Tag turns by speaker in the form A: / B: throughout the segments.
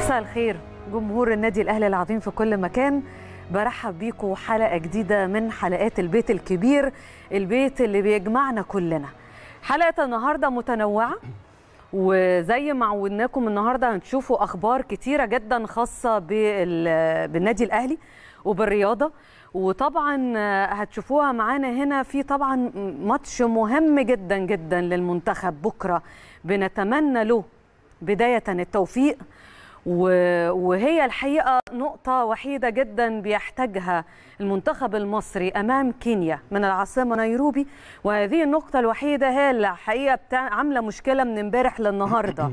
A: مساء الخير جمهور النادي الاهلي العظيم في كل مكان برحب بيكم حلقه جديده من حلقات البيت الكبير البيت اللي بيجمعنا كلنا حلقه النهارده متنوعه وزي ما عودناكم النهارده هتشوفوا اخبار كتيره جدا خاصه بال- بالنادي الاهلي وبالرياضه وطبعا هتشوفوها معانا هنا في طبعا ماتش مهم جدا جدا للمنتخب بكره بنتمنى له بدايه التوفيق و- وهي الحقيقه نقطه وحيده جدا بيحتاجها المنتخب المصري امام كينيا من العاصمه نيروبي وهذه النقطه الوحيده هي اللي الحقيقه بتاع عامله مشكله من امبارح للنهارده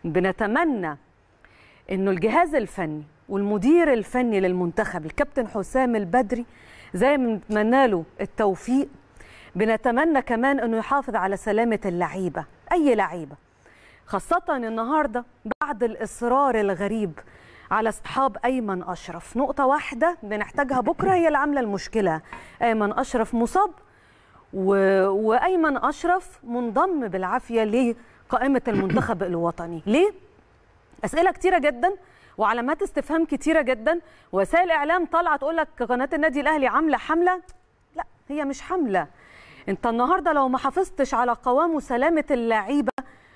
A: بنتمنى انه الجهاز الفني والمدير الفني للمنتخب الكابتن حسام البدري زي ما بنتمنى له التوفيق بنتمنى كمان انه يحافظ على سلامه اللعيبه اي لعيبه خاصة النهاردة بعد الإصرار الغريب على اصطحاب أيمن أشرف نقطة واحدة بنحتاجها بكرة هي اللي عاملة المشكلة أيمن أشرف مصاب و... وأيمن أشرف منضم بالعافية لقائمة المنتخب الوطني ليه؟ أسئلة كتيرة جدا وعلامات استفهام كتيرة جدا وسائل إعلام طالعة تقول لك قناة النادي الأهلي عاملة حملة لا هي مش حملة انت النهارده لو ما حافظتش على قوام وسلامه اللعيبه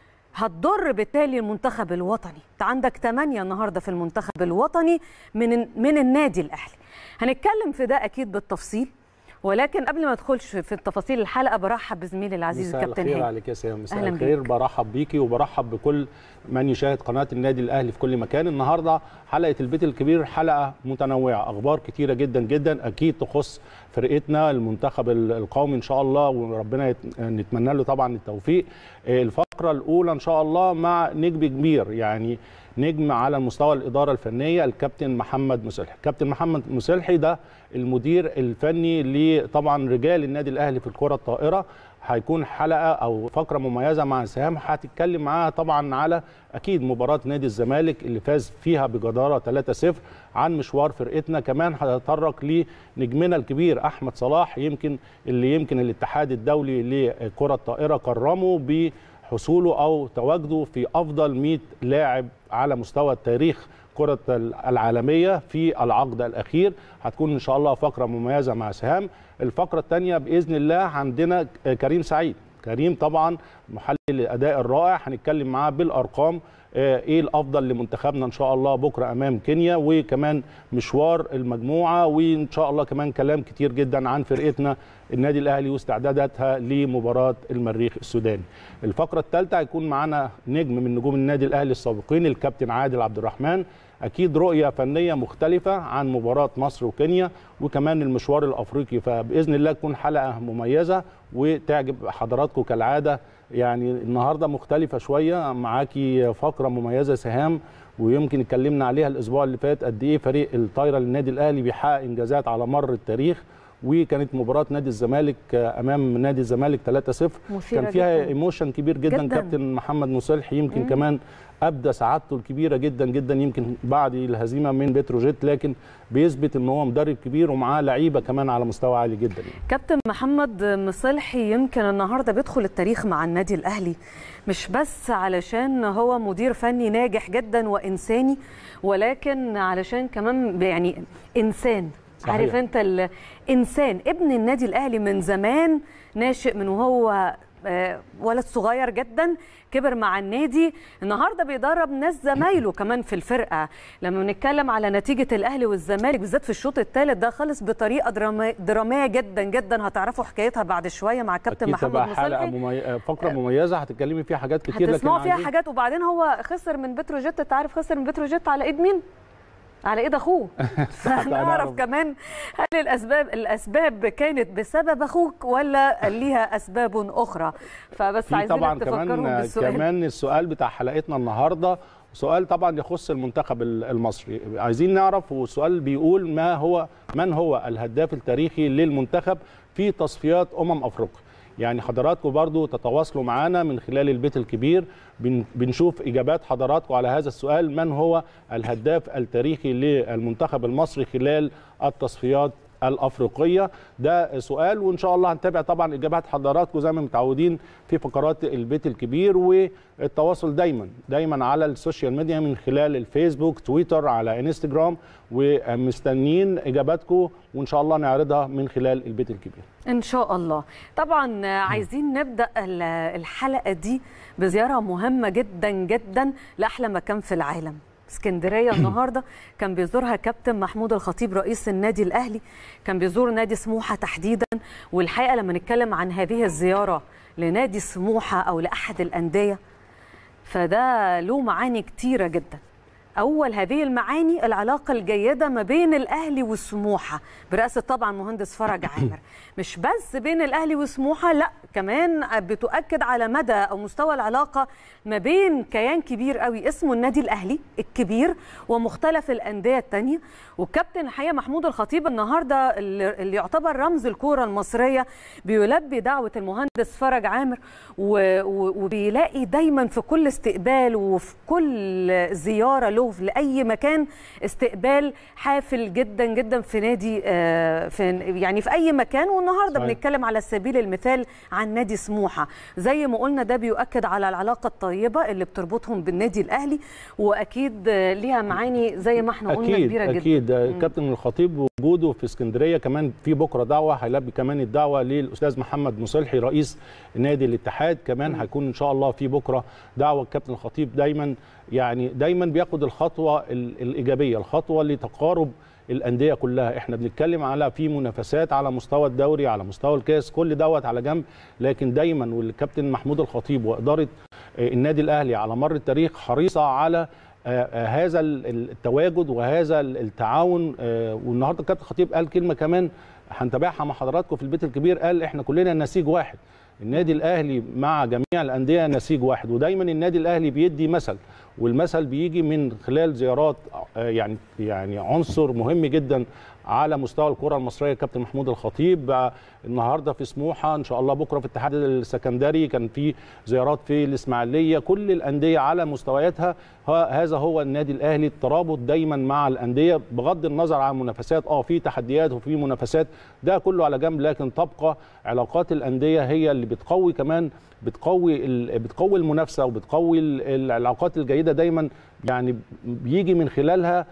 A: هتضر بالتالي المنتخب الوطني انت عندك 8 النهارده في المنتخب الوطني من من النادي الاهلي هنتكلم في ده اكيد بالتفصيل ولكن قبل ما ادخلش في التفاصيل الحلقه برحب بزميلي العزيز
B: مساء
A: الكابتن
B: الخير
A: هاني
B: عليك يا سيام مساء
A: أهلاً
B: الخير برحب بيكي وبرحب بكل من يشاهد قناه النادي الاهلي في كل مكان النهارده حلقه البيت الكبير حلقه متنوعه اخبار كتيره جدا جدا اكيد تخص فرقتنا المنتخب ال- القومي ان شاء الله وربنا يت- نتمنى له طبعا التوفيق آه، الفقره الاولى ان شاء الله مع نجم كبير يعني نجم على مستوى الاداره الفنيه الكابتن محمد مسلحي الكابتن محمد مسلحي ده المدير الفني لطبعا رجال النادي الاهلي في الكره الطائره هيكون حلقه او فقره مميزه مع سهام هتتكلم معاها طبعا على اكيد مباراه نادي الزمالك اللي فاز فيها بجداره 3-0 عن مشوار فرقتنا كمان هنتطرق لنجمنا الكبير احمد صلاح يمكن اللي يمكن الاتحاد الدولي لكره الطائره كرمه بحصوله او تواجده في افضل 100 لاعب على مستوى التاريخ كرة العالمية في العقد الأخير هتكون إن شاء الله فقرة مميزة مع سهام الفقرة الثانية بإذن الله عندنا كريم سعيد كريم طبعا محلل الأداء الرائع هنتكلم معاه بالأرقام آه، ايه الافضل لمنتخبنا ان شاء الله بكره امام كينيا وكمان مشوار المجموعه وان شاء الله كمان كلام كتير جدا عن فرقتنا النادي الاهلي واستعداداتها لمباراه المريخ السوداني. الفقره الثالثه هيكون معانا نجم من نجوم النادي الاهلي السابقين الكابتن عادل عبد الرحمن اكيد رؤيه فنيه مختلفه عن مباراه مصر وكينيا وكمان المشوار الافريقي فباذن الله تكون حلقه مميزه وتعجب حضراتكم كالعاده يعني النهارده مختلفه شويه معاكي فقره مميزه سهام ويمكن اتكلمنا عليها الاسبوع اللي فات قد ايه فريق الطايره للنادي الاهلي بيحقق انجازات على مر التاريخ وكانت مباراه نادي الزمالك امام نادي الزمالك 3-0
A: مثيرة
B: كان فيها
A: جداً.
B: ايموشن كبير جدا,
A: جداً.
B: جداً. كابتن محمد مصلح يمكن كمان ابدى سعادته الكبيره جدا جدا يمكن بعد الهزيمه من بتروجيت لكن بيثبت ان هو مدرب كبير ومعاه لعيبه كمان على مستوى عالي جدا يعني.
A: كابتن محمد مصلحي يمكن النهارده بيدخل التاريخ مع النادي الاهلي مش بس علشان هو مدير فني ناجح جدا وانساني ولكن علشان كمان يعني انسان
B: صحيح.
A: عارف انت الانسان ابن النادي الاهلي من زمان ناشئ من وهو آه، ولد صغير جدا كبر مع النادي النهارده بيدرب ناس زمايله كمان في الفرقه لما بنتكلم على نتيجه الاهلي والزمالك بالذات في الشوط الثالث ده خلص بطريقه درامي- دراميه جدا جدا هتعرفوا حكايتها بعد شويه مع كابتن
B: اكيد
A: محمد
B: تبقى حلقه
A: مصلحي
B: ممي... فقره مميزه هتتكلمي فيها حاجات كتير لكن
A: هتسمعوا فيها
B: عايزين-
A: حاجات وبعدين هو خسر من بتروجيت انت عارف خسر من بتروجيت على ايد مين؟ على ايد اخوه فهنعرف
B: هنعرف.
A: كمان هل الاسباب الاسباب كانت بسبب اخوك ولا ليها اسباب اخرى فبس
B: في
A: عايزين
B: طبعا
A: تفكرهم
B: كمان
A: بالسؤال
B: كمان السؤال بتاع حلقتنا النهارده سؤال طبعا يخص المنتخب ال- المصري عايزين نعرف والسؤال بيقول ما هو من هو الهداف التاريخي للمنتخب في تصفيات امم افريقيا يعني حضراتكم برضو تتواصلوا معنا من خلال البيت الكبير بن- بنشوف اجابات حضراتكم على هذا السؤال من هو الهداف التاريخي للمنتخب المصري خلال التصفيات الافريقيه ده سؤال وان شاء الله هنتابع طبعا اجابات حضراتكم زي ما متعودين في فقرات البيت الكبير والتواصل دايما دايما على السوشيال ميديا من خلال الفيسبوك تويتر على انستجرام ومستنيين اجاباتكم وان شاء الله نعرضها من خلال البيت الكبير
A: ان شاء الله طبعا عايزين نبدا الحلقه دي بزياره مهمه جدا جدا لاحلى مكان في العالم اسكندريه النهارده كان بيزورها كابتن محمود الخطيب رئيس النادي الاهلي كان بيزور نادي سموحه تحديدا والحقيقه لما نتكلم عن هذه الزياره لنادي سموحه او لاحد الانديه فده له معاني كتيره جدا اول هذه المعاني العلاقه الجيده ما بين الاهلي وسموحه برئاسه طبعا مهندس فرج عامر مش بس بين الاهلي وسموحه لا كمان بتؤكد على مدى او مستوى العلاقه ما بين كيان كبير قوي اسمه النادي الاهلي الكبير ومختلف الانديه الثانيه والكابتن الحقيقه محمود الخطيب النهارده اللي يعتبر رمز الكوره المصريه بيلبي دعوه المهندس فرج عامر وبيلاقي دايما في كل استقبال وفي كل زياره له لاي مكان استقبال حافل جدا جدا في نادي في يعني في اي مكان والنهارده صحيح. بنتكلم على سبيل المثال عن نادي سموحه زي ما قلنا ده بيؤكد على العلاقه الطيبه اللي بتربطهم بالنادي الاهلي واكيد ليها معاني زي ما احنا قلنا
B: أكيد
A: كبيره
B: أكيد
A: جدا
B: أكيد كابتن الخطيب وجوده في اسكندريه كمان في بكره دعوه هيلبي كمان الدعوه للاستاذ محمد مصلحي رئيس نادي الاتحاد كمان هيكون ان شاء الله في بكره دعوه الكابتن الخطيب دايما يعني دايما بياخد الخطوه الايجابيه الخطوه لتقارب الانديه كلها احنا بنتكلم على في منافسات على مستوى الدوري على مستوى الكاس كل دوت على جنب لكن دايما والكابتن محمود الخطيب واداره النادي الاهلي على مر التاريخ حريصه على هذا التواجد وهذا التعاون والنهارده الكابتن الخطيب قال كلمه كمان هنتابعها مع حضراتكم في البيت الكبير قال احنا كلنا نسيج واحد النادي الاهلي مع جميع الانديه نسيج واحد ودايما النادي الاهلي بيدي مثل والمثل بيجي من خلال زيارات يعني يعني عنصر مهم جدا على مستوى الكره المصريه كابتن محمود الخطيب النهارده في سموحه ان شاء الله بكره في الاتحاد السكندري كان في زيارات في الاسماعيليه كل الانديه على مستوياتها هذا هو النادي الاهلي الترابط دايما مع الانديه بغض النظر عن المنافسات اه في تحديات وفي منافسات ده كله على جنب لكن تبقى علاقات الانديه هي اللي بتقوي كمان بتقوي بتقوي المنافسه وبتقوي العلاقات الجيده دايما يعني بيجي من خلالها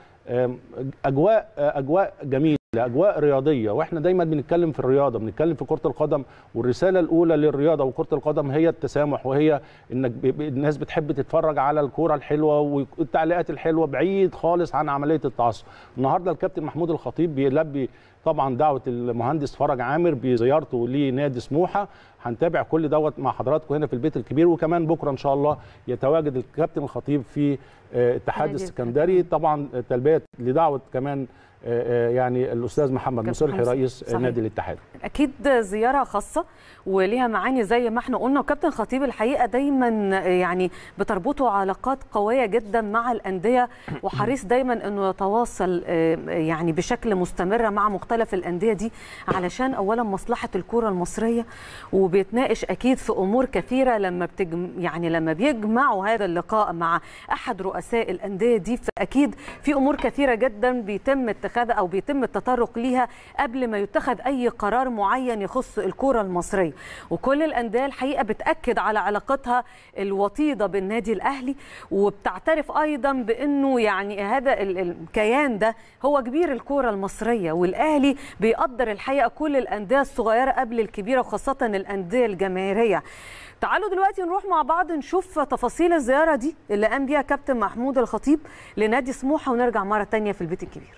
B: اجواء اجواء جميله اجواء رياضيه واحنا دايما بنتكلم في الرياضه بنتكلم في كره القدم والرساله الاولى للرياضه وكره القدم هي التسامح وهي انك الناس بتحب تتفرج على الكوره الحلوه والتعليقات الحلوه بعيد خالص عن عمليه التعصب النهارده الكابتن محمود الخطيب بيلبي طبعا دعوه المهندس فرج عامر بزيارته لنادي سموحه هنتابع كل دوت مع حضراتكم هنا في البيت الكبير وكمان بكره ان شاء الله يتواجد الكابتن الخطيب في اتحاد السكندري طبعا تلبيه لدعوه كمان يعني الاستاذ محمد مصلحي رئيس صحيح. نادي الاتحاد
A: اكيد زياره خاصه وليها معاني زي ما احنا قلنا وكابتن خطيب الحقيقه دايما يعني بتربطه علاقات قويه جدا مع الانديه وحريص دايما انه يتواصل يعني بشكل مستمر مع مختلف الانديه دي علشان اولا مصلحه الكره المصريه وبيتناقش اكيد في امور كثيره لما بتجم يعني لما بيجمعوا هذا اللقاء مع احد رؤساء الانديه دي فاكيد في امور كثيره جدا بيتم اتخاذها او بيتم التطرق ليها قبل ما يتخذ اي قرار معين يخص الكره المصريه وكل الانديه الحقيقه بتاكد على علاقتها الوطيده بالنادي الاهلي وبتعترف ايضا بانه يعني هذا الكيان ده هو كبير الكره المصريه والاهلي بيقدر الحقيقه كل الانديه الصغيره قبل الكبيره وخاصه الانديه الجماهيريه تعالوا دلوقتي نروح مع بعض نشوف تفاصيل الزياره دي اللي قام بيها كابتن محمود الخطيب لنادي سموحه ونرجع مره ثانيه في البيت الكبير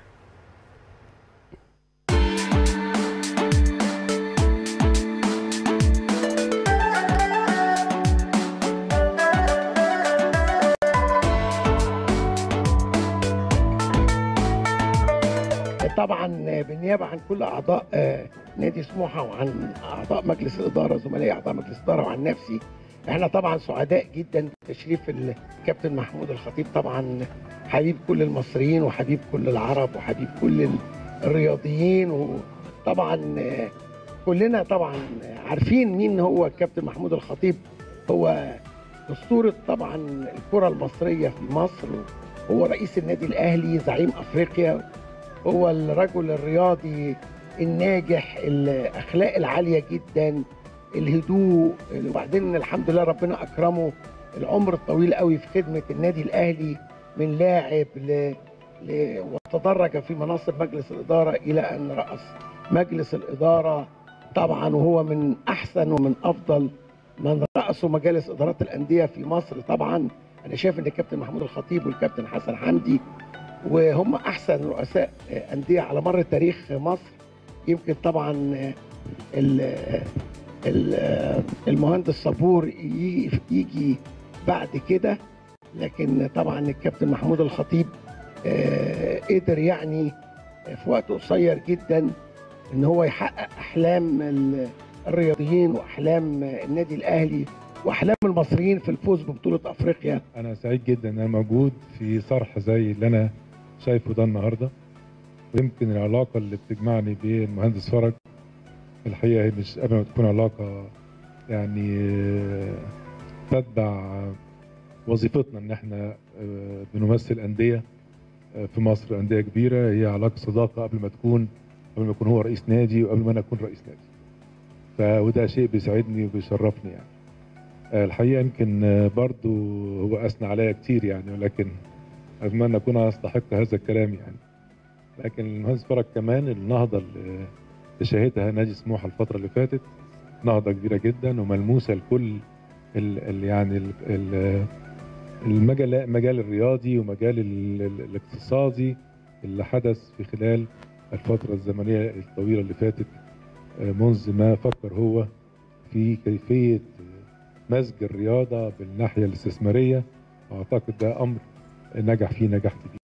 C: طبعا بالنيابه عن كل اعضاء نادي سموحه وعن اعضاء مجلس الاداره زملائي اعضاء مجلس الاداره وعن نفسي احنا طبعا سعداء جدا بتشريف الكابتن محمود الخطيب طبعا حبيب كل المصريين وحبيب كل العرب وحبيب كل الرياضيين وطبعا كلنا طبعا عارفين مين هو الكابتن محمود الخطيب هو اسطوره طبعا الكره المصريه في مصر هو رئيس النادي الاهلي زعيم افريقيا هو الرجل الرياضي الناجح الاخلاق العاليه جدا الهدوء وبعدين الحمد لله ربنا اكرمه العمر الطويل قوي في خدمه النادي الاهلي من لاعب ل... ل... وتدرج في مناصب مجلس الاداره الى ان راس مجلس الاداره طبعا وهو من احسن ومن افضل من راسوا مجالس ادارات الانديه في مصر طبعا انا شايف ان الكابتن محمود الخطيب والكابتن حسن حمدي وهم احسن رؤساء انديه على مر تاريخ مصر يمكن طبعا ال ال المهندس صبور يجي بعد كده لكن طبعا الكابتن محمود الخطيب قدر يعني في وقت قصير جدا ان هو يحقق احلام الرياضيين واحلام النادي الاهلي واحلام المصريين في الفوز ببطوله افريقيا
D: انا سعيد جدا ان انا موجود في صرح زي اللي انا شايفه ده النهارده ويمكن العلاقه اللي بتجمعني بالمهندس فرج الحقيقه هي مش قبل ما تكون علاقه يعني تتبع وظيفتنا ان احنا بنمثل انديه في مصر انديه كبيره هي علاقه صداقه قبل ما تكون قبل ما يكون هو رئيس نادي وقبل ما انا اكون رئيس نادي فوده شيء بيسعدني وبيشرفني يعني الحقيقه يمكن برضو هو اثنى عليا كتير يعني ولكن اتمنى اكون استحق هذا الكلام يعني لكن المهندس فرج كمان النهضه اللي شهدها نادي سموحه الفتره اللي فاتت نهضه كبيره جدا وملموسه لكل ال ال يعني ال ال المجال المجال الرياضي ومجال الاقتصادي اللي حدث في خلال الفتره الزمنيه الطويله اللي فاتت منذ ما فكر هو في كيفيه مزج الرياضه بالناحيه الاستثماريه واعتقد ده امر نجح فيه نجاح كبير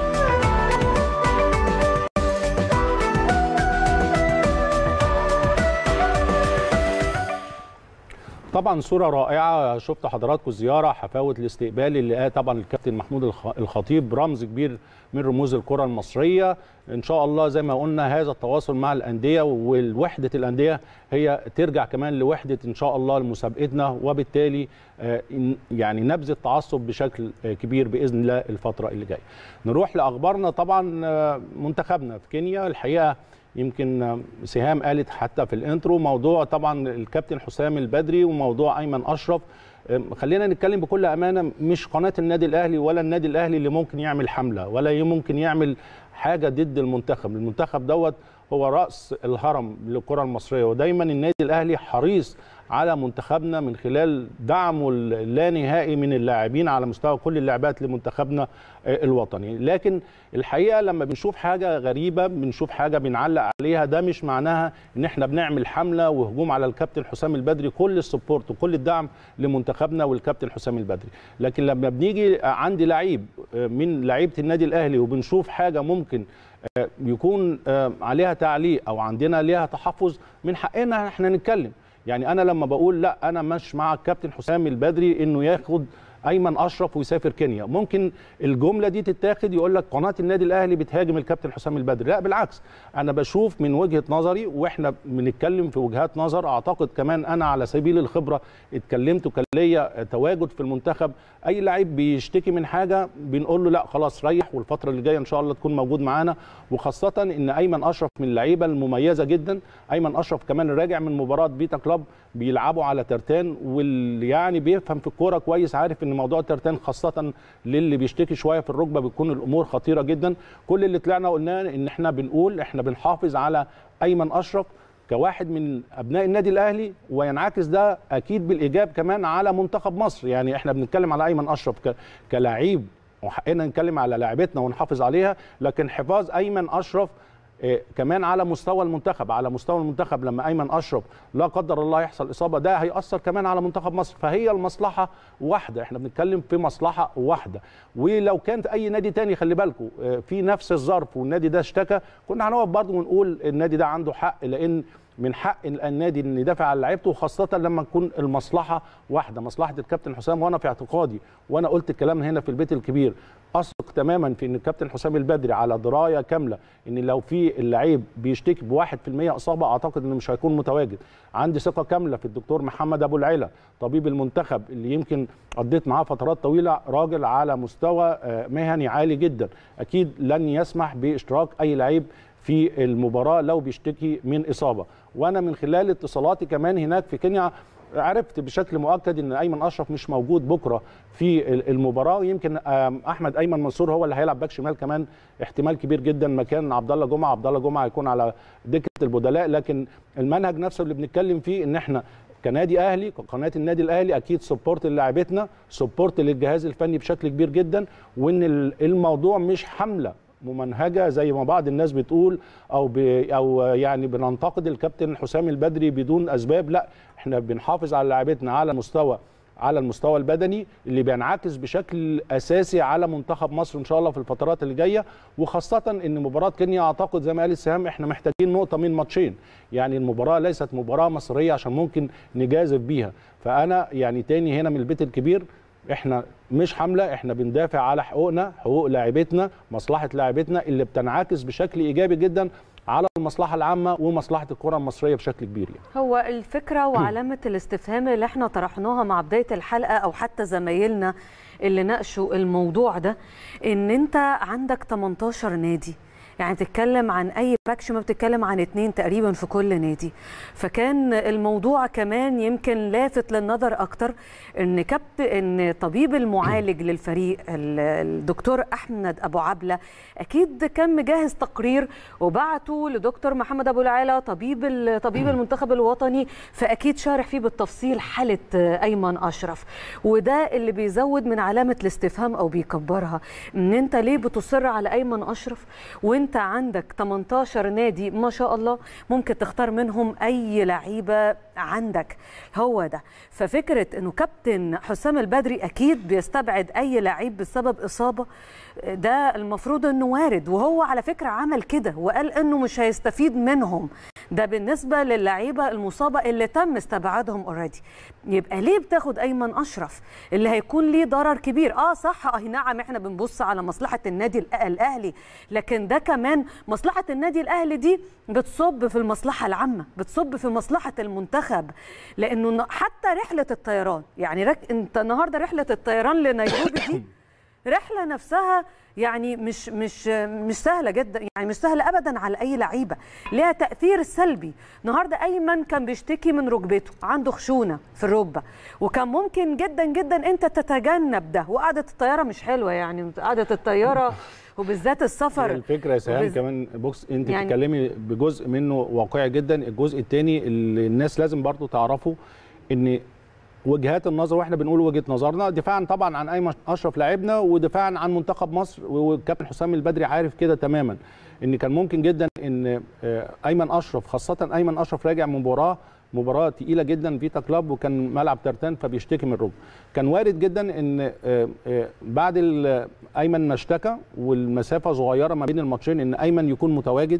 B: طبعا صورة رائعة شفت حضراتكم زيارة حفاوة الاستقبال اللي طبعا الكابتن محمود الخطيب رمز كبير من رموز الكرة المصرية إن شاء الله زي ما قلنا هذا التواصل مع الأندية والوحدة الأندية هي ترجع كمان لوحدة إن شاء الله لمسابقتنا وبالتالي يعني نبذ التعصب بشكل كبير بإذن الله الفترة اللي جاية نروح لأخبارنا طبعا منتخبنا في كينيا الحقيقة يمكن سهام قالت حتى في الانترو موضوع طبعا الكابتن حسام البدري وموضوع ايمن اشرف خلينا نتكلم بكل امانه مش قناه النادي الاهلي ولا النادي الاهلي اللي ممكن يعمل حمله ولا ممكن يعمل حاجه ضد المنتخب المنتخب دوت هو راس الهرم للكره المصريه ودايما النادي الاهلي حريص على منتخبنا من خلال دعمه اللانهائي من اللاعبين على مستوى كل اللاعبات لمنتخبنا الوطني لكن الحقيقه لما بنشوف حاجه غريبه بنشوف حاجه بنعلق عليها ده مش معناها ان احنا بنعمل حمله وهجوم على الكابتن حسام البدري كل السبورت وكل الدعم لمنتخبنا والكابتن حسام البدري لكن لما بنيجي عندي لعيب من لعيبه النادي الاهلي وبنشوف حاجه ممكن يكون عليها تعليق او عندنا ليها تحفظ من حقنا احنا نتكلم يعني انا لما بقول لا انا مش مع الكابتن حسام البدري انه ياخد ايمن اشرف ويسافر كينيا ممكن الجمله دي تتاخد يقول لك قناه النادي الاهلي بتهاجم الكابتن حسام البدري لا بالعكس انا بشوف من وجهه نظري واحنا بنتكلم في وجهات نظر اعتقد كمان انا على سبيل الخبره اتكلمت وكان ليا تواجد في المنتخب اي لعيب بيشتكي من حاجه بنقول له لا خلاص ريح والفتره اللي جايه ان شاء الله تكون موجود معانا وخاصه ان ايمن اشرف من اللعيبه المميزه جدا ايمن اشرف كمان راجع من مباراه بيتا كلاب بيلعبوا على ترتان واللي يعني بيفهم في الكوره كويس عارف ان موضوع الترتان خاصه للي بيشتكي شويه في الركبه بتكون الامور خطيره جدا كل اللي طلعنا قلناه ان احنا بنقول احنا بنحافظ على ايمن اشرف كواحد من ابناء النادي الاهلي وينعكس ده اكيد بالايجاب كمان على منتخب مصر يعني احنا بنتكلم على ايمن اشرف كلاعب وحقنا نتكلم على لاعبتنا ونحافظ عليها لكن حفاظ ايمن اشرف إيه كمان على مستوى المنتخب على مستوى المنتخب لما ايمن اشرف لا قدر الله يحصل اصابه ده هياثر كمان على منتخب مصر فهي المصلحه واحده احنا بنتكلم في مصلحه واحده ولو كان في اي نادي تاني خلي بالكم في نفس الظرف والنادي ده اشتكى كنا هنقف برضه ونقول النادي ده عنده حق لان من حق النادي ان يدافع عن لعيبته خاصه لما تكون المصلحه واحده مصلحه الكابتن حسام وانا في اعتقادي وانا قلت الكلام هنا في البيت الكبير اثق تماما في ان الكابتن حسام البدري على درايه كامله ان لو في اللعيب بيشتكي ب 1% اصابه اعتقد انه مش هيكون متواجد عندي ثقه كامله في الدكتور محمد ابو العلا طبيب المنتخب اللي يمكن قضيت معاه فترات طويله راجل على مستوى مهني عالي جدا اكيد لن يسمح باشتراك اي لعيب في المباراه لو بيشتكي من اصابه وانا من خلال اتصالاتي كمان هناك في كينيا عرفت بشكل مؤكد ان ايمن اشرف مش موجود بكره في المباراه ويمكن احمد ايمن منصور هو اللي هيلعب باك شمال كمان احتمال كبير جدا مكان عبد الله جمعه عبد الله جمعه هيكون على دكه البدلاء لكن المنهج نفسه اللي بنتكلم فيه ان احنا كنادي اهلي كقناه النادي الاهلي اكيد سبورت للاعبتنا سبورت للجهاز الفني بشكل كبير جدا وان الموضوع مش حمله ممنهجه زي ما بعض الناس بتقول او ب او يعني بننتقد الكابتن حسام البدري بدون اسباب لا احنا بنحافظ على لاعبتنا على مستوى على المستوى البدني اللي بينعكس بشكل اساسي على منتخب مصر ان شاء الله في الفترات اللي جايه وخاصه ان مباراه كينيا اعتقد زي ما قال السهام احنا محتاجين نقطه من ماتشين يعني المباراه ليست مباراه مصريه عشان ممكن نجازف بيها فانا يعني تاني هنا من البيت الكبير احنا مش حمله احنا بندافع على حقوقنا حقوق لاعبتنا مصلحه لاعبتنا اللي بتنعكس بشكل ايجابي جدا على المصلحه العامه ومصلحه الكره المصريه بشكل كبير يعني.
A: هو الفكره وعلامه الاستفهام اللي احنا طرحناها مع بدايه الحلقه او حتى زمايلنا اللي ناقشوا الموضوع ده ان انت عندك 18 نادي يعني تتكلم عن اي باكش ما بتتكلم عن اتنين تقريبا في كل نادي فكان الموضوع كمان يمكن لافت للنظر اكتر ان كبت ان طبيب المعالج للفريق الدكتور احمد ابو عبله اكيد كان مجهز تقرير وبعته لدكتور محمد ابو العلا طبيب طبيب المنتخب الوطني فاكيد شارح فيه بالتفصيل حاله ايمن اشرف وده اللي بيزود من علامه الاستفهام او بيكبرها ان انت ليه بتصر على ايمن اشرف وانت انت عندك 18 نادي ما شاء الله ممكن تختار منهم اي لعيبه عندك هو ده ففكره انه كابتن حسام البدري اكيد بيستبعد اي لعيب بسبب اصابه ده المفروض انه وارد وهو على فكره عمل كده وقال انه مش هيستفيد منهم ده بالنسبه للعيبه المصابه اللي تم استبعادهم اوريدي يبقى ليه بتاخد ايمن اشرف اللي هيكون ليه ضرر كبير اه صح اه نعم احنا بنبص على مصلحه النادي الاهلي لكن ده كمان مصلحه النادي الاهلي دي بتصب في المصلحه العامه بتصب في مصلحه المنتخب لانه حتى رحله الطيران يعني رك... انت النهارده رحله الطيران لنيروبي دي رحله نفسها يعني مش مش مش سهله جدا يعني مش سهله ابدا على اي لعيبه ليها تاثير سلبي النهارده ايمن كان بيشتكي من ركبته عنده خشونه في الركبه وكان ممكن جدا جدا انت تتجنب ده وقعده الطياره مش حلوه يعني قعده الطياره وبالذات السفر
B: الفكره يا سهام وبز... كمان بص انت يعني بتتكلمي بجزء منه واقعي جدا الجزء الثاني اللي الناس لازم برضو تعرفه ان وجهات النظر واحنا بنقول وجهه نظرنا دفاعا طبعا عن ايمن اشرف لاعبنا ودفاعا عن منتخب مصر والكابتن حسام البدري عارف كده تماما ان كان ممكن جدا ان ايمن اشرف خاصه ايمن اشرف راجع من مباراه مباراه تقيله جدا فيتا كلاب وكان ملعب ترتان فبيشتكي من الركبه كان وارد جدا ان بعد ايمن ما اشتكى والمسافه صغيره ما بين الماتشين ان ايمن يكون متواجد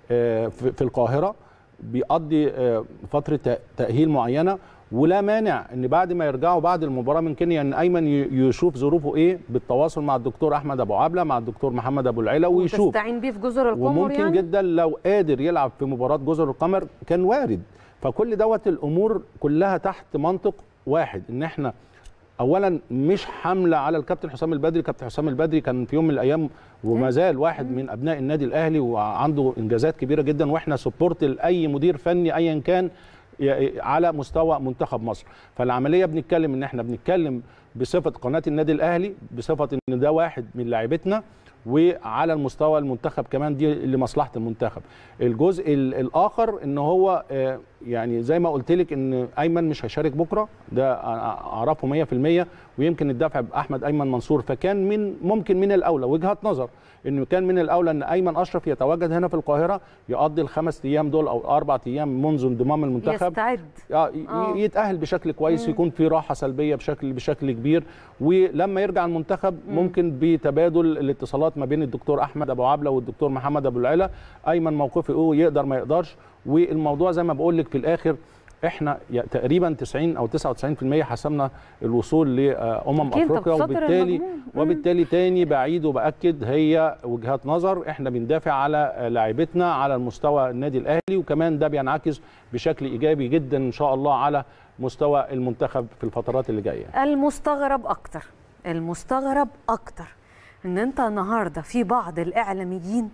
B: في القاهره بيقضي فتره تاهيل معينه ولا مانع ان بعد ما يرجعوا بعد المباراه من كينيا ان ايمن يشوف ظروفه ايه بالتواصل مع الدكتور احمد ابو عبله مع الدكتور محمد ابو العلا ويشوف
A: وتستعين بيه في جزر القمر
B: وممكن
A: يعني؟
B: جدا لو قادر يلعب في مباراه جزر القمر كان وارد فكل دوت الامور كلها تحت منطق واحد ان احنا اولا مش حمله على الكابتن حسام البدري كابتن حسام البدري كان في يوم من الايام وما زال واحد من ابناء النادي الاهلي وعنده انجازات كبيره جدا واحنا سبورت لاي مدير فني ايا كان على مستوى منتخب مصر فالعمليه بنتكلم ان احنا بنتكلم بصفه قناه النادي الاهلي بصفه ان ده واحد من لاعبتنا وعلى المستوى المنتخب كمان دي لمصلحه المنتخب الجزء الاخر ان هو يعني زي ما قلت لك ان ايمن مش هيشارك بكره ده اعرفه 100% ويمكن الدفع باحمد ايمن منصور فكان من ممكن من الاولى وجهه نظر انه كان من الاولى ان ايمن اشرف يتواجد هنا في القاهره يقضي الخمس ايام دول او اربع ايام منذ انضمام المنتخب
A: يستعد
B: آه. يتاهل بشكل كويس مم. يكون في راحه سلبيه بشكل بشكل كبير ولما يرجع المنتخب مم. ممكن بتبادل الاتصالات ما بين الدكتور احمد ابو عبله والدكتور محمد ابو العلا ايمن موقفه ايه يقدر ما يقدرش والموضوع زي ما بقول لك في الاخر احنا تقريبا 90 او 99% حسمنا الوصول لامم افريقيا وبالتالي وبالتالي تاني بعيد وباكد هي وجهات نظر احنا بندافع على لاعبتنا على المستوى النادي الاهلي وكمان ده بينعكس بشكل ايجابي جدا ان شاء الله على مستوى المنتخب في الفترات اللي جايه
A: المستغرب اكتر المستغرب اكتر ان انت النهارده في بعض الاعلاميين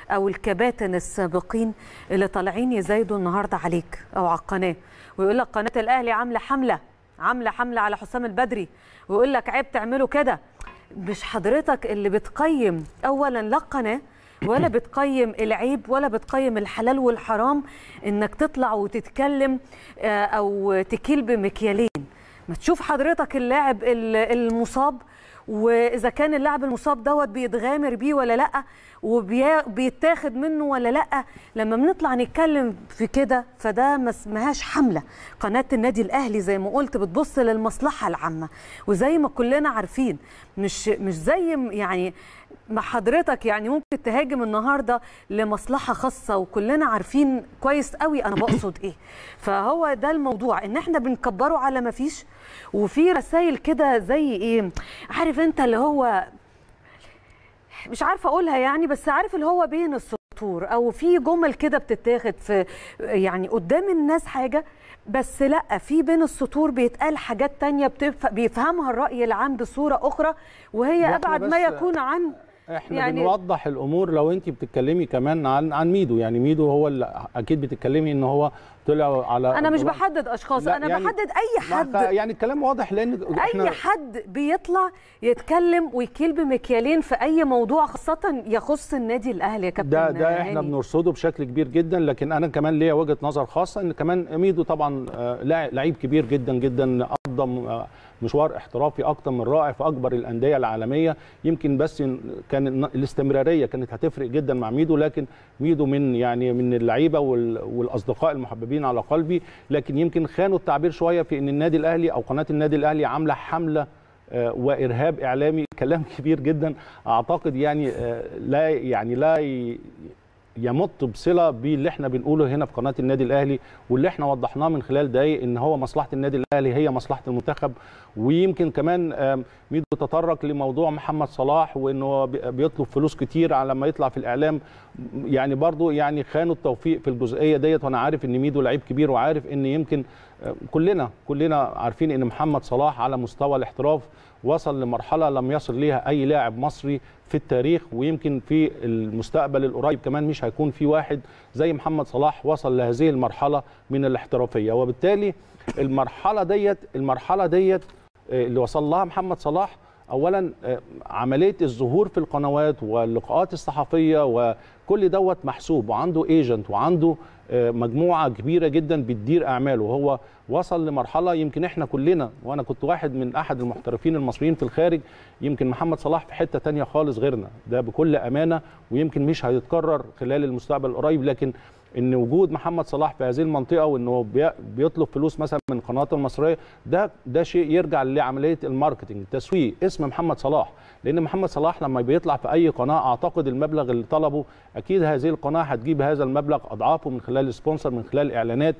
A: او الكباتن السابقين اللي طالعين يزايدوا النهارده عليك او على القناه ويقول لك قناه الاهلي عامله حمله عامله حمله على حسام البدري ويقول لك عيب تعملوا كده مش حضرتك اللي بتقيم اولا لا القناه ولا بتقيم العيب ولا بتقيم الحلال والحرام انك تطلع وتتكلم آه، او تكيل بمكيالين ما تشوف حضرتك اللاعب ال- المصاب واذا كان اللاعب المصاب دوت بيتغامر بيه ولا لا وبيتاخد منه ولا لا لما بنطلع نتكلم في كده فده ما اسمهاش حمله قناه النادي الاهلي زي ما قلت بتبص للمصلحه العامه وزي ما كلنا عارفين مش مش زي م- يعني ما حضرتك يعني ممكن تهاجم النهارده لمصلحه خاصه وكلنا عارفين كويس قوي انا بقصد ايه فهو ده الموضوع ان احنا بنكبره على ما فيش وفي رسائل كده زي ايه عارف انت اللي هو مش عارفه اقولها يعني بس عارف اللي هو بين السطور او في جمل كده بتتاخد في يعني قدام الناس حاجه بس لا في بين السطور بيتقال حاجات تانية بتف... بيفهمها الرأي العام بصورة أخرى وهي
B: وإحنا
A: أبعد ما
B: بس-
A: يكون عن
B: احنا
A: يعني-
B: يعني بنوضح الامور لو انت بتتكلمي كمان عن عن ميدو يعني ميدو هو اللي اكيد بتتكلمي ان هو طلع على
A: أنا مش بحدد أشخاص
B: لا،
A: أنا
B: يعني-
A: بحدد أي
B: ما-
A: حد
B: يعني الكلام واضح لان
A: اي حد بيطلع يتكلم ويكيل بمكيالين في اي موضوع خاصه يخص النادي الاهلي يا كابتن
B: ده ده احنا
A: هاني.
B: بنرصده بشكل كبير جدا لكن انا كمان ليا وجهه نظر خاصه ان كمان ميدو طبعا آه، لاع- لعيب كبير جدا جدا قضى م- آه، مشوار احترافي اكتر من رائع في اكبر الانديه العالميه يمكن بس ن- كان الن- الاستمراريه كانت هتفرق جدا مع ميدو لكن ميدو من يعني من اللعيبه وال- والاصدقاء المحببين على قلبي لكن يمكن خانوا التعبير شويه في ان النادي الاهلي او قناه النادي الاهلي عامله حمله آه، وارهاب اعلامي كلام كبير جدا اعتقد يعني آه، لا يعني لا ي- يمت بصله باللي احنا بنقوله هنا في قناه النادي الاهلي واللي احنا وضحناه من خلال دقايق ان هو مصلحه النادي الاهلي هي مصلحه المنتخب ويمكن كمان آم، ميدو تطرق لموضوع محمد صلاح وانه هو بي- بيطلب فلوس كتير على ما يطلع في الاعلام يعني برضو يعني خانوا التوفيق في الجزئيه ديت وانا عارف ان ميدو لعيب كبير وعارف ان يمكن آه، كلنا كلنا عارفين ان محمد صلاح على مستوى الاحتراف وصل لمرحله لم يصل ليها اي لاعب مصري في التاريخ ويمكن في المستقبل القريب كمان مش هيكون في واحد زي محمد صلاح وصل لهذه المرحله من الاحترافيه وبالتالي المرحله ديت المرحله ديت آه، اللي وصل لها محمد صلاح اولا آه، عمليه الظهور في القنوات واللقاءات الصحفيه وكل دوت محسوب وعنده ايجنت وعنده آه، مجموعه كبيره جدا بتدير اعماله وهو وصل لمرحله يمكن احنا كلنا وانا كنت واحد من احد المحترفين المصريين في الخارج يمكن محمد صلاح في حته تانية خالص غيرنا ده بكل امانه ويمكن مش هيتكرر خلال المستقبل القريب لكن ان وجود محمد صلاح في هذه المنطقه وانه بي- بيطلب فلوس مثلا من القناه المصريه ده ده شيء يرجع لعمليه الماركتنج التسويق اسم محمد صلاح لان محمد صلاح لما بيطلع في اي قناه اعتقد المبلغ اللي طلبه اكيد هذه القناه هتجيب هذا المبلغ اضعافه من خلال السبونسر من خلال اعلانات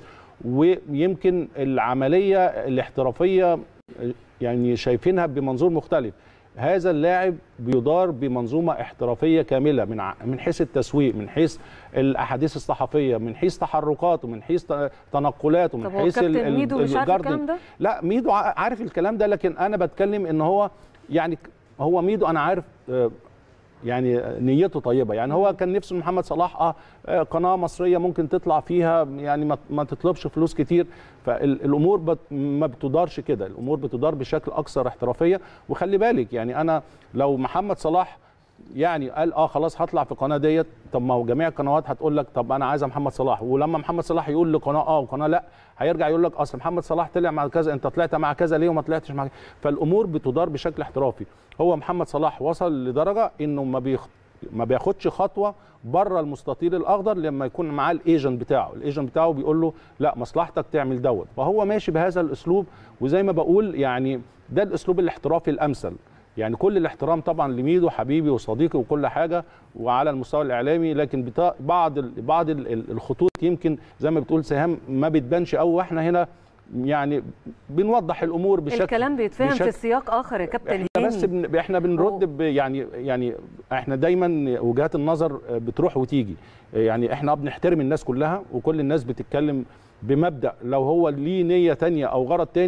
B: ويمكن العمليه الاحترافيه يعني شايفينها بمنظور مختلف هذا اللاعب بيدار بمنظومه احترافيه كامله من ع- من حيث التسويق من حيث الاحاديث الصحفيه من حيث تحركاته من حيث ت- تنقلاته من
A: طب هو
B: حيث ال-
A: كابتن
B: ال-
A: ميدو مش عارف
B: الجاردن.
A: الكلام ده؟
B: لا ميدو ع- عارف الكلام ده لكن انا بتكلم ان هو يعني ك- هو ميدو انا عارف آه، يعني نيته طيبه يعني هو كان نفسه محمد صلاح اه آه، قناه مصريه ممكن تطلع فيها يعني ما- ما تطلبش فلوس كتير فالامور بت ما بتدارش كده الامور بتدار بشكل اكثر احترافيه وخلي بالك يعني انا لو محمد صلاح يعني قال اه خلاص هطلع في قناه ديت طب ما هو جميع القنوات هتقول لك طب انا عايزه محمد صلاح ولما محمد صلاح يقول لقناه اه وقناه لا هيرجع يقول لك اصل محمد صلاح طلع مع كذا انت طلعت مع كذا ليه وما طلعتش مع كذا فالامور بتدار بشكل احترافي هو محمد صلاح وصل لدرجه انه ما بيخ... ما بياخدش خطوه بره المستطيل الاخضر لما يكون معاه الايجنت بتاعه الايجنت بتاعه بيقول له لا مصلحتك تعمل دوت فهو ماشي بهذا الاسلوب وزي ما بقول يعني ده الاسلوب الاحترافي الامثل يعني كل الاحترام طبعا لميدو حبيبي وصديقي وكل حاجه وعلى المستوى الاعلامي لكن بتا... بعض ال... بعض ال- ال- الخطوط يمكن زي ما بتقول سهام ما بتبانش قوي واحنا هنا يعني بنوضح الامور بشكل
A: الكلام بيتفهم في
B: بشكل-
A: سياق اخر يا كابتن
B: احنا
A: هاني
B: بس بن... احنا بنرد ب... يعني يعني احنا دايما وجهات النظر بتروح وتيجي يعني احنا بنحترم الناس كلها وكل الناس بتتكلم بمبدا لو هو ليه نيه تانية او غرض تاني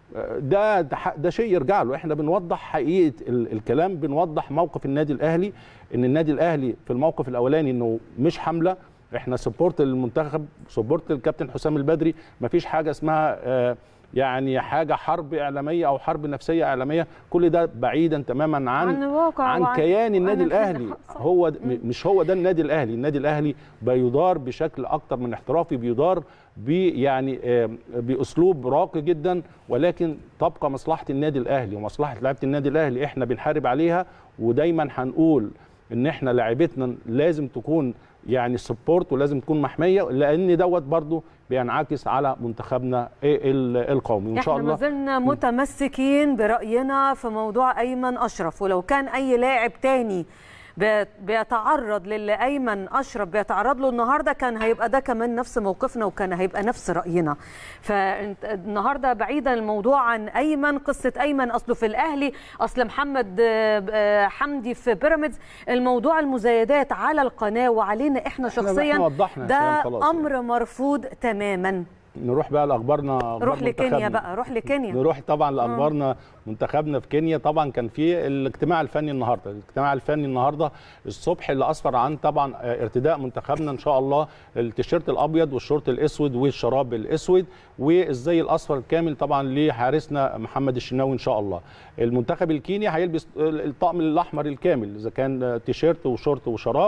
B: ده ده, ح- ده شيء يرجع له احنا بنوضح حقيقه ال- الكلام بنوضح موقف النادي الاهلي ان النادي الاهلي في الموقف الاولاني انه مش حمله احنا سبورت المنتخب سبورت الكابتن حسام البدري مفيش حاجه اسمها آه، يعني حاجه حرب اعلاميه او حرب نفسيه اعلاميه كل ده بعيدا تماما عن
A: عن الواقع
B: عن
A: وعن-
B: كيان النادي
A: وعن الحقيقة.
B: الاهلي
A: صح.
B: هو د- م- مش هو ده النادي الاهلي النادي الاهلي بيدار بشكل اكتر من احترافي بيدار ب يعني آه، باسلوب راقي جدا ولكن تبقى مصلحه النادي الاهلي ومصلحه لعيبه النادي الاهلي احنا بنحارب عليها ودايما هنقول ان احنا لعيبتنا لازم تكون يعني سبورت ولازم تكون محميه لان دوت برضو بينعكس على منتخبنا ال- القومي وان شاء
A: احنا ما
B: الله
A: زلنا متمسكين براينا في موضوع ايمن اشرف ولو كان اي لاعب تاني بي- بيتعرض للي ايمن اشرف بيتعرض له النهارده كان هيبقى ده كمان نفس موقفنا وكان هيبقى نفس راينا فالنهارده بعيدا الموضوع عن ايمن قصه ايمن اصله في الاهلي اصل محمد آه، آه، حمدي في بيراميدز الموضوع المزايدات على القناه وعلينا احنا
B: إحنا-
A: شخصيا
B: إحنا وضحنا يا
A: ده
B: سلام خلاص يعني.
A: امر مرفوض تماما
B: نروح بقى لاخبارنا أخبار
A: روح لكينيا
B: منتخبنا.
A: بقى روح لكينيا
B: نروح طبعا لاخبارنا منتخبنا في كينيا طبعا كان في الاجتماع الفني النهارده الاجتماع الفني النهارده الصبح اللي اسفر عن طبعا آه، ارتداء منتخبنا ان شاء الله التيشيرت الابيض والشورت الاسود والشراب الاسود والزي الاصفر الكامل طبعا لحارسنا محمد الشناوي ان شاء الله المنتخب الكيني هيلبس الطقم الاحمر الكامل اذا كان تيشيرت وشورت وشراب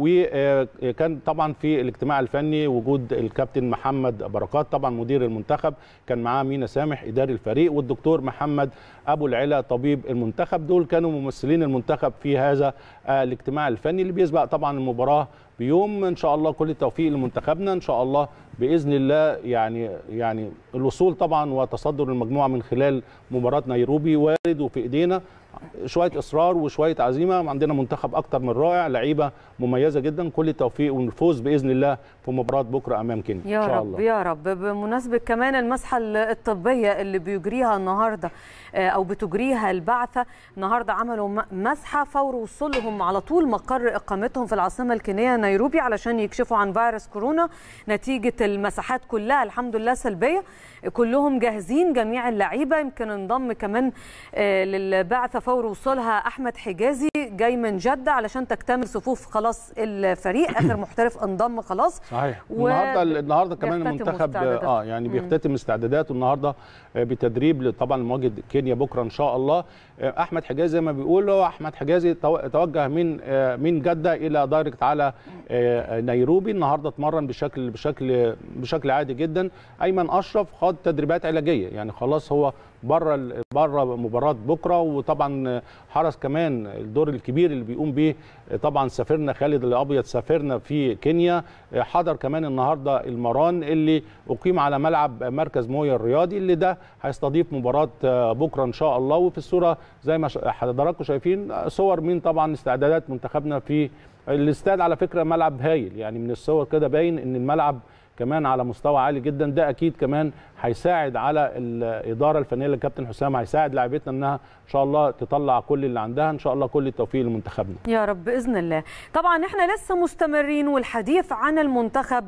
B: وكان طبعا في الاجتماع الفني وجود الكابتن محمد بركات طبعا مدير المنتخب كان معاه مينا سامح اداري الفريق والدكتور محمد ابو العلا طبيب المنتخب دول كانوا ممثلين المنتخب في هذا آه، الاجتماع الفني اللي بيسبق طبعا المباراه بيوم ان شاء الله كل التوفيق لمنتخبنا ان شاء الله باذن الله يعني يعني الوصول طبعا وتصدر المجموعه من خلال مباراه نيروبي وارد وفي ايدينا شويه اصرار وشويه عزيمه عندنا منتخب اكتر من رائع لعيبه مميزه جدا كل التوفيق والفوز باذن الله في مباراه بكره امام كينيا
A: يا
B: ان شاء
A: رب
B: الله
A: يا رب بمناسبة كمان المسحة الطبية اللي بيجريها النهاردة آه، أو بتجريها البعثة النهاردة عملوا م- مسحة فور وصولهم على طول مقر إقامتهم في العاصمة الكينية نيروبي علشان يكشفوا عن فيروس كورونا نتيجة المساحات كلها الحمد لله سلبية كلهم جاهزين جميع اللعيبة يمكن انضم كمان آه، للبعثة فور وصولها أحمد حجازي جاي من جدة علشان تكتمل صفوف خلاص الفريق آخر محترف انضم خلاص
B: صحيح
A: و-
B: النهارده النهارده كمان
A: بيختتموا
B: المنتخب
A: استعداداته.
B: اه يعني بيختتم استعداداته النهارده آه، بتدريب طبعا مواجهه كينيا بكره ان شاء الله آه، احمد حجازي زي ما بيقولوا احمد حجازي تو- توجه من آه، من جده الى دايركت على آه، نيروبي النهارده اتمرن بشكل بشكل بشكل عادي جدا ايمن اشرف خد تدريبات علاجيه يعني خلاص هو بره ال- بره مباراه بكره وطبعا حرس كمان الدور الكبير اللي بيقوم بيه طبعا سافرنا خالد الابيض سافرنا في كينيا حضر كمان النهارده المران اللي اقيم على ملعب مركز مويا الرياضي اللي ده هيستضيف مباراه بكره ان شاء الله وفي الصوره زي ما ش- حضراتكم شايفين صور من طبعا استعدادات منتخبنا في الاستاد على فكره ملعب هايل يعني من الصور كده باين ان الملعب كمان على مستوى عالي جدا ده اكيد كمان هيساعد على الاداره الفنيه للكابتن حسام هيساعد لاعبتنا انها ان شاء الله تطلع كل اللي عندها ان شاء الله كل التوفيق لمنتخبنا
A: يا رب باذن الله طبعا احنا لسه مستمرين والحديث عن المنتخب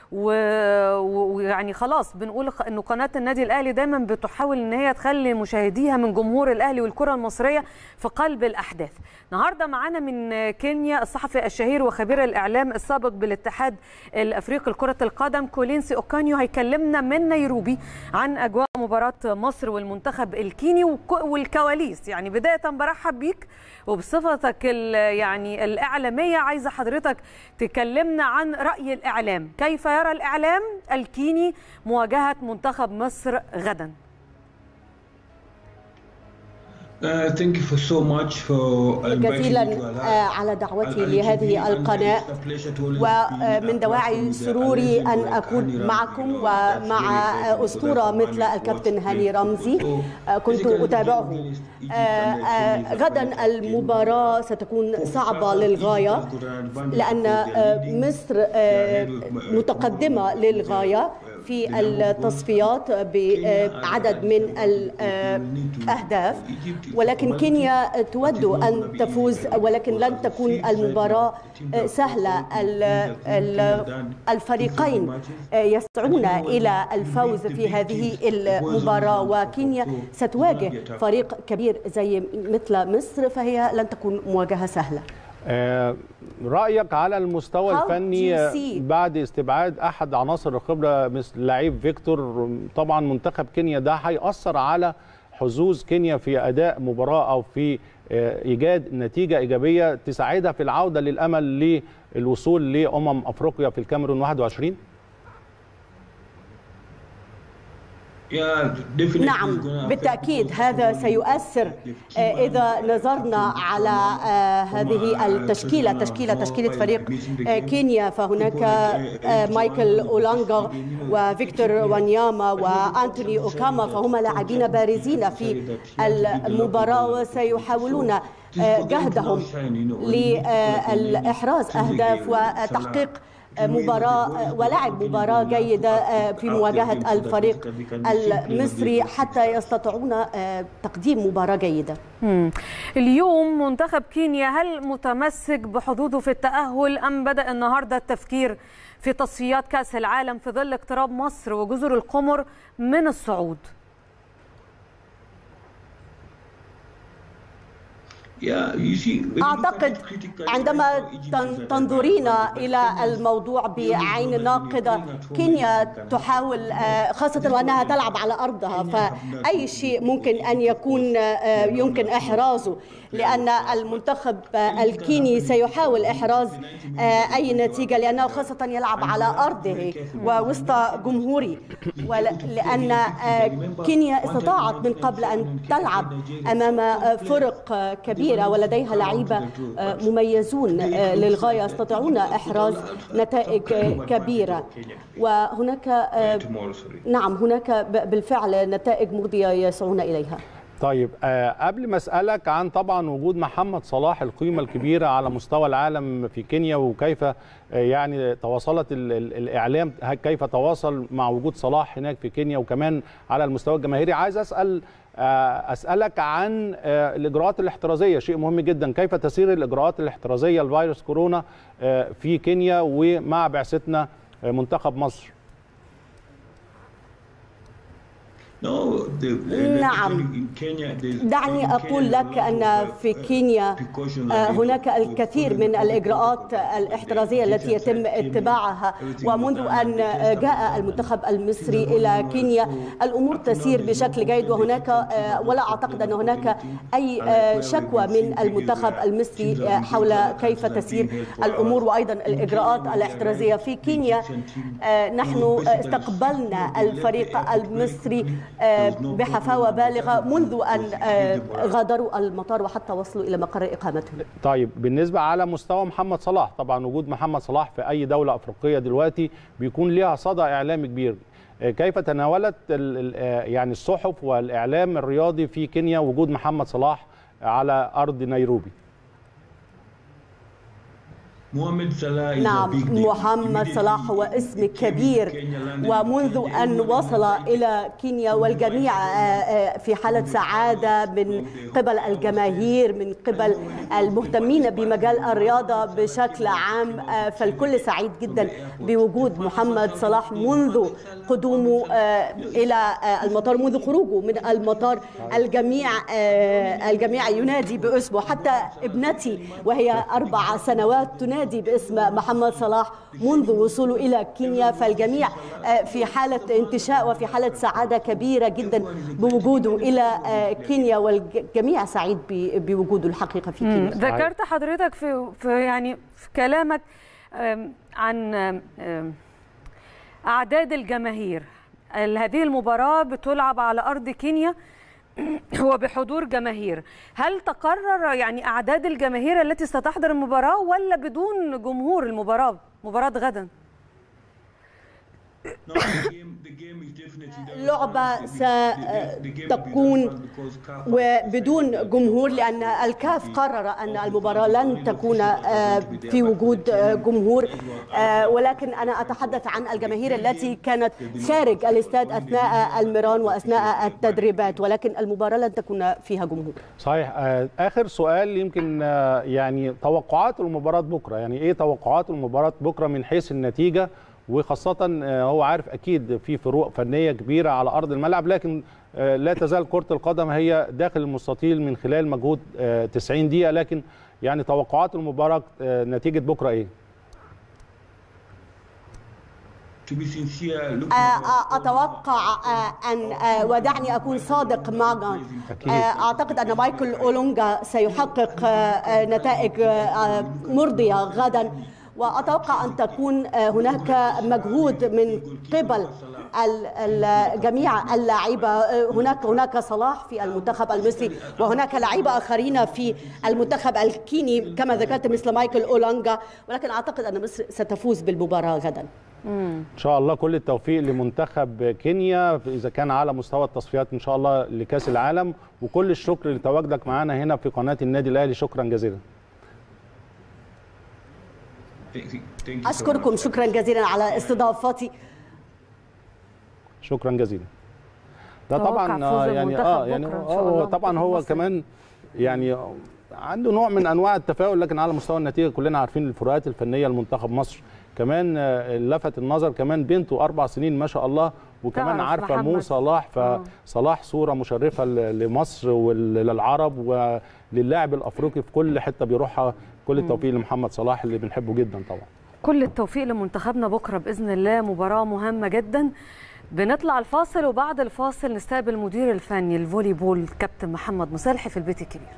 A: و- و- ويعني خلاص بنقول خ- انه قناه النادي الاهلي دايما بتحاول ان هي تخلي مشاهديها من جمهور الاهلي والكره المصريه في قلب الاحداث. النهارده معانا من كينيا الصحفي الشهير وخبير الاعلام السابق بالاتحاد الافريقي لكره القدم كولينسي اوكانيو هيكلمنا من نيروبي عن اجواء مباراه مصر والمنتخب الكيني وك- والكواليس يعني بدايه برحب بيك وبصفتك ال- يعني الاعلاميه عايزه حضرتك تكلمنا عن راي الاعلام كيف يرى الاعلام الكيني مواجهه منتخب مصر غدا
E: Uh, thank you for so much for inviting me
F: جزيلا
E: to
F: آه،
E: Alliance.
F: على دعوتي
E: Al-
F: لهذه
E: Al-
F: القناة
E: It's a pleasure to always be
F: ومن
E: a
F: دواعي
E: platform with
F: سروري
E: Alliance
F: أن
E: like
F: أكون
E: Hani
F: معكم
E: Ramzi, you know, that's
F: ومع
E: really great.
F: أسطورة
E: So
F: مثل
E: that's
F: الكابتن
E: what's
F: هاني
E: great.
F: رمزي
E: So,
F: آه، كنت
E: basically,
F: أتابعه
E: Egypt and,
F: آه، آه،
E: uh, Kenya
F: غدا
E: is a
F: المباراة ستكون صعبة للغاية لأن آه، مصر آه، متقدمة للغاية في التصفيات بعدد من الأهداف ولكن كينيا تود أن تفوز ولكن لن تكون المباراة سهلة الفريقين يسعون إلى الفوز في هذه المباراة وكينيا ستواجه فريق كبير زي مثل مصر فهي لن تكون مواجهة سهلة
B: آه، رأيك على المستوى
F: How
B: الفني
F: do you see-
B: بعد استبعاد أحد عناصر الخبرة مثل لعيب فيكتور طبعا منتخب كينيا ده هيأثر على حظوظ كينيا في أداء مباراة أو في آه، إيجاد نتيجة إيجابية تساعدها في العودة للأمل للوصول لأمم أفريقيا في الكاميرون 21
F: نعم بالتأكيد هذا سيؤثر آه، إذا نظرنا على آه، هذه التشكيلة تشكيلة تشكيلة فريق آه، كينيا فهناك آه، مايكل أولانجا وفيكتور وانياما وأنتوني أوكاما فهم لاعبين بارزين في المباراة وسيحاولون آه، جهدهم لإحراز أهداف وتحقيق مباراة ولعب مباراة جيدة في مواجهة الفريق المصري حتى يستطيعون تقديم مباراة جيدة
A: مم. اليوم منتخب كينيا هل متمسك بحظوظه في التأهل أم بدأ النهاردة التفكير في تصفيات كأس العالم في ظل اقتراب مصر وجزر القمر من الصعود؟
F: أعتقد عندما تن- تنظرين إلى الموضوع بعين ناقدة كينيا تحاول آه، خاصة وأنها تلعب على أرضها فأي شيء ممكن أن يكون آه، يمكن إحرازه لأن المنتخب آه، الكيني سيحاول إحراز آه، أي نتيجة لأنه خاصة يلعب على أرضه ووسط جمهوري ول- لأن آه، كينيا استطاعت من قبل أن تلعب أمام آه، فرق آه، كبيرة ولديها لعيبة آه، مميزون آه، للغاية يستطيعون إحراز نتائج آه، كبيرة وهناك آه، نعم هناك ب- بالفعل نتائج مرضية يسعون إليها
B: طيب آه، قبل ما اسالك عن طبعا وجود محمد صلاح القيمه الكبيره على مستوى العالم في كينيا وكيف آه، يعني تواصلت ال- ال- الاعلام ه- كيف تواصل مع وجود صلاح هناك في كينيا وكمان على المستوى الجماهيري عايز اسال آه، اسالك عن آه، الاجراءات الاحترازيه شيء مهم جدا كيف تسير الاجراءات الاحترازيه لفيروس كورونا آه، في كينيا ومع بعثتنا آه، منتخب مصر
F: نعم دعني أقول لك أن في كينيا آه، هناك الكثير من الإجراءات الاحترازية التي يتم اتباعها ومنذ أن جاء المنتخب المصري إلى كينيا الأمور تسير بشكل جيد وهناك آه، ولا أعتقد أن هناك أي آه، شكوى من المنتخب المصري آه، حول كيف تسير الأمور وأيضا الإجراءات الاحترازية في كينيا آه، نحن استقبلنا الفريق المصري آه، بحفاوة بالغة منذ أن آه، غادروا المطار وحتى وصلوا إلى مقر إقامتهم
B: طيب بالنسبة على مستوى محمد صلاح طبعا وجود محمد صلاح في أي دولة أفريقية دلوقتي بيكون ليها صدى إعلامي كبير آه، كيف تناولت ال- ال- آه، يعني الصحف والإعلام الرياضي في كينيا وجود محمد صلاح على أرض نيروبي
F: نعم محمد صلاح هو اسم كبير ومنذ أن وصل إلى كينيا والجميع آه، آه، في حالة سعادة من قبل الجماهير من قبل المهتمين بمجال الرياضة بشكل عام آه، فالكل سعيد جدا بوجود محمد صلاح منذ قدومه آه، إلى آه، المطار منذ خروجه من المطار الجميع آه، الجميع ينادي باسمه حتى ابنتي وهي أربع سنوات تنادي باسم محمد صلاح منذ وصوله إلى كينيا فالجميع آه، في حالة انتشاء وفي حالة سعادة كبيرة جدا بوجوده إلى آه، كينيا والجميع سعيد ب- بوجوده الحقيقة في
A: مم.
F: كينيا
A: ذكرت حضرتك في, في يعني في كلامك آم، عن آم، أعداد الجماهير ال- هذه المباراة بتلعب على أرض كينيا وبحضور جماهير هل تقرر يعني أعداد الجماهير التي ستحضر المباراة ولا بدون جمهور المباراة مباراة غدا
F: لعبة ستكون وبدون جمهور لأن الكاف قرر أن المباراة لن تكون في وجود جمهور ولكن أنا أتحدث عن الجماهير التي كانت خارج الاستاد أثناء المران وأثناء التدريبات ولكن المباراة لن تكون فيها جمهور
B: صحيح آخر سؤال يمكن يعني توقعات المباراة بكرة يعني إيه توقعات المباراة بكرة من حيث النتيجة وخاصة هو عارف أكيد في فروق فنية كبيرة على أرض الملعب لكن لا تزال كرة القدم هي داخل المستطيل من خلال مجهود 90 دقيقة لكن يعني توقعات المباراة نتيجة بكرة إيه؟
F: اتوقع ان ودعني اكون صادق معك اعتقد ان مايكل اولونجا سيحقق نتائج مرضيه غدا واتوقع ان تكون هناك مجهود من قبل جميع اللعيبه هناك هناك صلاح في المنتخب المصري وهناك لعيبه اخرين في المنتخب الكيني كما ذكرت مثل مايكل اولانجا ولكن اعتقد ان مصر ستفوز بالمباراه غدا
B: ان شاء الله كل التوفيق لمنتخب كينيا اذا كان على مستوى التصفيات ان شاء الله لكاس العالم وكل الشكر لتواجدك معنا هنا في قناه النادي الاهلي شكرا جزيلا
F: اشكركم شكرا جزيلا على استضافتي
B: شكرا جزيلا ده طبعا يعني اه يعني هو طبعا هو كمان يعني عنده نوع من انواع التفاؤل لكن على مستوى النتيجه كلنا عارفين الفروقات الفنيه لمنتخب مصر كمان لفت النظر كمان بنته اربع سنين ما شاء الله وكمان عارفه مو صلاح فصلاح صوره مشرفه لمصر وللعرب وللاعب الافريقي في كل حته بيروحها كل التوفيق لمحمد صلاح اللي بنحبه جدا طبعا
A: كل التوفيق لمنتخبنا بكره باذن الله مباراه مهمه جدا بنطلع الفاصل وبعد الفاصل نستقبل المدير الفني الفولي بول كابتن محمد مصالحي في البيت الكبير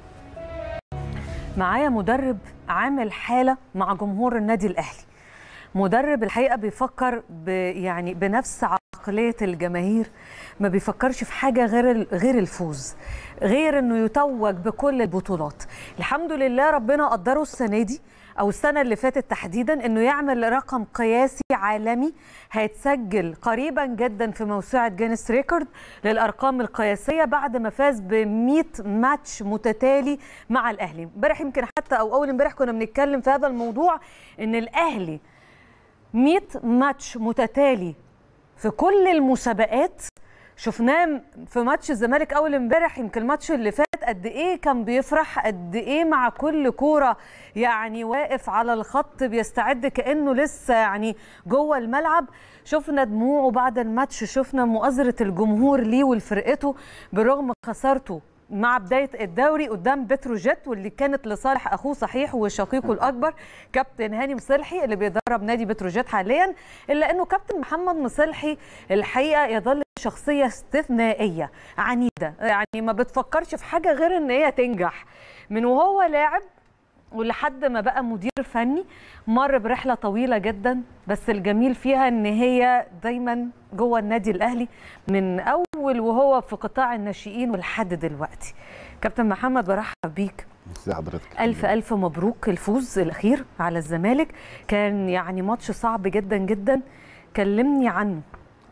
A: معايا مدرب عامل حاله مع جمهور النادي الاهلي مدرب الحقيقه بيفكر ب يعني بنفس عقليه الجماهير ما بيفكرش في حاجه غير غير الفوز غير انه يتوج بكل البطولات الحمد لله ربنا قدره السنه دي او السنه اللي فاتت تحديدا انه يعمل رقم قياسي عالمي هيتسجل قريبا جدا في موسوعه جينيس ريكورد للارقام القياسيه بعد ما فاز ب 100 ماتش متتالي مع الاهلي امبارح يمكن حتى او اول امبارح كنا بنتكلم في هذا الموضوع ان الاهلي 100 ماتش متتالي في كل المسابقات شفناه في ماتش الزمالك اول امبارح يمكن الماتش اللي فات قد ايه كان بيفرح قد ايه مع كل كوره يعني واقف على الخط بيستعد كانه لسه يعني جوه الملعب شفنا دموعه بعد الماتش شفنا مؤازره الجمهور ليه ولفرقته برغم خسارته مع بدايه الدوري قدام بتروجيت واللي كانت لصالح اخوه صحيح وشقيقه الاكبر كابتن هاني مصلحي اللي بيدرب نادي بتروجيت حاليا الا انه كابتن محمد مصلحي الحقيقه يظل شخصيه استثنائيه عنيده يعني ما بتفكرش في حاجه غير ان هي تنجح من وهو لاعب ولحد ما بقى مدير فني مر برحله طويله جدا بس الجميل فيها ان هي دايما جوه النادي الاهلي من اول وهو في قطاع الناشئين ولحد دلوقتي كابتن محمد برحب بيك
G: ازي حضرتك
A: الف الف مبروك الفوز الاخير على الزمالك كان يعني ماتش صعب جدا جدا كلمني عنه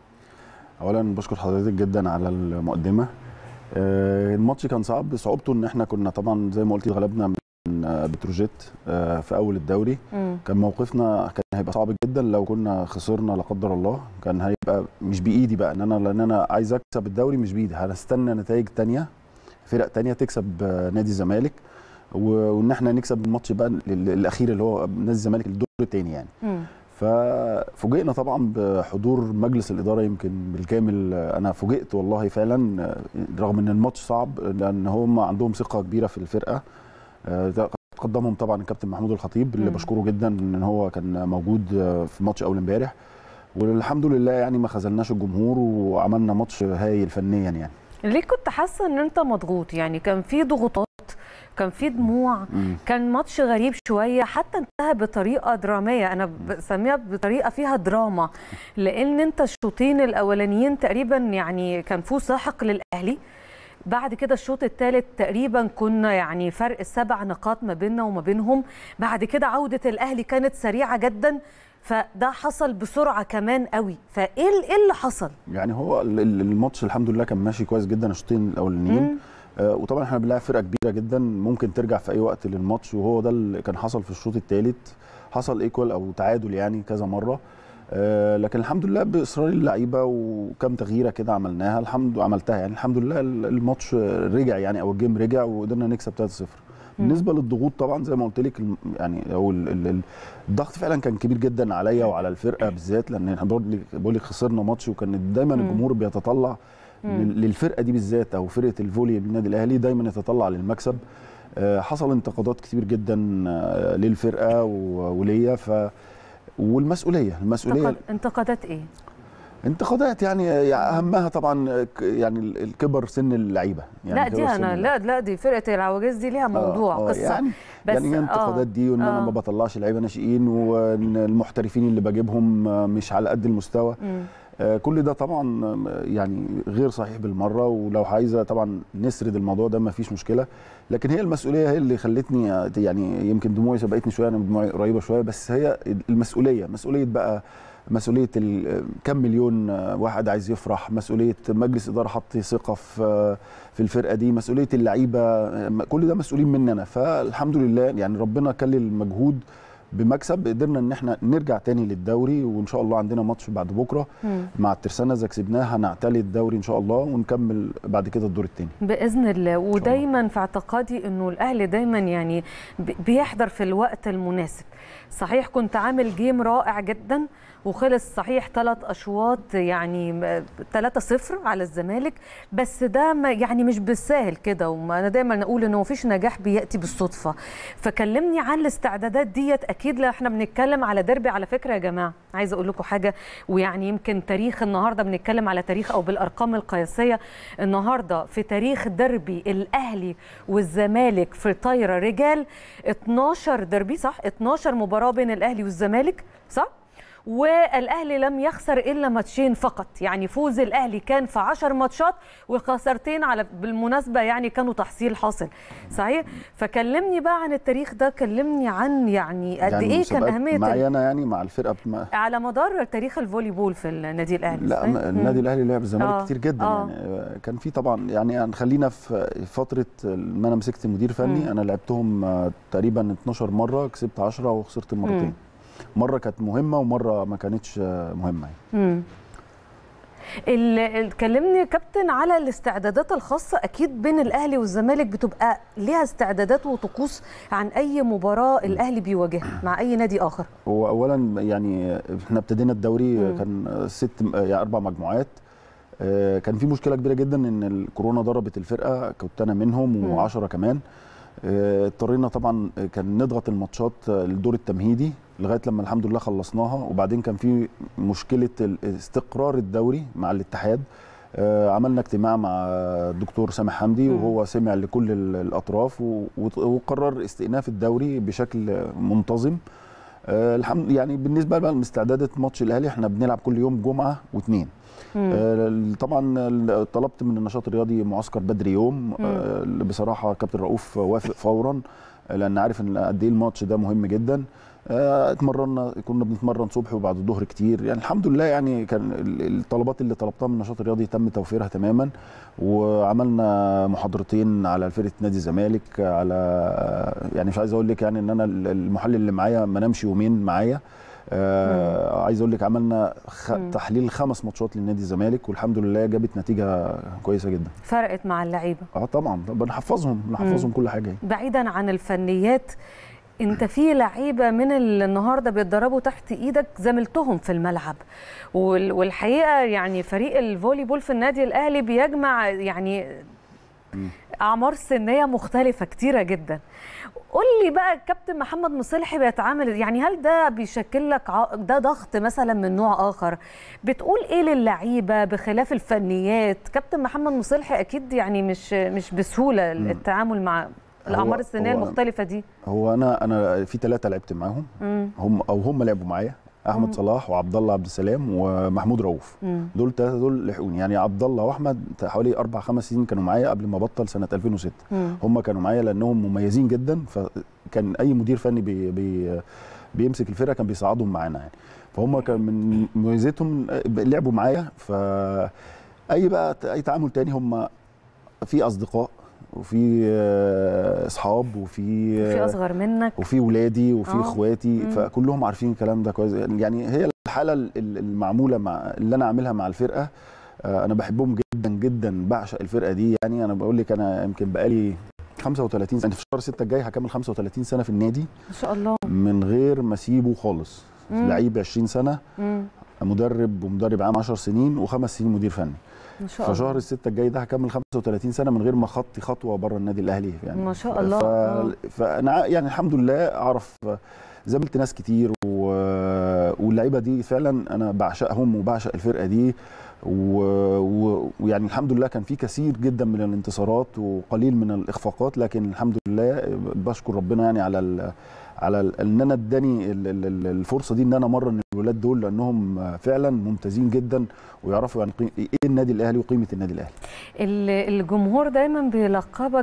G: اولا بشكر حضرتك جدا على المقدمه الماتش كان صعب صعوبته ان احنا كنا طبعا زي ما قلتي غلبنا من بتروجيت في اول الدوري م. كان موقفنا كان هيبقى صعب جدا لو كنا خسرنا لا قدر الله كان هيبقى مش بايدي بقى ان انا لان انا عايز اكسب الدوري مش بايدي هنستنى نتائج تانية فرق تانية تكسب نادي الزمالك وان احنا نكسب الماتش بقى الاخير اللي هو نادي الزمالك الدور الثاني يعني م. ففوجئنا طبعا بحضور مجلس الاداره يمكن بالكامل انا فوجئت والله فعلا رغم ان الماتش صعب لان هم عندهم ثقه كبيره في الفرقه قدمهم طبعا الكابتن محمود الخطيب اللي بشكره جدا ان هو كان موجود في ماتش اول امبارح والحمد لله يعني ما خذلناش الجمهور وعملنا ماتش هايل فنيا يعني
A: ليه كنت حاسه ان انت مضغوط يعني كان في ضغوطات كان في دموع مم. كان ماتش غريب شويه حتى انتهى بطريقه دراميه انا بسميها بطريقه فيها دراما لان انت الشوطين الاولانيين تقريبا يعني كان فوز ساحق للاهلي بعد كده الشوط الثالث تقريبا كنا يعني فرق السبع نقاط ما بيننا وما بينهم بعد كده عودة الأهلي كانت سريعة جدا فده حصل بسرعه كمان قوي فايه ايه اللي حصل
G: يعني هو الماتش الحمد لله كان ماشي كويس جدا الشوطين الاولانيين آه وطبعا احنا بنلعب فرقه كبيره جدا ممكن ترجع في اي وقت للماتش وهو ده اللي كان حصل في الشوط الثالث حصل ايكوال او تعادل يعني كذا مره آه لكن الحمد لله باصرار اللعيبه وكم تغييره كده عملناها الحمد عملتها يعني الحمد لله الماتش رجع يعني او الجيم رجع وقدرنا نكسب 3-0 بالنسبه للضغوط طبعا زي ما قلت لك يعني او الضغط فعلا كان كبير جدا عليا وعلى الفرقه بالذات لان احنا بقول لك خسرنا ماتش وكان دايما الجمهور بيتطلع للفرقه دي بالذات او فرقه الفولي بالنادي الاهلي دايما يتطلع للمكسب حصل انتقادات كتير جدا للفرقه وليا ف والمسؤوليه المسؤوليه
A: انتقادات ايه
G: انتقادات يعني اهمها طبعا يعني الكبر سن اللعيبه يعني
A: لا دي انا لا لا دي فرقه العواجيز دي ليها موضوع
G: آه
A: قصه
G: يعني بس يعني الانتقادات دي وان انا ما بطلعش لعيبه ناشئين وان المحترفين اللي بجيبهم مش على قد المستوى م. كل ده طبعا يعني غير صحيح بالمره ولو عايزه طبعا نسرد الموضوع ده ما فيش مشكله لكن هي المسؤوليه هي اللي خلتني يعني يمكن دموعي سبقتني شويه انا دموعي قريبه شويه بس هي المسؤوليه مسؤوليه بقى مسؤوليه كم مليون واحد عايز يفرح مسؤوليه مجلس اداره حط ثقه في في الفرقه دي مسؤوليه اللعيبه كل ده مسؤولين مننا فالحمد لله يعني ربنا كلل المجهود بمكسب قدرنا ان احنا نرجع تاني للدوري وان شاء الله عندنا ماتش بعد بكره مم. مع الترسانه اذا كسبناه هنعتلي الدوري ان شاء الله ونكمل بعد كده الدور الثاني
A: باذن الله ودايما في اعتقادي انه الاهلي دايما يعني بيحضر في الوقت المناسب صحيح كنت عامل جيم رائع جدا وخلص صحيح ثلاث اشواط يعني 3-0 على الزمالك بس ده يعني مش بالساهل كده وانا دايما اقول انه مفيش نجاح بياتي بالصدفه فكلمني عن الاستعدادات ديت اكيد لا احنا بنتكلم على ديربي على فكره يا جماعه عايزه اقول لكم حاجه ويعني يمكن تاريخ النهارده بنتكلم على تاريخ او بالارقام القياسيه النهارده في تاريخ ديربي الاهلي والزمالك في طايره رجال 12 ديربي صح 12 مباراه بين الاهلي والزمالك صح والاهلي لم يخسر الا ماتشين فقط يعني فوز الاهلي كان في 10 ماتشات وخسارتين على بالمناسبه يعني كانوا تحصيل حاصل صحيح فكلمني بقى عن التاريخ ده كلمني عن يعني قد يعني ايه كان اهميه
G: معايا انا يعني مع الفرقه بما...
A: على مدار تاريخ الفولي بول في النادي الاهلي
G: لا صحيح؟ النادي الاهلي لعب الزمالك آه. كتير جدا آه. يعني كان في طبعا يعني خلينا في فتره ما انا مسكت مدير فني مم. انا لعبتهم تقريبا 12 مره كسبت 10 وخسرت مرتين مره كانت مهمه ومره ما كانتش مهمه
A: يعني. اللي كلمني كابتن على الاستعدادات الخاصه اكيد بين الاهلي والزمالك بتبقى ليها استعدادات وطقوس عن اي مباراه الاهلي بيواجهها مع اي نادي اخر
G: هو اولا يعني احنا ابتدينا الدوري مم. كان ست يعني اربع مجموعات كان في مشكله كبيره جدا ان الكورونا ضربت الفرقه كنت انا منهم و10 كمان اضطرينا طبعا كان نضغط الماتشات للدور التمهيدي لغايه لما الحمد لله خلصناها وبعدين كان في مشكله استقرار الدوري مع الاتحاد عملنا اجتماع مع الدكتور سامح حمدي وهو سمع لكل الاطراف وقرر استئناف الدوري بشكل منتظم الحمد يعني بالنسبه بقى لاستعدادات ماتش الاهلي احنا بنلعب كل يوم جمعه واثنين آه طبعا طلبت من النشاط الرياضي معسكر بدري يوم آه بصراحه كابتن رؤوف وافق فورا لان عارف ان قد ايه الماتش ده مهم جدا آه اتمرنا كنا بنتمرن صبح وبعد الظهر كتير يعني الحمد لله يعني كان الطلبات اللي طلبتها من النشاط الرياضي تم توفيرها تماما وعملنا محاضرتين على فرقه نادي الزمالك على يعني مش عايز اقول لك يعني ان انا المحلل اللي معايا ما نامش يومين معايا آه عايز اقول لك عملنا خ... تحليل خمس ماتشات للنادي الزمالك والحمد لله جابت نتيجه كويسه جدا
A: فرقت مع اللعيبه
G: اه طبعا بنحفظهم بنحفظهم كل حاجه
A: بعيدا عن الفنيات انت في لعيبه من النهارده بيتدربوا تحت ايدك زميلتهم في الملعب والحقيقه يعني فريق الفولي بول في النادي الاهلي بيجمع يعني اعمار سنيه مختلفه كتيره جدا قول لي بقى كابتن محمد مصلحي بيتعامل يعني هل ده بيشكل لك ده ضغط مثلا من نوع اخر بتقول ايه للعيبه بخلاف الفنيات كابتن محمد مصلحي اكيد يعني مش مش بسهوله التعامل مع الاعمار السنيه المختلفه دي
G: هو انا انا في ثلاثه لعبت معاهم هم او هم لعبوا معايا احمد مم. صلاح وعبد الله عبد السلام ومحمود رؤوف دول ثلاثه دول لحقوني يعني عبد الله واحمد حوالي اربع خمس سنين كانوا معايا قبل ما بطل سنه 2006 مم. هم كانوا معايا لانهم مميزين جدا فكان اي مدير فني بي بي بيمسك الفرقه كان بيصعدهم معانا يعني فهم كان من مميزاتهم لعبوا معايا ف اي بقى اي تعامل تاني هم في اصدقاء وفي اصحاب وفي
A: في اصغر منك
G: وفي ولادي وفي أوه. اخواتي فكلهم عارفين الكلام ده كويس يعني هي الحاله المعموله مع اللي انا عاملها مع الفرقه انا بحبهم جدا جدا بعشق الفرقه دي يعني انا بقول لك انا يمكن بقالي 35 سنه في شهر 6 الجاي هكمل 35 سنه في النادي
A: ما شاء الله
G: من غير ما اسيبه خالص لعيب 20 سنه مم. مدرب ومدرب عام 10 سنين وخمس سنين مدير فني
A: ما شاء الله
G: فشهر الستة الجاي ده هكمل 35 سنه من غير ما خطي خطوه بره النادي الاهلي يعني
A: ما شاء الله
G: ف... فانا يعني الحمد لله اعرف زملت ناس كتير و... واللعيبه دي فعلا انا بعشقهم وبعشق الفرقه دي ويعني و... و... الحمد لله كان في كثير جدا من الانتصارات وقليل من الاخفاقات لكن الحمد لله بشكر ربنا يعني على ال... على ال... ان انا اداني الفرصه دي ان انا امرن الولاد دول لانهم فعلا ممتازين جدا ويعرفوا يعني ايه النادي الاهلي وقيمه النادي الاهلي.
A: الجمهور دايما بيلقبك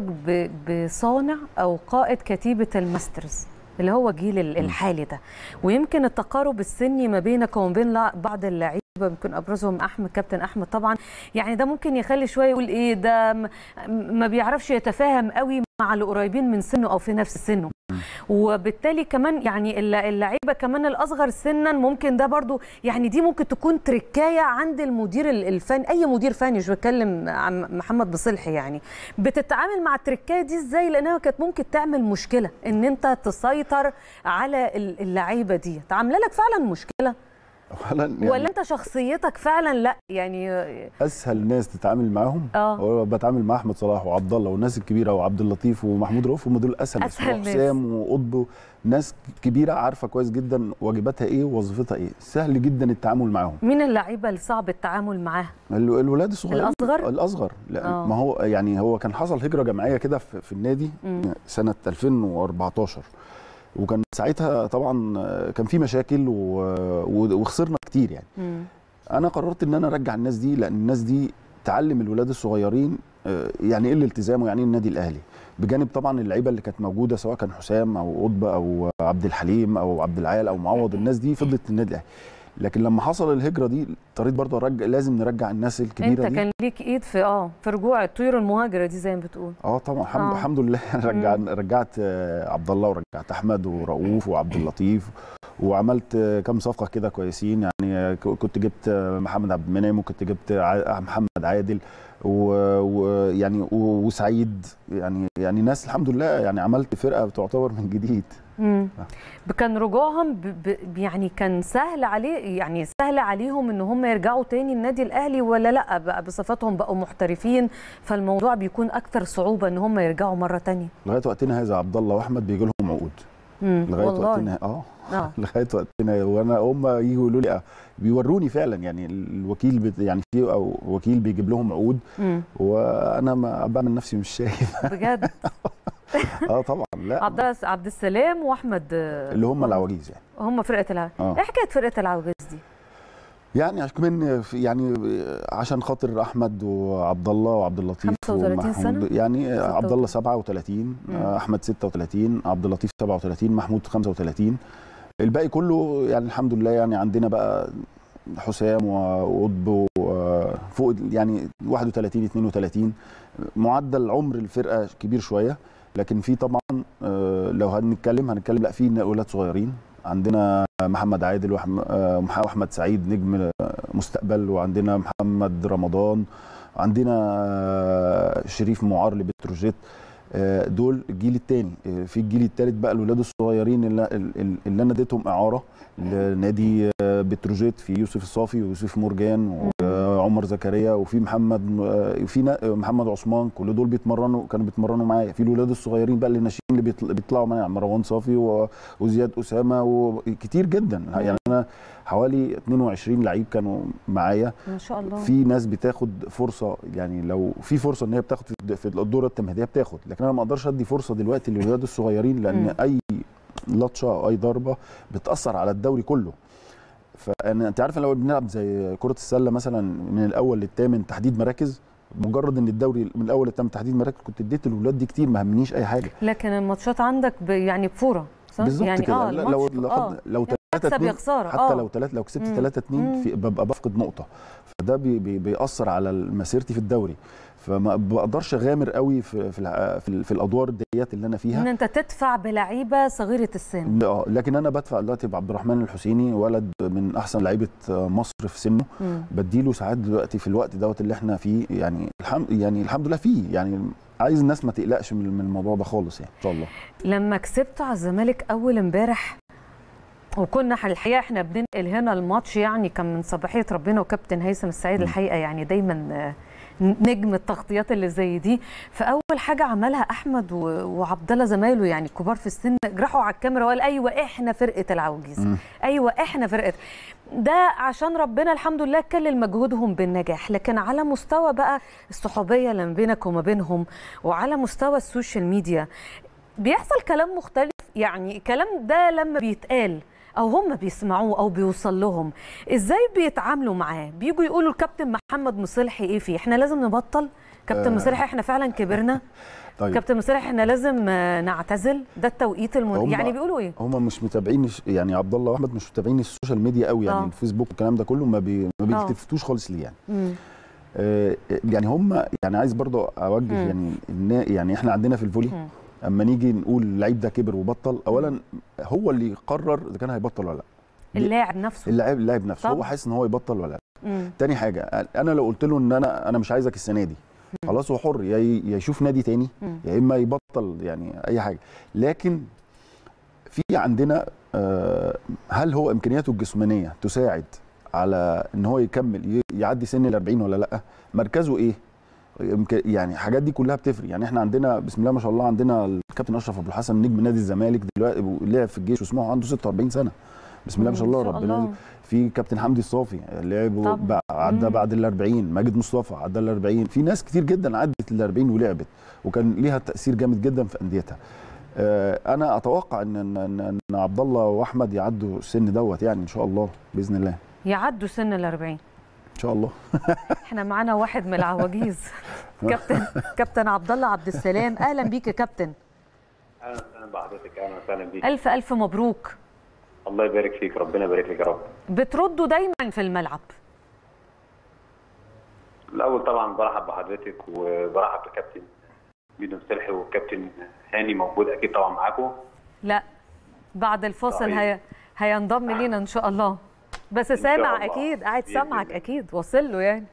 A: بصانع او قائد كتيبه الماسترز. اللي هو جيل الحالي ده ويمكن التقارب السني ما بينك وما بين بعض اللعيبه يمكن ابرزهم احمد كابتن احمد طبعا يعني ده ممكن يخلي شويه يقول ايه ده ما بيعرفش يتفاهم قوي مع اللي قريبين من سنه او في نفس سنه وبالتالي كمان يعني اللعيبه كمان الاصغر سنا ممكن ده برضو يعني دي ممكن تكون تركايه عند المدير الفني اي مدير فني مش بتكلم عن محمد بصلحي يعني بتتعامل مع التركايه دي ازاي لانها كانت ممكن تعمل مشكله ان انت تسيطر على اللعيبه دي عامله لك فعلا مشكله يعني ولا انت شخصيتك فعلا لا يعني
G: اسهل ناس تتعامل معاهم
A: اه
G: بتعامل مع احمد صلاح وعبد الله والناس الكبيره وعبد اللطيف ومحمود رؤوف هم دول اسهل ناس وحسام وقطب ناس كبيره عارفه كويس جدا واجباتها ايه ووظيفتها ايه سهل جدا التعامل معاهم
A: مين اللعيبه الصعب التعامل معاها
G: الولاد الصغيرين
A: الاصغر
G: الاصغر لا أوه. ما هو يعني هو كان حصل هجره جماعيه كده في, في النادي م. سنه 2014 وكان ساعتها طبعا كان في مشاكل وخسرنا كتير يعني
A: م.
G: انا قررت ان انا ارجع الناس دي لان الناس دي تعلم الولاد الصغيرين يعني ايه الالتزام ويعني ايه النادي الاهلي بجانب طبعا اللعيبه اللي كانت موجوده سواء كان حسام او قطب او عبد الحليم او عبد العال او معوض الناس دي فضلت النادي الاهلي لكن لما حصل الهجره دي اضطريت برضه ارجع لازم نرجع الناس الكبيره
A: انت
G: دي
A: انت كان ليك ايد في اه في رجوع الطيور المهاجره دي زي ما بتقول
G: اه طبعا الحمد, آه. الحمد لله رجعت رجعت عبد الله ورجعت احمد ورؤوف وعبد اللطيف وعملت كام صفقه كده كويسين يعني كنت جبت محمد عبد المنعم وكنت جبت محمد عادل ويعني وسعيد يعني يعني ناس الحمد لله يعني عملت فرقه تعتبر من جديد
A: امم كان رجوعهم ب... ب... يعني كان سهل عليه يعني سهل عليهم ان هم يرجعوا تاني النادي الاهلي ولا لا بقى بصفتهم بقوا محترفين فالموضوع بيكون اكثر صعوبه ان هم يرجعوا مره تانية
G: لغايه وقتنا هذا عبد الله واحمد بيجي لهم عقود
A: لغايه
G: وقتنا اه آه. لغايه وقتنا وانا هم يجوا يقولوا لي بيوروني فعلا يعني الوكيل بت يعني في او وكيل بيجيب لهم عقود
A: مم.
G: وانا ما بعمل نفسي مش شايف
A: بجد
G: اه طبعا لا
A: عبد عبد السلام واحمد
G: اللي هم العواجيز يعني
A: هم فرقه العواجيز
G: آه.
A: ايه حكايه فرقه العواجيز دي
G: يعني كمان يعني عشان خاطر احمد وعبد الله وعبد اللطيف
A: 35 سنه
G: يعني عبد الله 37
A: مم.
G: احمد 36 عبد اللطيف 37 محمود 35 الباقي كله يعني الحمد لله يعني عندنا بقى حسام وقطب فوق يعني 31 32 معدل عمر الفرقه كبير شويه لكن في طبعا لو هنتكلم هنتكلم لا في اولاد صغيرين عندنا محمد عادل واحمد سعيد نجم مستقبل وعندنا محمد رمضان عندنا شريف معار لبتروجيت دول الجيل الثاني في الجيل الثالث بقى الولاد الصغيرين اللي, اللي انا اديتهم اعاره لنادي بتروجيت في يوسف الصافي ويوسف مرجان وعمر زكريا وفي محمد في محمد عثمان كل دول بيتمرنوا كانوا بيتمرنوا معايا في الولاد الصغيرين بقى اللي ناشئين اللي بيطلعوا معايا مروان صافي وزياد اسامه وكتير جدا يعني انا حوالي 22 لعيب كانوا معايا
A: ما شاء الله
G: في ناس بتاخد فرصه يعني لو في فرصه ان هي بتاخد في الدوره التمهيديه بتاخد لكن انا ما اقدرش ادي فرصه دلوقتي للولاد الصغيرين لان م. اي لطشه او اي ضربه بتاثر على الدوري كله فانا انت عارف لو بنلعب زي كره السله مثلا من الاول للثامن تحديد مراكز مجرد ان الدوري من الاول للثامن تحديد مراكز كنت اديت الاولاد دي كتير ما همنيش اي حاجه
A: لكن الماتشات عندك ب... يعني بفوره صح؟
G: بالظبط
A: يعني
G: كده
A: اه
G: لا،
A: الماتش
G: لو لو
A: آه.
G: خد- لو
A: يعني
G: 3
A: مكسب يا
G: 2
A: خسارة،
G: حتى
A: آه.
G: لو 3 لو كسبت
A: مم.
G: 3 2
A: مم.
G: في ببقى بفقد نقطه فده بي بي بيأثر على مسيرتي في الدوري فما بقدرش اغامر قوي في في, الع- في, ال- في الادوار ديت اللي انا فيها
A: ان انت تدفع بلعيبه صغيره السن
G: اه لكن انا بدفع دلوقتي بعبد الرحمن الحسيني ولد من احسن لعيبه مصر في سنه
A: مم.
G: بديله ساعات دلوقتي في الوقت دوت اللي احنا فيه يعني الحمد يعني الحمد لله فيه يعني عايز الناس ما تقلقش من من الموضوع ده خالص يعني ان شاء الله
A: لما كسبتوا على الزمالك اول امبارح وكنا الحقيقه احنا بننقل هنا الماتش يعني كان من صباحيه ربنا وكابتن هيثم السعيد الحقيقه يعني دايما آه، نجم التغطيات اللي زي دي فاول حاجه عملها احمد و- وعبد الله زمايله يعني كبار في السن راحوا على الكاميرا وقال ايوه احنا فرقه العواجيز
G: مم.
A: ايوه احنا فرقه ده عشان ربنا الحمد لله كلل مجهودهم بالنجاح لكن على مستوى بقى الصحوبيه اللي ما بينك وما بينهم وعلى مستوى السوشيال ميديا بيحصل كلام مختلف يعني الكلام ده لما بيتقال او هم بيسمعوه او بيوصل لهم ازاي بيتعاملوا معاه بيجوا يقولوا الكابتن محمد مصلحي ايه فيه احنا لازم نبطل كابتن
G: آه.
A: مصلحي احنا فعلا كبرنا
G: طيب
A: كابتن مصلحي احنا لازم آه، نعتزل ده التوقيت المن...
G: هم-
A: يعني بيقولوا ايه
G: هم مش متابعين الش- يعني عبد الله واحمد مش متابعين السوشيال ميديا قوي يعني
A: آه.
G: الفيسبوك والكلام ده كله ما, بي ما
A: آه.
G: بيلتفتوش خالص ليه يعني
A: مم.
G: آه يعني هم يعني عايز برضه اوجه
A: مم.
G: يعني النا- يعني احنا عندنا في الفولي
A: مم.
G: اما نيجي نقول اللعيب ده كبر وبطل اولا هو اللي يقرر اذا كان هيبطل ولا لا
A: اللاعب نفسه
G: اللاعب اللاعب نفسه
A: طبعا.
G: هو حاسس ان هو يبطل ولا لا
A: مم.
G: تاني حاجه انا لو قلت له ان انا انا مش عايزك السنه دي خلاص هو حر يا ي- يا يشوف نادي تاني
A: مم.
G: يا اما يبطل يعني اي حاجه لكن في عندنا آه، هل هو امكانياته الجسمانيه تساعد على ان هو يكمل ي- يعدي سن ال 40 ولا لا مركزه ايه يمكن- يعني الحاجات دي كلها بتفرق يعني احنا عندنا بسم الله ما شاء الله عندنا الكابتن اشرف ابو الحسن نجم نادي الزمالك دلوقتي لعب في الجيش واسمه عنده 46 سنه بسم الله ما شاء الله ربنا في كابتن حمدي الصافي لعب
A: طبعا.
G: بع- عدى
A: مم.
G: بعد ال 40 ماجد مصطفى عدى ال 40 في ناس كتير جدا عدت ال 40 ولعبت وكان ليها تاثير جامد جدا في انديتها آه، انا اتوقع ان ان ان إن عبد الله واحمد يعدوا السن دوت يعني ان شاء الله باذن الله
A: يعدوا سن ال 40
G: ان شاء الله
A: احنا معانا واحد من العواجيز كابتن كابتن عبد الله عبد السلام اهلا بيك يا كابتن
H: اهلا وسهلا بحضرتك اهلا وسهلا بيك
A: الف الف مبروك
H: الله يبارك فيك ربنا يبارك لك يا رب
A: بتردوا دايما في الملعب
H: الاول طبعا برحب بحضرتك وبرحب بكابتن ميدو مسلحي والكابتن هاني موجود اكيد طبعا معاكم
A: لا بعد الفاصل
H: طيب.
A: هي هينضم لينا ان شاء الله بس
H: شاء
A: سامع
H: الله.
A: اكيد قاعد
H: بإذن
A: سامعك
H: الله.
A: اكيد واصل له يعني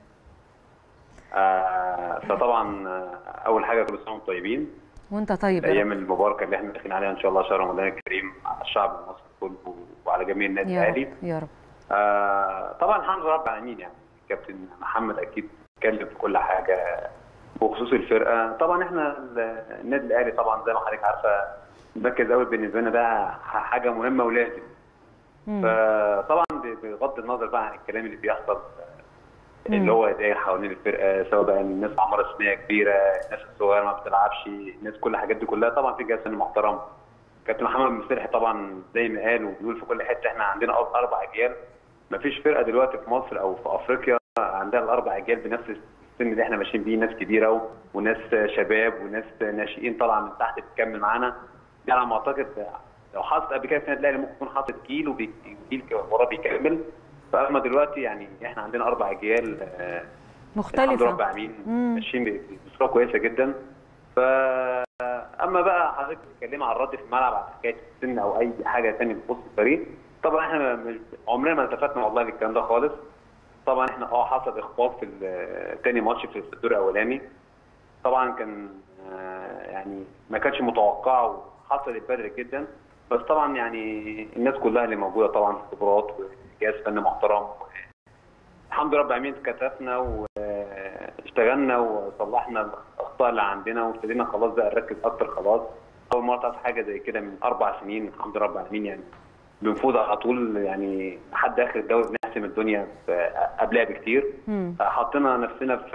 H: آه فطبعا آه، اول حاجه كل سنه وانتم طيبين
A: وانت طيب يا رب.
H: الايام المباركه اللي احنا داخلين عليها ان شاء الله شهر رمضان الكريم على الشعب المصري كله وعلى جميع النادي
A: يا
H: الاهلي
A: رب يا رب
H: آه طبعا الحمد لله رب العالمين يعني كابتن محمد اكيد اتكلم في كل حاجه بخصوص الفرقه طبعا احنا ال- النادي الاهلي طبعا زي ما حضرتك عارفه مركز اول بالنسبه لنا ده ح- حاجه مهمه ولازم
A: مم.
H: فطبعا ب- بغض النظر بقى عن الكلام اللي بيحصل اللي هو داير حوالين الفرقه سواء بقى الناس اعمار سنيه كبيره الناس الصغيره ما بتلعبش الناس كل الحاجات دي كلها طبعا في جهاز فني محترم كابتن محمد مسلحي طبعا زي ما قال وبيقول في كل حته احنا عندنا أرب- اربع اجيال ما فيش فرقه دلوقتي في مصر او في افريقيا عندها الاربع اجيال بنفس السن اللي احنا ماشيين بيه ناس كبيره و- وناس شباب وناس ناشئين طالعه من تحت بتكمل معانا دي على ما اعتقد لو حصلت قبل كده في النادي الاهلي ممكن يكون حاطط جيل وجيل وراه بيكمل فاما دلوقتي يعني احنا عندنا اربع اجيال آه، الحمد لله رب
A: مختلفه
H: العالمين
A: مم.
H: ماشيين ب- بصوره كويسه جدا ف اما بقى حضرتك بتتكلمي عن الرد في الملعب على حكايه السن او اي حاجه ثانيه بتخص الفريق طبعا احنا مش عمرنا ما التفتنا والله للكلام ده خالص طبعا احنا اه حصل اخفاق في ال- تاني ماتش في الدور الاولاني طبعا كان آه، يعني ما كانش متوقع وحصلت بدري جدا بس طبعا يعني الناس كلها اللي موجوده طبعا في خبرات وجهاز فني محترم الحمد لله رب العالمين كتفنا واشتغلنا وصلحنا الاخطاء اللي عندنا وابتدينا خلاص بقى نركز اكتر خلاص اول مره تعرف حاجه زي كده من اربع سنين الحمد لله رب العالمين يعني بنفوز على طول يعني لحد اخر الدوري بنحسم الدنيا في قبلها بكتير
A: مم.
H: حطينا نفسنا في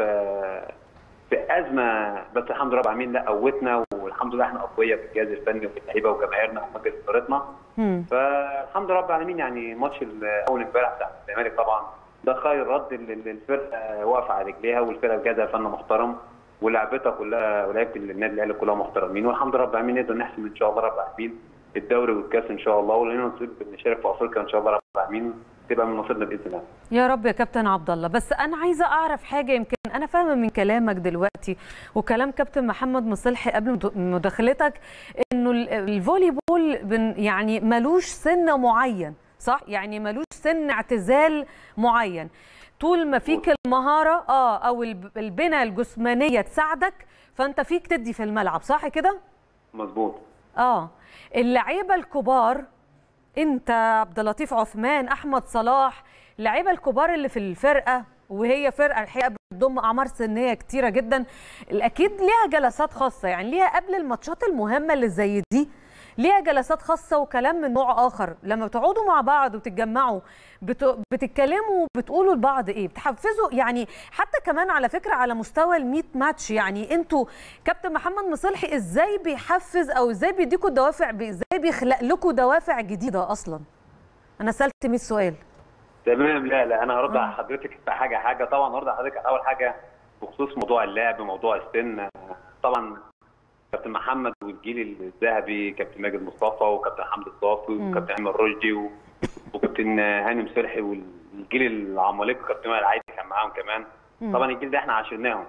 H: في ازمه بس الحمد لله رب العالمين لا قوتنا والحمد لله احنا اقوياء في الجهاز الفني وفي اللعيبه وجماهيرنا ومجلس ادارتنا
A: مم.
H: فالحمد لله رب العالمين يعني ماتش اول امبارح بتاع الزمالك طبعا ده خير رد لل- للفرقه واقفه على رجليها والفرقه بجهازها فن محترم ولعبتها كلها ولعيبه النادي الاهلي كلها محترمين والحمد لله رب العالمين نقدر نحسم ان شاء الله رب العالمين الدوري والكاس ان شاء الله ولنا نصيب نشارك في افريقيا ان شاء الله رب العالمين تبقى من نصيبنا باذن الله
A: يا رب يا كابتن عبد الله بس انا عايزه اعرف حاجه يمكن انا فاهمه من كلامك دلوقتي وكلام كابتن محمد مصلحي قبل مداخلتك انه الفولي بول يعني ملوش سن معين صح يعني ملوش سن اعتزال معين طول ما فيك المهاره اه او البنى الجسمانيه تساعدك فانت فيك تدي في الملعب صح كده
H: مظبوط
A: اه اللعيبه الكبار انت عبد اللطيف عثمان احمد صلاح اللعيبه الكبار اللي في الفرقه وهي فرقه الحقيقه بتضم اعمار سنيه كتيره جدا اكيد ليها جلسات خاصه يعني ليها قبل الماتشات المهمه اللي زي دي ليها جلسات خاصه وكلام من نوع اخر لما بتقعدوا مع بعض وتتجمعوا بت... بتتكلموا بتقولوا لبعض ايه بتحفزوا يعني حتى كمان على فكره على مستوى ال100 ماتش يعني انتوا كابتن محمد مصلحي ازاي بيحفز او ازاي بيديكوا دوافع ازاي بيخلق لكم دوافع جديده اصلا انا سالت 100 سؤال
H: تمام لا لا انا هرد على حضرتك في حاجه حاجه طبعا هرد على حضرتك اول حاجه بخصوص موضوع اللعب موضوع السن طبعا كابتن محمد والجيل الذهبي كابتن ماجد مصطفى وكابتن حمد الصافي وكابتن ايمن رشدي وكابتن هاني مسلحي والجيل العمالقه كابتن وائل العايدي كان معاهم كمان طبعا الجيل ده احنا عاشرناهم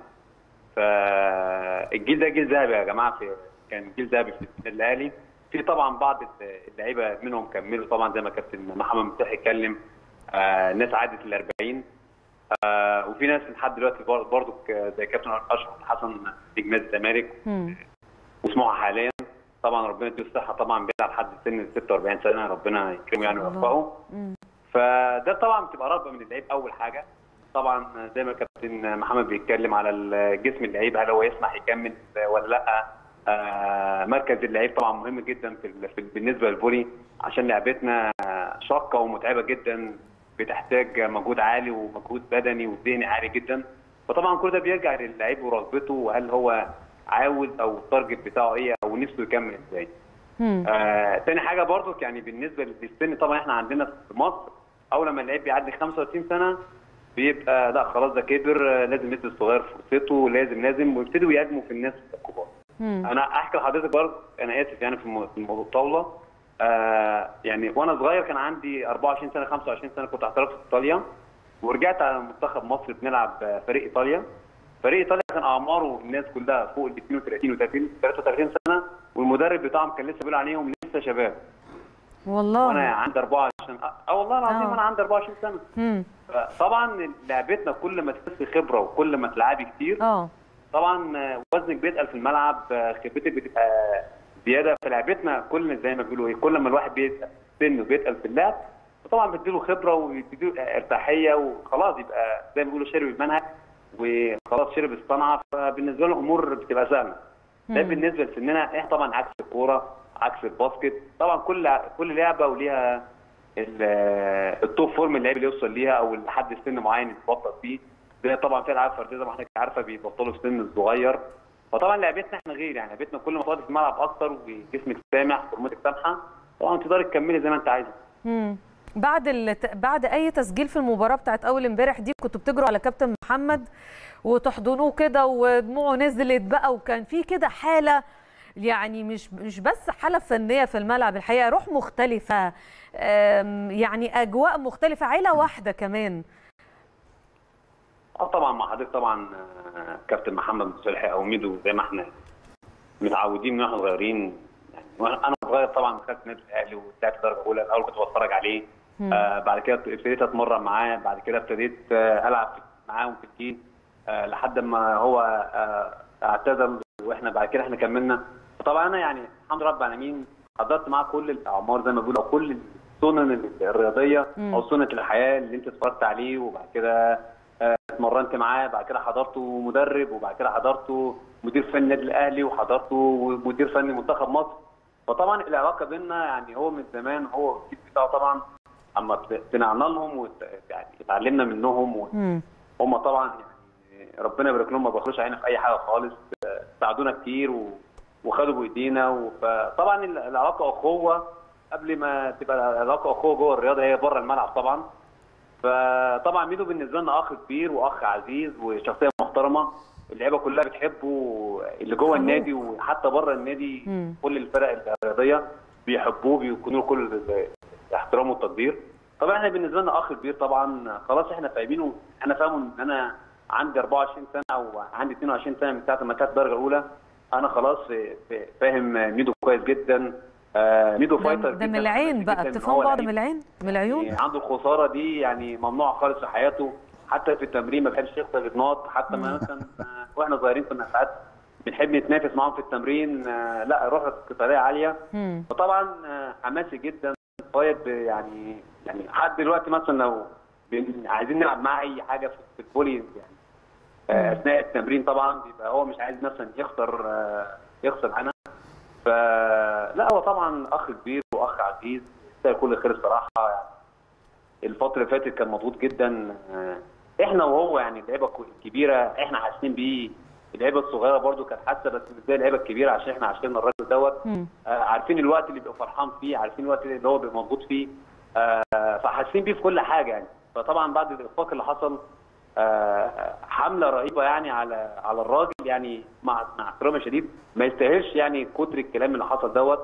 H: فالجيل ده جيل ذهبي يا جماعه في كان جيل ذهبي في النادي الاهلي في طبعا بعض اللعيبه منهم كملوا طبعا زي ما كابتن محمد مسلحي اتكلم آه ناس عدت ال 40 آه وفي ناس لحد دلوقتي برضه زي كابتن اشرف حسن نجم الزمالك وسموحه حاليا طبعا ربنا يديه الصحه طبعا بيلعب لحد سن 46 سنه ربنا يكرمه يعني ويوفقه فده طبعا بتبقى رغبه من اللعيب اول حاجه طبعا زي ما كابتن محمد بيتكلم على الجسم اللعيب هل هو يسمح يكمل ولا لا آه مركز اللعيب طبعا مهم جدا في, في بالنسبه للفولي عشان لعبتنا شاقه ومتعبه جدا بتحتاج مجهود عالي ومجهود بدني وذهني عالي جدا فطبعا كل ده بيرجع للعيب ورغبته وهل هو عاوز او التارجت بتاعه ايه او نفسه يكمل ازاي. آه تاني حاجه برضو يعني بالنسبه للسن طبعا احنا عندنا في مصر اول لما اللعيب بيعدي 35 سنه بيبقى لا خلاص ده كبر لازم يدي الصغير فرصته لازم لازم ويبتدوا يهاجموا في الناس الكبار. انا احكي لحضرتك برضه انا اسف يعني في الموضوع الطاوله آه يعني وانا صغير كان عندي 24 سنه 25 سنه كنت احترفت في ايطاليا ورجعت على منتخب مصر بنلعب فريق ايطاليا فريق ايطاليا كان اعماره الناس كلها فوق ال 32 و 33 سنه والمدرب بتاعهم كان لسه بيقول عليهم لسه شباب
A: والله
H: وانا عندي 24 اه والله العظيم انا عندي 24 سنه
A: امم
H: طبعا لعبتنا كل ما تكتسبي خبره وكل ما تلعبي كتير
A: اه
H: طبعا وزنك بيتقل في الملعب خبرتك بتبقى زياده في لعبتنا كل زي ما بيقولوا ايه كل ما الواحد بيتقل سنه بيتقل في اللعب طبعا بتديله خبره وبتديله ارتاحيه وخلاص يبقى زي ما بيقولوا شرب المنهج وخلاص شرب الصنعه فبالنسبه له الامور بتبقى سهله. ده بالنسبه لسننا احنا طبعا عكس الكوره عكس الباسكت طبعا كل كل لعبه وليها التوب فورم اللعيب اللي يوصل ليها او لحد سن معين يتبطل فيه زي طبعا في العاب فرديه زي ما حضرتك عارفه بيبطلوا في سن صغير فطبعا لعبتنا احنا غير يعني لعبتنا كل ما تقعدي في الملعب اكتر وجسمك سامح فورمتك سامحه طبعا تقدري تكملي زي ما انت عايزه.
A: امم بعد الت... بعد اي تسجيل في المباراه بتاعت اول امبارح دي كنتوا بتجروا على كابتن محمد وتحضنوه كده ودموعه نزلت بقى وكان في كده حاله يعني مش مش بس حاله فنيه في الملعب الحقيقه روح مختلفه يعني اجواء مختلفه عيله واحده كمان
H: اه طبعا مع حضرتك طبعا كابتن محمد صالحي او ميدو زي ما احنا متعودين من واحنا صغيرين يعني انا صغير طبعا دخلت النادي الاهلي وطلعت درجه اولى الاول كنت بتفرج عليه آه بعد كده ابتديت اتمرن معاه بعد كده ابتديت آه العب معاهم في التيم آه لحد ما هو آه اعتزل واحنا بعد كده احنا كملنا طبعا انا يعني الحمد لله رب العالمين حضرت معاه كل الاعمار زي ما بيقولوا او كل السنن الرياضيه او سنه الحياه اللي انت اتفرجت عليه وبعد كده اتمرنت معاه بعد كده حضرته مدرب وبعد كده حضرته مدير فني النادي الاهلي وحضرته مدير فني منتخب مصر فطبعا العلاقه بيننا يعني هو من زمان هو الجيل بتاعه طبعا اما طلعنا لهم وت... يعني اتعلمنا منهم وهم طبعا يعني ربنا يبارك لهم ما بيخلوش علينا في اي حاجه خالص ساعدونا كتير و... وخدوا بايدينا فطبعا العلاقه اخوه قبل ما تبقى العلاقه اخوه جوه الرياضه هي بره الملعب طبعا فطبعا ميدو بالنسبه لنا اخ كبير واخ عزيز وشخصيه محترمه اللعيبه كلها بتحبه اللي جوه النادي وحتى بره النادي
A: مم.
H: كل الفرق الرياضيه بيحبوه بيكونوا له كل الاحترام والتقدير طبعا احنا بالنسبه لنا اخ كبير طبعا خلاص احنا فاهمينه انا فاهمه ان انا عندي 24 سنه او عندي 22 سنه من ساعه ما كانت الدرجه الاولى انا خلاص فاهم ميدو كويس جدا آه ميدو فايتر
A: ده من العين بقى بتفهموا بعض من العين من العيون
H: يعني عنده الخساره دي يعني ممنوعه خالص في حياته حتى في التمرين ما بيحبش يخسر النقط حتى ما مثلا واحنا صغيرين كنا ساعات بنحب نتنافس معاهم في التمرين آه لا روح قتاليه عاليه فطبعا آه حماسي جدا فايت يعني يعني لحد دلوقتي مثلا لو عايزين نلعب معاه اي حاجه في الفولي يعني آه اثناء التمرين طبعا بيبقى هو مش عايز مثلا يخسر آه يخسر معانا فلا هو طبعا اخ كبير واخ عزيز يستاهل كل خير الصراحه يعني الفتره اللي فاتت كان مضغوط جدا آه احنا وهو يعني اللعيبه الكبيره احنا حاسين بيه اللعيبه الصغيره برده كانت حاسه بس مش زي اللعيبه الكبيره عشان احنا عشان الراجل دوت آه عارفين الوقت اللي بيبقى فرحان فيه عارفين الوقت اللي هو بيبقى مضغوط فيه آه فحاسين بيه في كل حاجه يعني فطبعا بعد الاخفاق اللي حصل آه حمله رهيبه يعني على على الراجل يعني مع مع احترامي الشديد ما يستاهلش يعني كتر الكلام اللي حصل دوت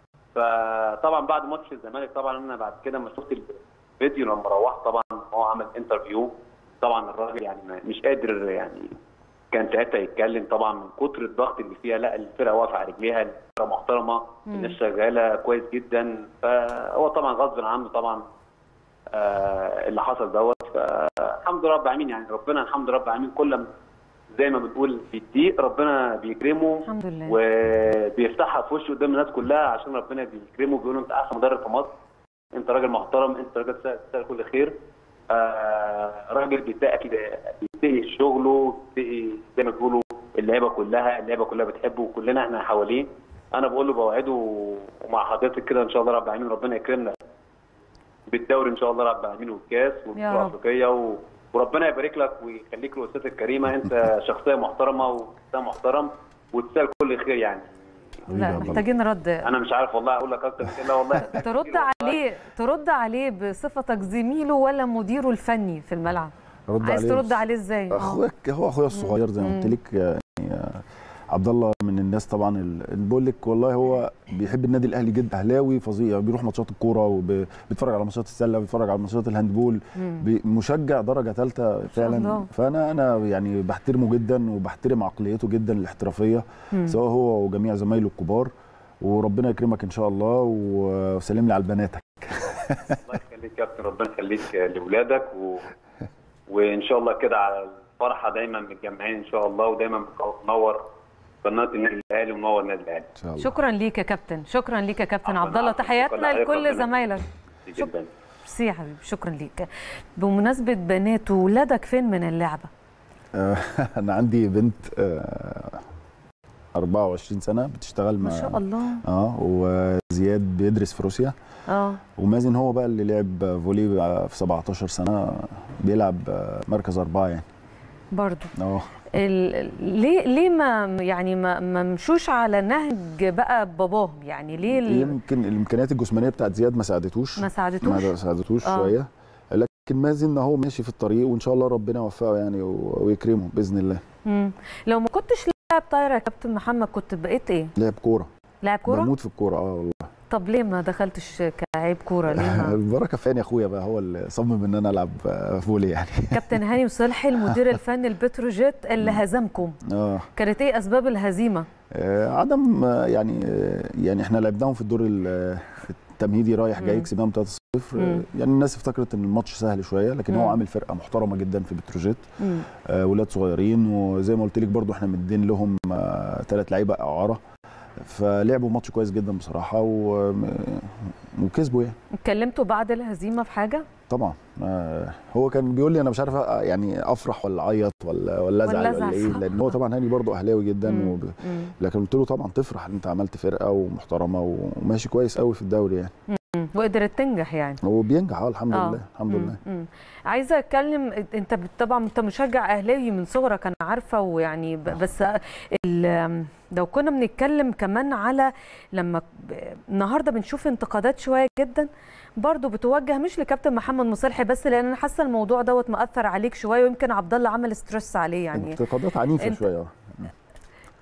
H: فطبعا بعد ماتش الزمالك طبعا انا بعد كده لما شفت الفيديو لما روحت طبعا هو عمل انترفيو طبعا الراجل يعني مش قادر يعني كان ساعتها يتكلم طبعا من كتر الضغط اللي فيها لا الفرقه واقفه على رجليها الفرقه محترمه الناس شغاله كويس جدا فهو طبعا غصب عنه طبعا آه اللي حصل دوت فالحمد لله رب العالمين يعني ربنا الحمد لله رب العالمين كل زي ما بنقول في الضيق ربنا بيكرمه
A: الحمد لله
H: وبيفتحها في وشه قدام الناس كلها عشان ربنا بيكرمه بيقول انت احسن مدرب في مصر انت راجل محترم انت راجل تستاهل كل خير آه راجل بيتقي بيتقي شغله بيتقي زي ما بيقولوا اللعيبه كلها اللعيبه كلها بتحبه وكلنا احنا حواليه انا بقول له بوعده ومع حضرتك كده ان شاء الله رب العالمين ربنا يكرمنا بالدوري ان شاء الله رب العالمين والكاس والبطوله الافريقيه و... وربنا يبارك لك ويخليك الاستاذ الكريمه انت شخصيه محترمه وانسان محترم وتستاهل كل خير يعني
A: لا محتاجين رد
H: انا مش عارف والله اقول لك اكتر من كده والله
A: ترد عليه ترد عليه بصفتك زميله ولا مديره الفني في الملعب
G: رد
A: عايز
G: عليه
A: ترد عليه ازاي
G: اخوك هو اخويا الصغير زي ما قلت لك يعني عبد الله من الناس طبعا اللي بقول لك والله هو بيحب النادي الاهلي جدا اهلاوي فظيع بيروح ماتشات الكوره وبيتفرج على ماتشات السله بيتفرج على ماتشات الهاندبول مشجع درجه ثالثه فعلا فانا انا يعني بحترمه جدا وبحترم عقليته جدا الاحترافيه سواء هو وجميع زمايله الكبار وربنا يكرمك ان شاء الله وسلم لي على بناتك
H: الله يخليك يا كابتن ربنا يخليك لاولادك و... وان شاء الله كده على الفرحه دايما متجمعين ان شاء الله ودايما بنور قناه النادي الاهلي ومنور النادي الاهلي
A: شكرا ليك يا كابتن شكرا ليك يا كابتن عبد الله تحياتنا لكل زمايلك
H: جدا
A: ميرسي يا حبيبي شكرا ليك بمناسبه بنات ولادك فين من اللعبه
G: انا عندي بنت 24 سنه بتشتغل
A: ما شاء الله
G: اه وزياد بيدرس في روسيا
A: اه
G: ومازن هو بقى اللي لعب فولي في 17 سنه بيلعب مركز اربعه يعني
A: برضه
G: اه
A: ليه ليه ما يعني ما ما مشوش على نهج بقى باباهم يعني ليه ال...
G: يمكن الامكانيات الجسمانيه بتاعت زياد ما ساعدتوش
A: ما ساعدتوش
G: ما ساعدتوش آه. شويه لكن مازن هو ماشي في الطريق وان شاء الله ربنا يوفقه يعني ويكرمه باذن الله
A: مم. لو ما كنتش لاعب طايره يا كابتن محمد كنت بقيت ايه
G: لاعب كوره
A: لاعب كوره
G: بموت في الكوره اه والله
A: طب ليه ما دخلتش كلاعب كوره ليه
G: البركه فين يا اخويا بقى هو اللي صمم ان انا العب فولي يعني
A: كابتن هاني وصلحي المدير الفني البتروجيت اللي هزمكم
G: اه
A: كانت ايه اسباب الهزيمه
G: آه عدم يعني آه يعني احنا لعبناهم في الدور التمهيدي رايح جاي كسبناهم 3-0 يعني الناس افتكرت ان الماتش سهل شويه لكن مم. هو عامل فرقه محترمه جدا في بتروجيت آه ولاد صغيرين وزي ما قلت لك برضو احنا مدين لهم ثلاث لعيبه اعاره فلعبوا ماتش كويس جدا بصراحه و... وكسبوا يعني
A: اتكلمتوا بعد الهزيمه في حاجه
G: طبعا آه هو كان بيقول لي انا مش عارف يعني افرح ولا اعيط ولا ولا ازعل ولا ايه لان هو طبعا هاني برضه اهلاوي جدا
A: مم.
G: وب... لكن قلت له طبعا تفرح ان انت عملت فرقه ومحترمه وماشي كويس قوي في الدوري يعني
A: مم. وقدرت تنجح يعني
G: هو بينجح اه الحمد لله الحمد
A: مم.
G: لله
A: مم. عايزه اتكلم انت طبعا انت مشجع اهلاوي من صغرك انا عارفه ويعني بس لو كنا بنتكلم كمان على لما النهارده بنشوف انتقادات شويه جدا برضه بتوجه مش لكابتن محمد مصلحي بس لان انا حاسه الموضوع دوت مأثر عليك شويه ويمكن عبد الله عمل ستريس عليه يعني
G: انتقادات عنيفه انت... شويه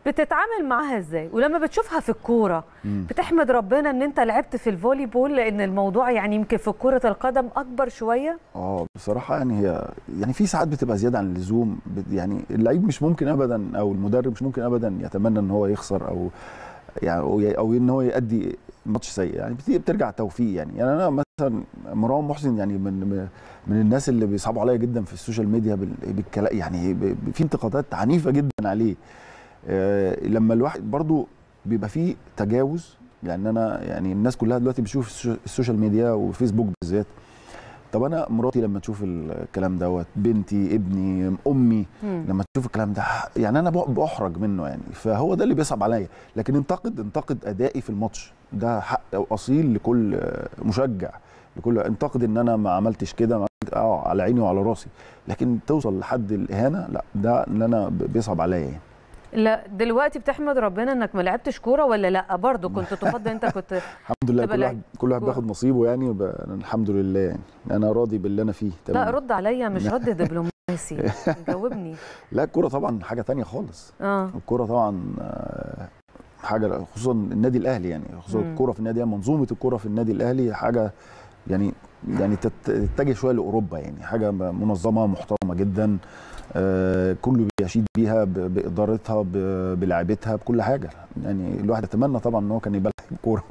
A: بتتعامل معاها ازاي ولما بتشوفها في الكوره بتحمد ربنا ان انت لعبت في الفولي بول لان الموضوع يعني يمكن في كره القدم اكبر شويه
G: اه بصراحه يعني هي يعني في ساعات بتبقى زياده عن اللزوم يعني اللعيب مش ممكن ابدا او المدرب مش ممكن ابدا يتمنى ان هو يخسر او يعني او ان هو يؤدي ماتش سيء يعني بترجع توفيق يعني يعني انا مثلا مروان محسن يعني من من الناس اللي بيصعبوا عليا جدا في السوشيال ميديا بالكلام يعني في انتقادات عنيفه جدا عليه آه لما الواحد برضو بيبقى فيه تجاوز يعني انا يعني الناس كلها دلوقتي بتشوف السوشيال ميديا وفيسبوك بالذات طب انا مراتي لما تشوف الكلام دوت بنتي ابني امي مم. لما تشوف الكلام ده يعني انا باحرج منه يعني فهو ده اللي بيصعب عليا لكن انتقد انتقد ادائي في الماتش ده حق اصيل لكل مشجع لكل انتقد ان انا ما عملتش كده اه على عيني وعلى راسي لكن توصل لحد الاهانه لا ده اللي انا بيصعب عليا يعني
A: لا دلوقتي بتحمد ربنا انك ما لعبتش كوره ولا لا برضه كنت تفضل انت كنت
G: الحمد لله كل واحد كل واحد بياخد نصيبه يعني ب... الحمد لله يعني انا راضي باللي انا فيه
A: تمام لا رد عليا مش رد دبلوماسي جاوبني
G: لا الكوره طبعا حاجه تانية خالص اه الكوره طبعا حاجه خصوصا النادي الاهلي يعني خصوصا الكوره في النادي منظومه الكوره في النادي الاهلي حاجه يعني يعني تتجه شويه لاوروبا يعني حاجه منظمه محترمه جدا آه كله بيشيد بيها بادارتها بلعبتها بكل حاجه يعني الواحد يتمنى طبعا ان هو كان يبقى لعيب كوره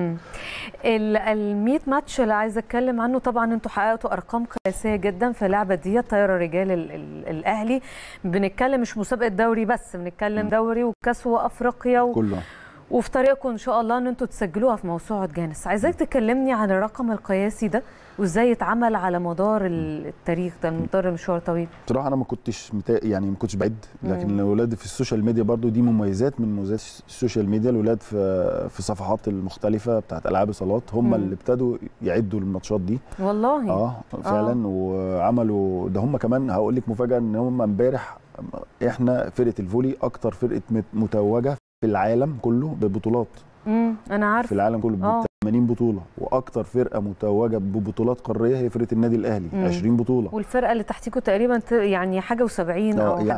A: ال 100 ماتش اللي عايزه اتكلم عنه طبعا انتوا حققتوا ارقام قياسيه جدا في اللعبه دي الطايره رجال ال ال الاهلي بنتكلم مش مسابقه دوري بس بنتكلم دوري وكاس وافريقيا و...
G: كله
A: وفي طريقكم ان شاء الله ان انتوا تسجلوها في موسوعه جانس عايزاك تكلمني عن الرقم القياسي ده وازاي اتعمل على مدار التاريخ ده مدار المشوار طويل
G: بصراحه انا ما كنتش متا... يعني ما كنتش بعيد لكن الاولاد في السوشيال ميديا برضو دي مميزات من مميزات السوشيال ميديا الاولاد في في الصفحات المختلفه بتاعت العاب الصالات هم مم. اللي ابتدوا يعدوا الماتشات دي
A: والله
G: اه فعلا آه. وعملوا ده هم كمان هقول لك مفاجاه ان هم امبارح احنا فرقه الفولي اكتر فرقه متوجه في العالم كله ببطولات
A: امم انا عارف
G: في العالم كله ب 80 بطوله واكتر فرقه متوجه ببطولات قاريه هي فرقه النادي الاهلي مم. 20 بطوله
A: والفرقه اللي تحتيكوا تقريبا يعني حاجه و70 او
G: يعني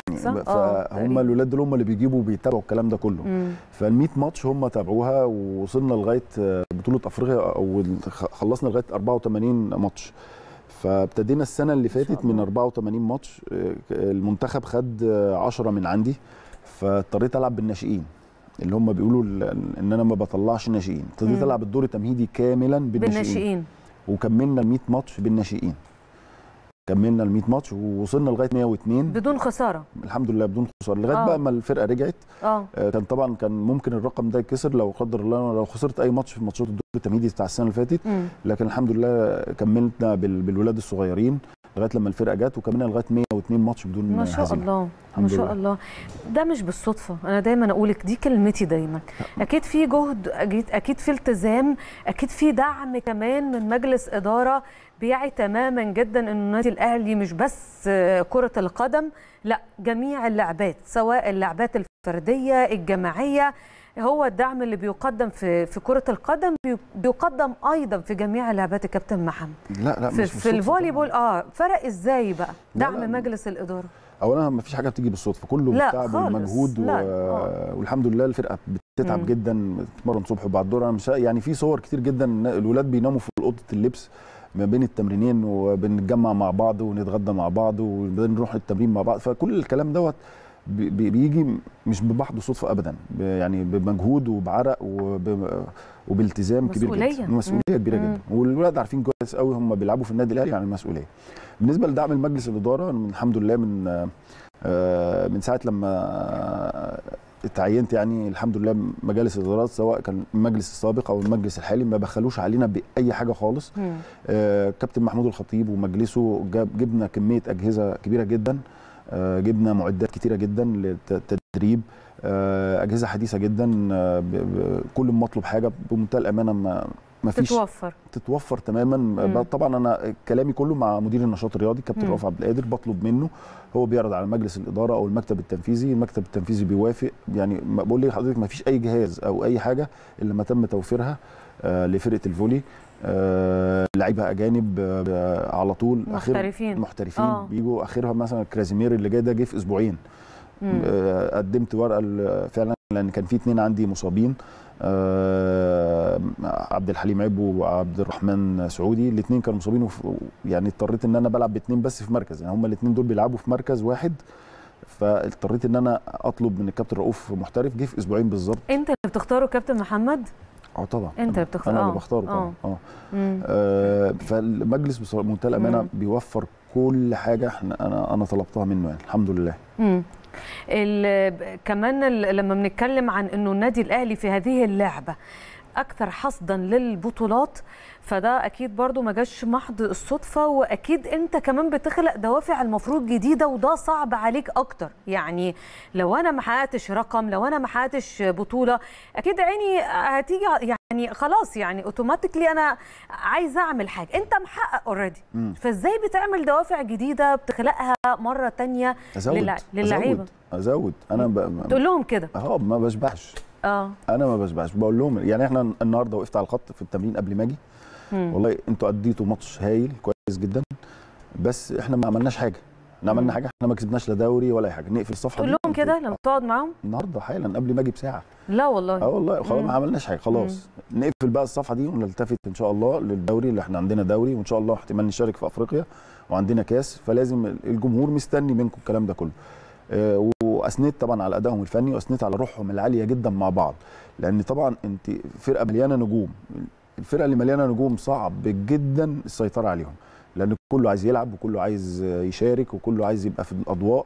G: فهم الاولاد دول هم اللي بيجيبوا بيتابعوا الكلام ده كله فال 100 ماتش هم تابعوها ووصلنا لغايه بطوله افريقيا او خلصنا لغايه 84 ماتش فابتدينا السنه اللي فاتت من 84 ماتش المنتخب خد 10 من عندي فاضطريت العب بالناشئين اللي هم بيقولوا ان انا ما بطلعش ناشئين ابتديت العب الدور التمهيدي كاملا بالناشئين, بالناشئين. وكملنا ال 100 ماتش بالناشئين كملنا ال 100 ماتش ووصلنا لغايه 102
A: بدون خساره
G: الحمد لله بدون خساره لغايه آه. بقى ما الفرقه رجعت
A: آه.
G: آه كان طبعا كان ممكن الرقم ده يتكسر لو قدر الله لو خسرت اي ماتش في ماتشات الدور التمهيدي بتاع السنه اللي فاتت
A: مم.
G: لكن الحمد لله كملنا بالولاد الصغيرين لغايه لما الفرقه جت وكملنا لغايه 102 ماتش بدون
A: ما شاء
G: هزيمة.
A: الله ما شاء الله. الله ده مش بالصدفه انا دايما اقولك دي كلمتي دايما اكيد في جهد اكيد اكيد في التزام اكيد في دعم كمان من مجلس اداره بيعي تماما جدا ان النادي الاهلي مش بس كره القدم لا جميع اللعبات سواء اللعبات الفرديه الجماعيه هو الدعم اللي بيقدم في في كره القدم بيقدم ايضا في جميع اللعبات الكابتن محمد
G: لا لا
A: في,
G: مش
A: في الفولي بول اه فرق ازاي بقى دعم لا لا مجلس الاداره
G: اولا ما فيش حاجه بتيجي بالصدفه كله بالتعب والمجهود و... والحمد لله الفرقه بتتعب مم. جدا بتتمرن صبح وبعد الظهر انا مش يعني في صور كتير جدا الولاد بيناموا في اوضه اللبس ما بين التمرينين وبنتجمع مع بعض ونتغدى مع بعض وبنروح التمرين مع بعض فكل الكلام دوت بيجي مش ببحث صدفه ابدا يعني بمجهود وبعرق وبالتزام كبير جدا مسؤوليه كبيره جدا والولاد عارفين كويس قوي هم بيلعبوا في النادي الاهلي يعني المسؤوليه بالنسبه لدعم المجلس الاداره الحمد لله من من ساعه لما اتعينت يعني الحمد لله مجالس الادارات سواء كان المجلس السابق او المجلس الحالي ما بخلوش علينا باي حاجه خالص آه كابتن محمود الخطيب ومجلسه جاب جبنا كميه اجهزه كبيره جدا آه جبنا معدات كتيره جدا للتدريب آه اجهزه حديثه جدا آه كل ما اطلب حاجه بمنتهى الامانه ما ما فيش
A: تتوفر
G: تتوفر تماما مم. طبعا انا كلامي كله مع مدير النشاط الرياضي كابتن رافع عبد القادر بطلب منه هو بيعرض على مجلس الاداره او المكتب التنفيذي المكتب التنفيذي بيوافق يعني بقول لحضرتك ما فيش اي جهاز او اي حاجه الا ما تم توفيرها آه لفرقه الفولي آه لعيبه اجانب آه على طول
A: محترفين
G: محترفين آه. بيجوا اخرها مثلا كرازيمير اللي جاي ده جه في اسبوعين آه، قدمت ورقه ل- فعلا لان كان في اتنين عندي مصابين آه، عبد الحليم عبو وعبد الرحمن سعودي الاثنين كانوا مصابين وف- يعني اضطريت ان انا بلعب باثنين بس في مركز يعني هما الاثنين دول بيلعبوا في مركز واحد فاضطريت ان انا اطلب من الكابتن رؤوف محترف جه في اسبوعين بالظبط
A: انت اللي بتختاره كابتن محمد
G: اه طبعا
A: انت اللي بتختار
G: انا
A: آه،
G: اللي بختاره طبعا
A: آه.
G: اه
A: مم.
G: آه، فالمجلس بصراحة- بمنتهى الامانه
A: مم.
G: بيوفر كل حاجه احنا انا انا طلبتها منه يعني الحمد لله
A: مم. ال- كمان ال- لما بنتكلم عن انه النادي الاهلي في هذه اللعبه اكثر حصدا للبطولات فده اكيد برضو ما جاش محض الصدفه واكيد انت كمان بتخلق دوافع المفروض جديده وده صعب عليك اكتر يعني لو انا ما حققتش رقم لو انا ما حققتش بطوله اكيد عيني هتيجي يعني خلاص يعني اوتوماتيكلي انا عايزه اعمل حاجه انت محقق اوريدي
G: مم.
A: فازاي بتعمل دوافع جديده بتخلقها مره تانية
G: ازود
A: للع- للعيبه
G: ازود ازود انا ب...
A: تقول لهم كده
G: اه ما بشبعش
A: اه
G: انا ما بشبعش بقول لهم يعني احنا النهارده وقفت على الخط في التمرين قبل ما اجي
A: مم.
G: والله انتوا اديتوا ماتش هايل كويس جدا بس احنا ما عملناش حاجه احنا
A: مم.
G: عملنا حاجه احنا ما كسبناش لا دوري ولا اي حاجه نقفل الصفحه
A: تقول
G: دي
A: لهم كده لما تقعد معاهم
G: النهارده حالا قبل ما اجي بساعه
A: لا والله
G: اه والله خلاص
A: مم.
G: ما عملناش حاجه خلاص نقفل بقى الصفحه دي ونلتفت ان شاء الله للدوري اللي احنا عندنا دوري وان شاء الله احتمال نشارك في افريقيا وعندنا كاس فلازم الجمهور مستني منكم الكلام ده كله آه، واثنيت طبعا على ادائهم الفني واثنيت على روحهم العاليه جدا مع بعض لان طبعا انت فرقه مليانه نجوم الفرقه اللي مليانه نجوم صعب جدا السيطره عليهم لان كله عايز يلعب وكله عايز يشارك وكله عايز يبقى في الاضواء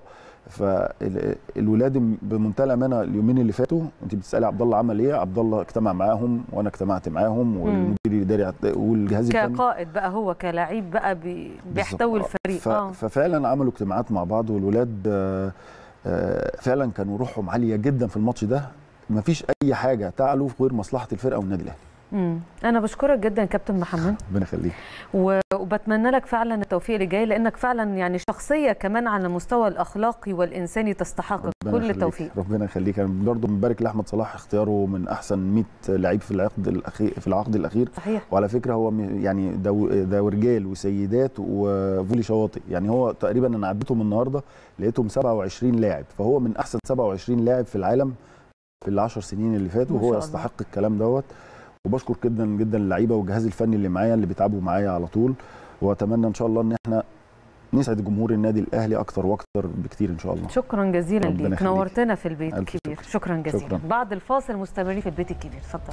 G: فالولاد بمنتهى الامانه اليومين اللي فاتوا انت بتسالي عبد الله عمل ايه عبد الله اجتمع معاهم وانا اجتمعت معاهم والمدير الاداري والجهاز الفني
A: كقائد بقى هو كلاعب بقى بي... بيحتوي
G: بالظبط.
A: الفريق
G: ف...
A: اه
G: ففعلا عملوا اجتماعات مع بعض والولاد آه، آه، فعلا كانوا روحهم عاليه جدا في الماتش ده مفيش اي حاجه تعلو غير مصلحه الفرقه والنادي الاهلي
A: مم. انا بشكرك جدا كابتن محمد
G: ربنا يخليك
A: و- وبتمنى لك فعلا التوفيق اللي جاي لانك فعلا يعني شخصيه كمان على المستوى الاخلاقي والانساني تستحق
G: ربنا
A: كل
G: يخليك.
A: التوفيق
G: ربنا يخليك انا برضه مبارك لاحمد صلاح اختياره من احسن 100 لعيب في العقد الاخير في العقد الاخير
A: صحيح
G: وعلى فكره هو م- يعني ده ده رجال وسيدات وفولي شواطئ يعني هو تقريبا انا عديتهم النهارده لقيتهم 27 لاعب فهو من احسن 27 لاعب في العالم في العشر سنين اللي فاتوا
A: ما شاء
G: وهو
A: الله.
G: يستحق الكلام دوت وبشكر جدا جدا اللعيبه والجهاز الفني اللي معايا اللي بيتعبوا معايا على طول واتمنى ان شاء الله ان احنا نسعد جمهور النادي الاهلي اكتر واكتر بكتير ان شاء الله
A: شكرا جزيلا
G: ربنا
A: ليك
G: يخليك.
A: نورتنا في البيت
G: ألف
A: الكبير
G: شكر.
A: شكرا جزيلا
G: شكراً.
A: بعد الفاصل مستمرين في البيت الكبير اتفضل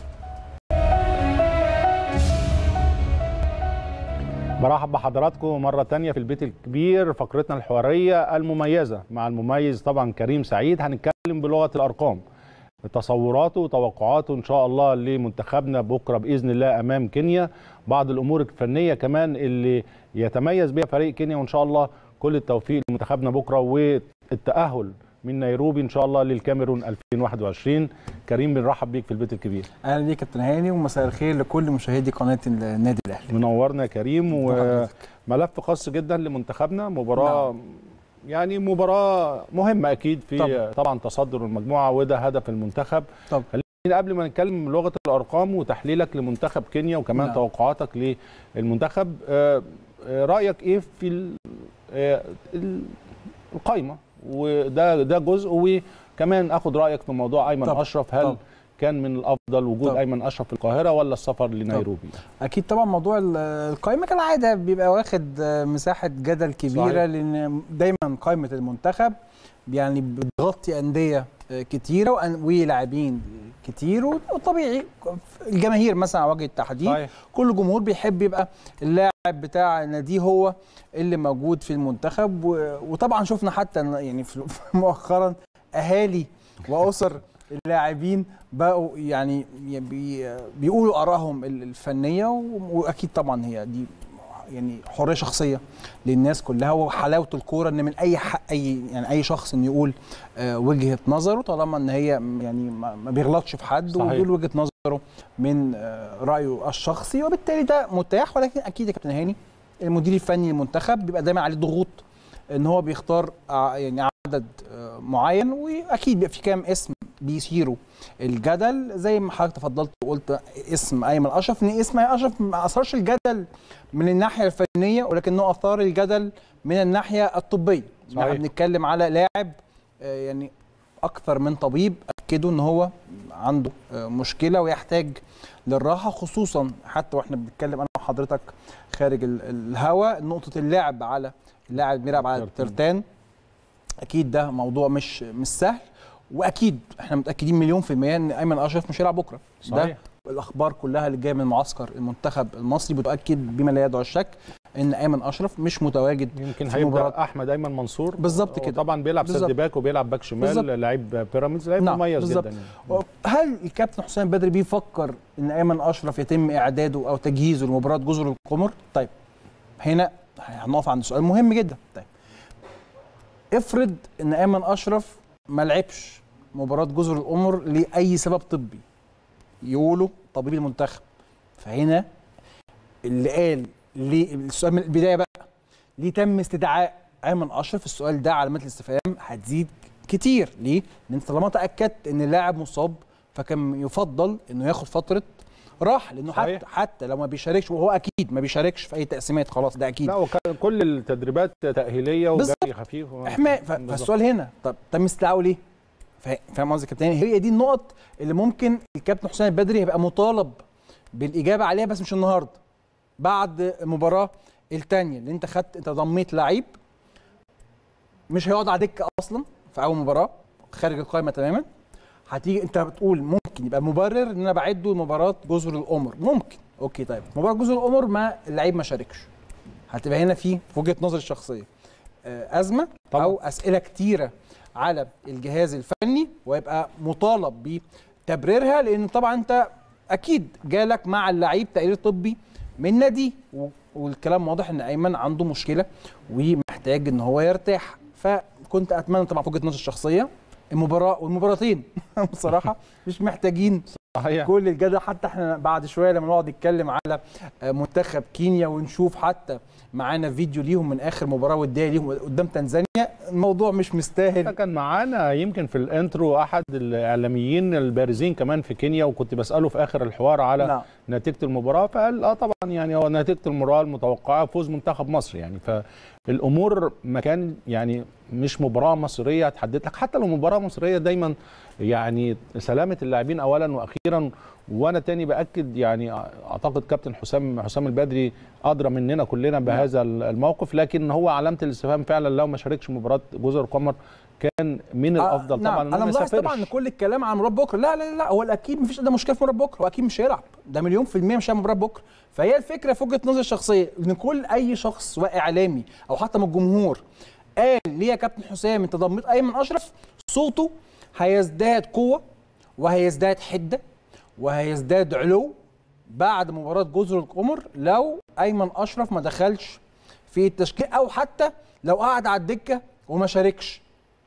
B: برحب بحضراتكم مرة تانية في البيت الكبير فقرتنا الحوارية المميزة مع المميز طبعا كريم سعيد هنتكلم بلغة الأرقام تصوراته وتوقعاته إن شاء الله لمنتخبنا بكرة بإذن الله أمام كينيا بعض الأمور الفنية كمان اللي يتميز بها فريق كينيا وإن شاء الله كل التوفيق لمنتخبنا بكرة والتأهل من نيروبي إن شاء الله للكاميرون 2021 كريم بنرحب بيك في البيت الكبير
I: اهلا بيك كابتن هاني ومساء الخير لكل مشاهدي قناه النادي الاهلي
B: منورنا يا كريم
I: حضرتك.
B: وملف خاص جدا لمنتخبنا مباراه نعم. يعني مباراه مهمه اكيد في طبعا, طبعا تصدر المجموعه وده هدف المنتخب
I: طب
B: خلينا قبل ما نتكلم لغه الارقام وتحليلك لمنتخب كينيا وكمان
I: نعم.
B: توقعاتك للمنتخب آه، آه، رايك ايه في ال- آه، ال- القايمه وده ده جزء وكمان اخد رايك في موضوع ايمن
I: طب.
B: اشرف هل
I: طب.
B: كان من الافضل وجود
I: طب.
B: ايمن اشرف في القاهره ولا السفر لنيروبي
I: اكيد طبعا موضوع ال- القائمه كالعاده بيبقى واخد آه، مساحه جدل كبيره
B: صحيح.
I: لان دايما قائمه المنتخب يعني بتغطي انديه آه، كتيره وأن- ولاعبين كتير وطبيعي الجماهير مثلا على وجه التحديد
B: صحيح.
I: كل جمهور بيحب يبقى اللاعب بتاع ناديه هو اللي موجود في المنتخب و- وطبعا شفنا حتى إن- يعني في- مؤخرا اهالي واسر اللاعبين بقوا يعني بي بيقولوا ارائهم ال- الفنيه و- واكيد طبعا هي دي يعني حريه شخصيه للناس كلها وحلاوه الكوره ان من اي حق اي يعني اي شخص انه يقول آه، وجهه نظره طالما ان هي يعني ما ما بيغلطش في حد
B: صحيح.
I: ويقول وجهه نظره من آه، رايه الشخصي وبالتالي ده متاح ولكن اكيد يا كابتن هاني المدير الفني للمنتخب بيبقى دايما عليه ضغوط ان هو بيختار ع- يعني عدد آه، معين واكيد بيبقى في كام اسم بيثيروا الجدل زي ما حضرتك تفضلت وقلت اسم ايمن اشرف ان اسم ايمن اشرف ما اثرش الجدل من الناحيه الفنيه ولكنه اثار الجدل من الناحيه الطبيه
B: صحيح.
I: احنا بنتكلم على لاعب يعني اكثر من طبيب اكدوا ان هو عنده مشكله ويحتاج للراحه خصوصا حتى واحنا بنتكلم انا وحضرتك خارج الهواء نقطه اللعب على اللاعب بيلعب على الترتان اكيد ده موضوع مش مش سهل واكيد احنا متاكدين مليون في الميه ان ايمن اشرف مش هيلعب بكره
B: صحيح.
I: ده الاخبار كلها اللي جايه من معسكر المنتخب المصري بتؤكد بما لا يدعو الشك ان ايمن اشرف مش متواجد
B: يمكن هيبدا احمد ايمن منصور
I: بالظبط كده
B: طبعا بيلعب سد باك وبيلعب باك شمال لعيب بيراميدز لعيب نعم. مميز
I: بالزبط.
B: جدا
I: يعني. هل الكابتن حسام بدري بيفكر ان ايمن اشرف يتم اعداده او تجهيزه لمباراه جزر القمر طيب هنا هنقف عند سؤال مهم جدا طيب افرض ان ايمن اشرف ما لعبش مباراه جزر القمر لاي سبب طبي يقولوا طبيب المنتخب فهنا اللي قال ليه السؤال من البدايه بقى ليه تم استدعاء ايمن اشرف السؤال ده علامات الاستفهام هتزيد كتير ليه؟ لان انت طالما تاكدت ان اللاعب مصاب فكان يفضل انه ياخد فتره راحه لانه
B: صحيح.
I: حتى حتى لو ما بيشاركش وهو اكيد ما بيشاركش في اي تقسيمات خلاص ده اكيد
B: لا وكان كل التدريبات تاهيليه وجري خفيف
I: احماء فالسؤال هنا طب تم استدعائه ليه؟ فاهم قصدي كابتن هي دي النقط اللي ممكن الكابتن حسام البدري يبقى مطالب بالاجابه عليها بس مش النهارده بعد المباراه الثانيه اللي انت خدت انت ضميت لعيب مش هيقعد على دكه اصلا في اول مباراه خارج القائمه تماما هتيجي انت بتقول ممكن يبقى مبرر ان انا بعده لمباراه جزر القمر ممكن اوكي طيب مباراه جزر القمر ما اللعيب ما شاركش هتبقى هنا في وجهه نظري الشخصيه ازمه طبعا. او اسئله كتيره على الجهاز الفني ويبقى مطالب بتبريرها لان طبعا انت اكيد جالك مع اللعيب تقرير طبي من نادي والكلام واضح ان ايمن عنده مشكله ومحتاج ان هو يرتاح فكنت اتمنى طبعا في وجهه نظري الشخصيه المباراه والمباراتين بصراحه مش محتاجين
B: صحيح
I: كل الجدل حتى احنا بعد شويه لما نقعد نتكلم على منتخب كينيا ونشوف حتى معانا فيديو ليهم من اخر مباراه وديه ليهم قدام تنزانيا الموضوع مش مستاهل
B: كان معانا يمكن في الانترو احد الاعلاميين البارزين كمان في كينيا وكنت بساله في اخر الحوار على
I: نعم.
B: نتيجه المباراه فقال اه طبعا يعني هو نتيجه المباراه المتوقعه فوز منتخب مصر يعني فالامور ما كان يعني مش مباراه مصريه هتحدد لك حتى لو مباراه مصريه دايما يعني سلامه اللاعبين اولا واخيرا وانا تاني باكد يعني اعتقد كابتن حسام حسام البدري ادرى مننا كلنا بهذا الموقف لكن هو علامه الاستفهام فعلا لو ما شاركش مباراه جزر القمر كان من الافضل
I: آه
B: طبعا
I: نعم. انا ملاحظ طبعا ان كل الكلام عن مباراه بكره لا لا لا هو اكيد مفيش ده مشكله في مباراه بكره هو اكيد مش هيلعب ده مليون في الميه مش هيلعب مباراه بكره فهي الفكره في وجهه نظري الشخصيه ان كل اي شخص سواء اعلامي او حتى من الجمهور قال ليه يا كابتن حسام انت ضميت ايمن اشرف صوته هيزداد قوه وهيزداد حده وهيزداد علو بعد مباراه جزر القمر لو ايمن اشرف ما دخلش في التشكيل او حتى لو قعد على الدكه وما شاركش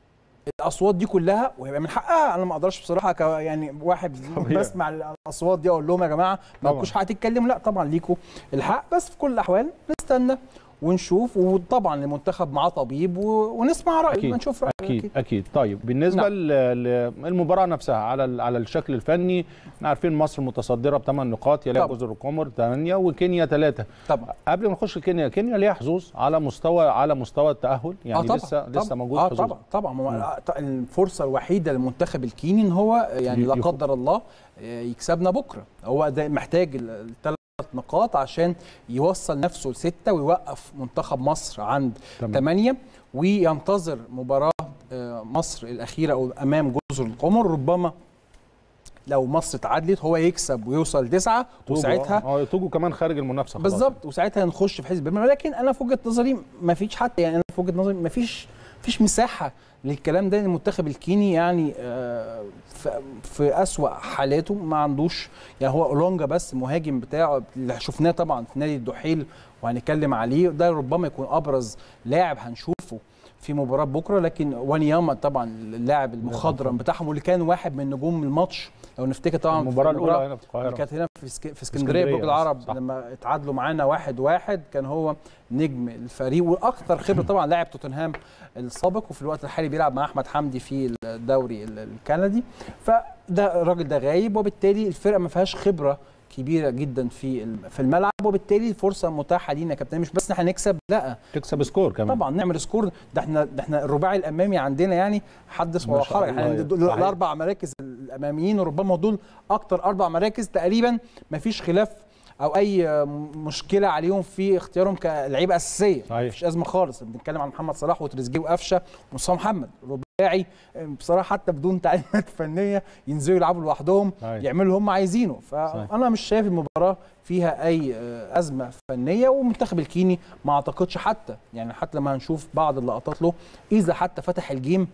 I: الاصوات دي كلها وهيبقى من حقها انا ما اقدرش بصراحه ك يعني واحد بسمع الاصوات دي اقول لهم يا جماعه ما لكوش حق تتكلموا لا طبعا ليكوا الحق بس في كل الاحوال نستنى ونشوف وطبعا المنتخب معاه طبيب ونسمع رايه
B: أكيد
I: ونشوف رايه
B: أكيد, أكيد اكيد طيب بالنسبه نعم. للمباراه نفسها على على الشكل الفني احنا عارفين مصر متصدره بثمان نقاط يليها جزر القمر ثمانيه وكينيا ثلاثه
I: طبعا
B: قبل ما نخش كينيا كينيا ليها حظوظ على مستوى على مستوى التاهل يعني
I: آه طبعًا
B: لسه
I: طبعًا
B: لسه موجود
I: آه
B: حظوظ
I: طبعا طبعا الفرصه الوحيده للمنتخب الكيني ان هو يعني لا قدر الله يكسبنا بكره هو ده محتاج الثلاث نقاط عشان يوصل نفسه لستة ويوقف منتخب مصر عند ثمانية وينتظر مباراة مصر الأخيرة أمام جزر القمر ربما لو مصر اتعادلت هو يكسب ويوصل لتسعة وساعتها
B: اه توجو كمان خارج المنافسة
I: بالظبط وساعتها نخش في حزب ولكن أنا في وجهة نظري ما فيش حتى يعني أنا في وجهة نظري ما فيش فيش مساحة للكلام ده المنتخب الكيني يعني في أسوأ حالاته ما عندوش يعني هو اولونجا بس المهاجم بتاعه اللي شفناه طبعا في نادي الدحيل وهنتكلم عليه ده ربما يكون ابرز لاعب هنشوفه في مباراه بكره لكن وانياما طبعا اللاعب المخضرم بتاعهم واللي كان واحد من نجوم الماتش لو نفتكر طبعا
B: المباراه الاولى هنا في القاهره
I: كانت هنا في سك... في اسكندريه برج العرب صح. لما اتعادلوا معانا واحد واحد كان هو نجم الفريق واكثر خبره طبعا لاعب توتنهام السابق وفي الوقت الحالي بيلعب مع احمد حمدي في الدوري الكندي فده الراجل ده غايب وبالتالي الفرقه ما فيهاش خبره كبيره جدا في في الملعب وبالتالي الفرصه متاحه لينا يا كابتن مش بس ان احنا نكسب لا
B: تكسب سكور كمان
I: طبعا نعمل سكور ده احنا ده احنا الرباعي الامامي عندنا يعني حدث ولا حرج يعني الاربع مراكز الاماميين وربما دول اكتر اربع مراكز تقريبا ما فيش خلاف او اي مشكله عليهم في اختيارهم كلعيبه اساسيه مفيش ازمه خالص بنتكلم عن محمد صلاح وتريزيجيه وقفشه ومصطفى محمد رباعي بصراحه حتى بدون تعليمات فنيه ينزلوا يلعبوا لوحدهم صحيح. يعملوا اللي هم عايزينه فانا مش شايف المباراه فيها اي ازمه فنيه والمنتخب الكيني ما اعتقدش حتى يعني حتى لما هنشوف بعض اللقطات له اذا حتى فتح الجيم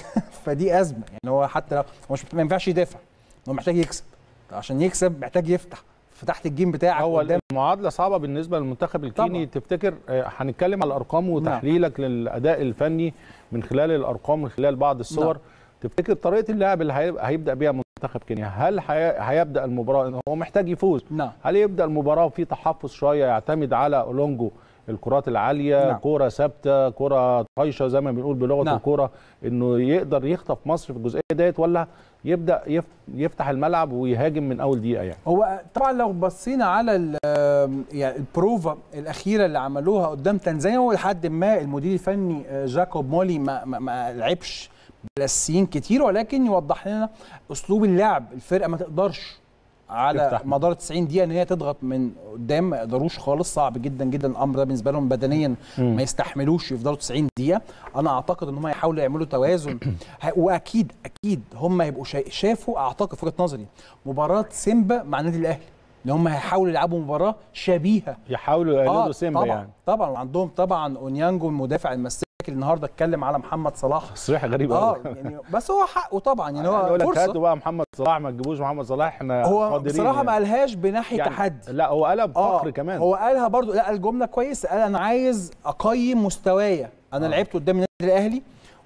I: فدي ازمه يعني هو حتى لو مش ما ينفعش يدافع هو محتاج يكسب عشان يكسب محتاج يفتح فتحت الجيم بتاعك
B: هو قدام. المعادله صعبه بالنسبه للمنتخب الكيني طبعا. تفتكر هنتكلم على الارقام وتحليلك نعم. للاداء الفني من خلال الارقام من خلال بعض الصور نعم. تفتكر طريقه اللعب اللي هيبدا بيها منتخب كينيا هل هيبدا المباراه هو محتاج يفوز
I: نعم.
B: هل يبدا المباراه في تحفظ شويه يعتمد على اولونجو الكرات العاليه نعم. كره ثابته كره طايشه زي ما بنقول بلغه نعم. الكوره انه يقدر يخطف مصر في الجزئيه ديت ولا يبدا يفتح الملعب ويهاجم من اول دقيقه يعني
I: هو طبعا لو بصينا على يعني البروفا الاخيره اللي عملوها قدام تنزانيا ولحد ما المدير الفني جاكوب مولي ما, ما, ما لعبش بالاساسيين كتير ولكن يوضح لنا اسلوب اللعب الفرقه ما تقدرش على يفتح. مدار 90 دقيقه ان هي تضغط من قدام ما يقدروش خالص صعب جدا جدا الامر ده بالنسبه لهم بدنيا م. ما يستحملوش يفضلوا 90 دقيقه انا اعتقد ان هم هيحاولوا يعملوا توازن واكيد اكيد هم هيبقوا شافوا اعتقد في وجهه نظري مباراه سيمبا مع النادي الاهلي اللي هم هيحاولوا يلعبوا مباراه شبيهه
B: يحاولوا يقلدوا آه سيمبا
I: طبعا
B: يعني
I: طبعا عندهم طبعا اونيانجو المدافع المساك النهارده اتكلم على محمد صلاح
B: تصريح غريب
I: اه يعني بس هو حقه طبعا يعني هو
B: يقول لك هاتوا بقى محمد صلاح ما تجيبوش محمد صلاح احنا
I: هو
B: قادرين
I: بصراحه
B: يعني.
I: ما قالهاش بناحيه
B: يعني
I: تحدي
B: لا هو قالها بفخر
I: آه
B: كمان
I: هو قالها برضو لا الجمله كويسه قال انا عايز اقيم مستوايا انا آه. لعبت قدام النادي الاهلي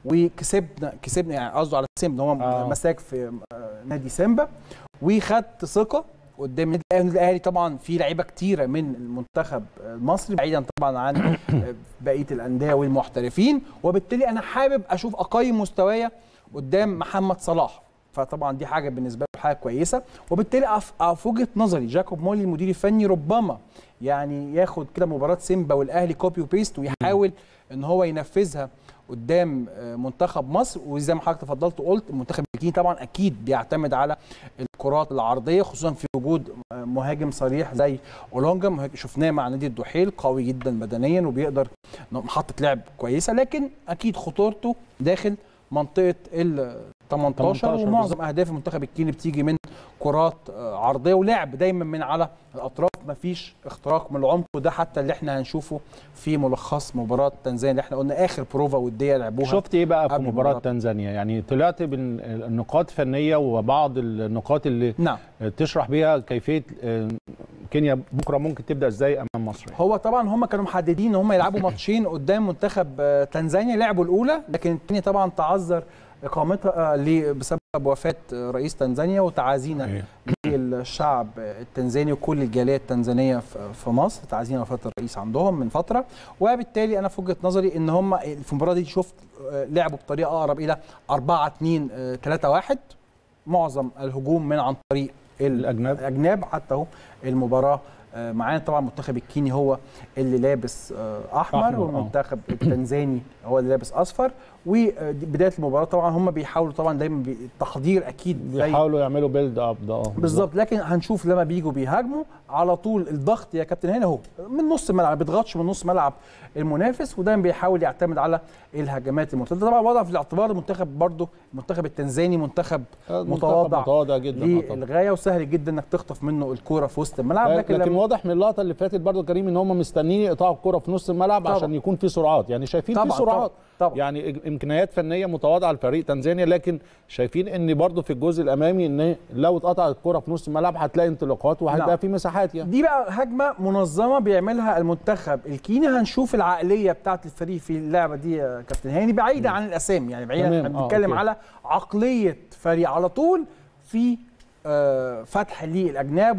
I: وكسبنا كسبنا يعني قصده على سيمبا هو آه. مساك في نادي سيمبا وخدت ثقه قدام النادي الاهلي النادي الاهلي طبعا في لعيبه كتيره من المنتخب المصري بعيدا طبعا عن بقيه الانديه والمحترفين وبالتالي انا حابب اشوف اقيم مستوايا قدام محمد صلاح فطبعا دي حاجه بالنسبه له حاجه كويسه وبالتالي في وجهه نظري جاكوب مولي المدير الفني ربما يعني ياخد كده مباراه سيمبا والاهلي كوبي وبيست ويحاول ان هو ينفذها قدام منتخب مصر وزي ما حضرتك تفضلت وقلت المنتخب الكيني طبعا اكيد بيعتمد على الكرات العرضيه خصوصا في وجود مهاجم صريح زي اولونجا شفناه مع نادي الدحيل قوي جدا بدنيا وبيقدر محطه لعب كويسه لكن اكيد خطورته داخل منطقه ال 18 ومعظم اهداف المنتخب الكيني بتيجي من كرات عرضيه ولعب دايما من على الاطراف مفيش اختراق من العمق وده حتى اللي احنا هنشوفه في ملخص مباراه تنزانيا اللي احنا قلنا اخر بروفا وديه لعبوها
B: شفت ايه بقى في مباراه تنزانيا يعني طلعت بالنقاط فنيه وبعض النقاط اللي
I: نعم.
B: تشرح بيها كيفيه كينيا بكره ممكن تبدا ازاي امام مصر
I: هو طبعا هم كانوا محددين ان هم يلعبوا ماتشين قدام منتخب تنزانيا لعبوا الاولى لكن الثانيه طبعا تعذر اقامتها بسبب وفاه رئيس تنزانيا وتعازينا للشعب التنزاني وكل الجاليه التنزانيه في مصر تعازينا وفاه الرئيس عندهم من فتره وبالتالي انا في وجهه نظري ان هم في المباراه دي شفت لعبوا بطريقه اقرب الى 4 2 3 1 معظم الهجوم من عن طريق
B: الاجناب
I: الاجناب حتى اهو المباراه معانا طبعا المنتخب الكيني هو اللي لابس احمر, أحمر والمنتخب التنزاني هو اللي لابس اصفر وبدايه المباراه طبعا هم بيحاولوا طبعا دايما التحضير اكيد
B: بيحاولوا يعملوا بيلد اب ده
I: بالظبط لكن هنشوف لما بييجوا بيهاجموا على طول الضغط يا كابتن هنا اهو من نص الملعب ما بيضغطش من نص ملعب المنافس ودايما بيحاول يعتمد على الهجمات المرتده طبعا وضع في الاعتبار المنتخب برضه المنتخب التنزاني منتخب متواضع
B: متواضع جدا
I: للغايه وسهل جدا انك تخطف منه الكوره في وسط الملعب
B: لكن, لكن واضح من اللقطه اللي فاتت برضه كريم ان هم مستنيين يقطعوا الكوره في نص الملعب طبعا. عشان يكون في سرعات يعني شايفين في سرعات
I: طبعا.
B: يعني امكانيات فنيه متواضعه لفريق تنزانيا لكن شايفين ان برضه في الجزء الامامي ان لو اتقطعت الكره في نص الملعب هتلاقي انطلاقات وهيبقى نعم. في مساحات يعني
I: دي بقى هجمه منظمه بيعملها المنتخب الكيني هنشوف العقليه بتاعه الفريق في اللعبه دي يا كابتن هاني بعيده عن الاسامي يعني بعيدا احنا بنتكلم آه على عقليه فريق على طول في آه فتح للاجناب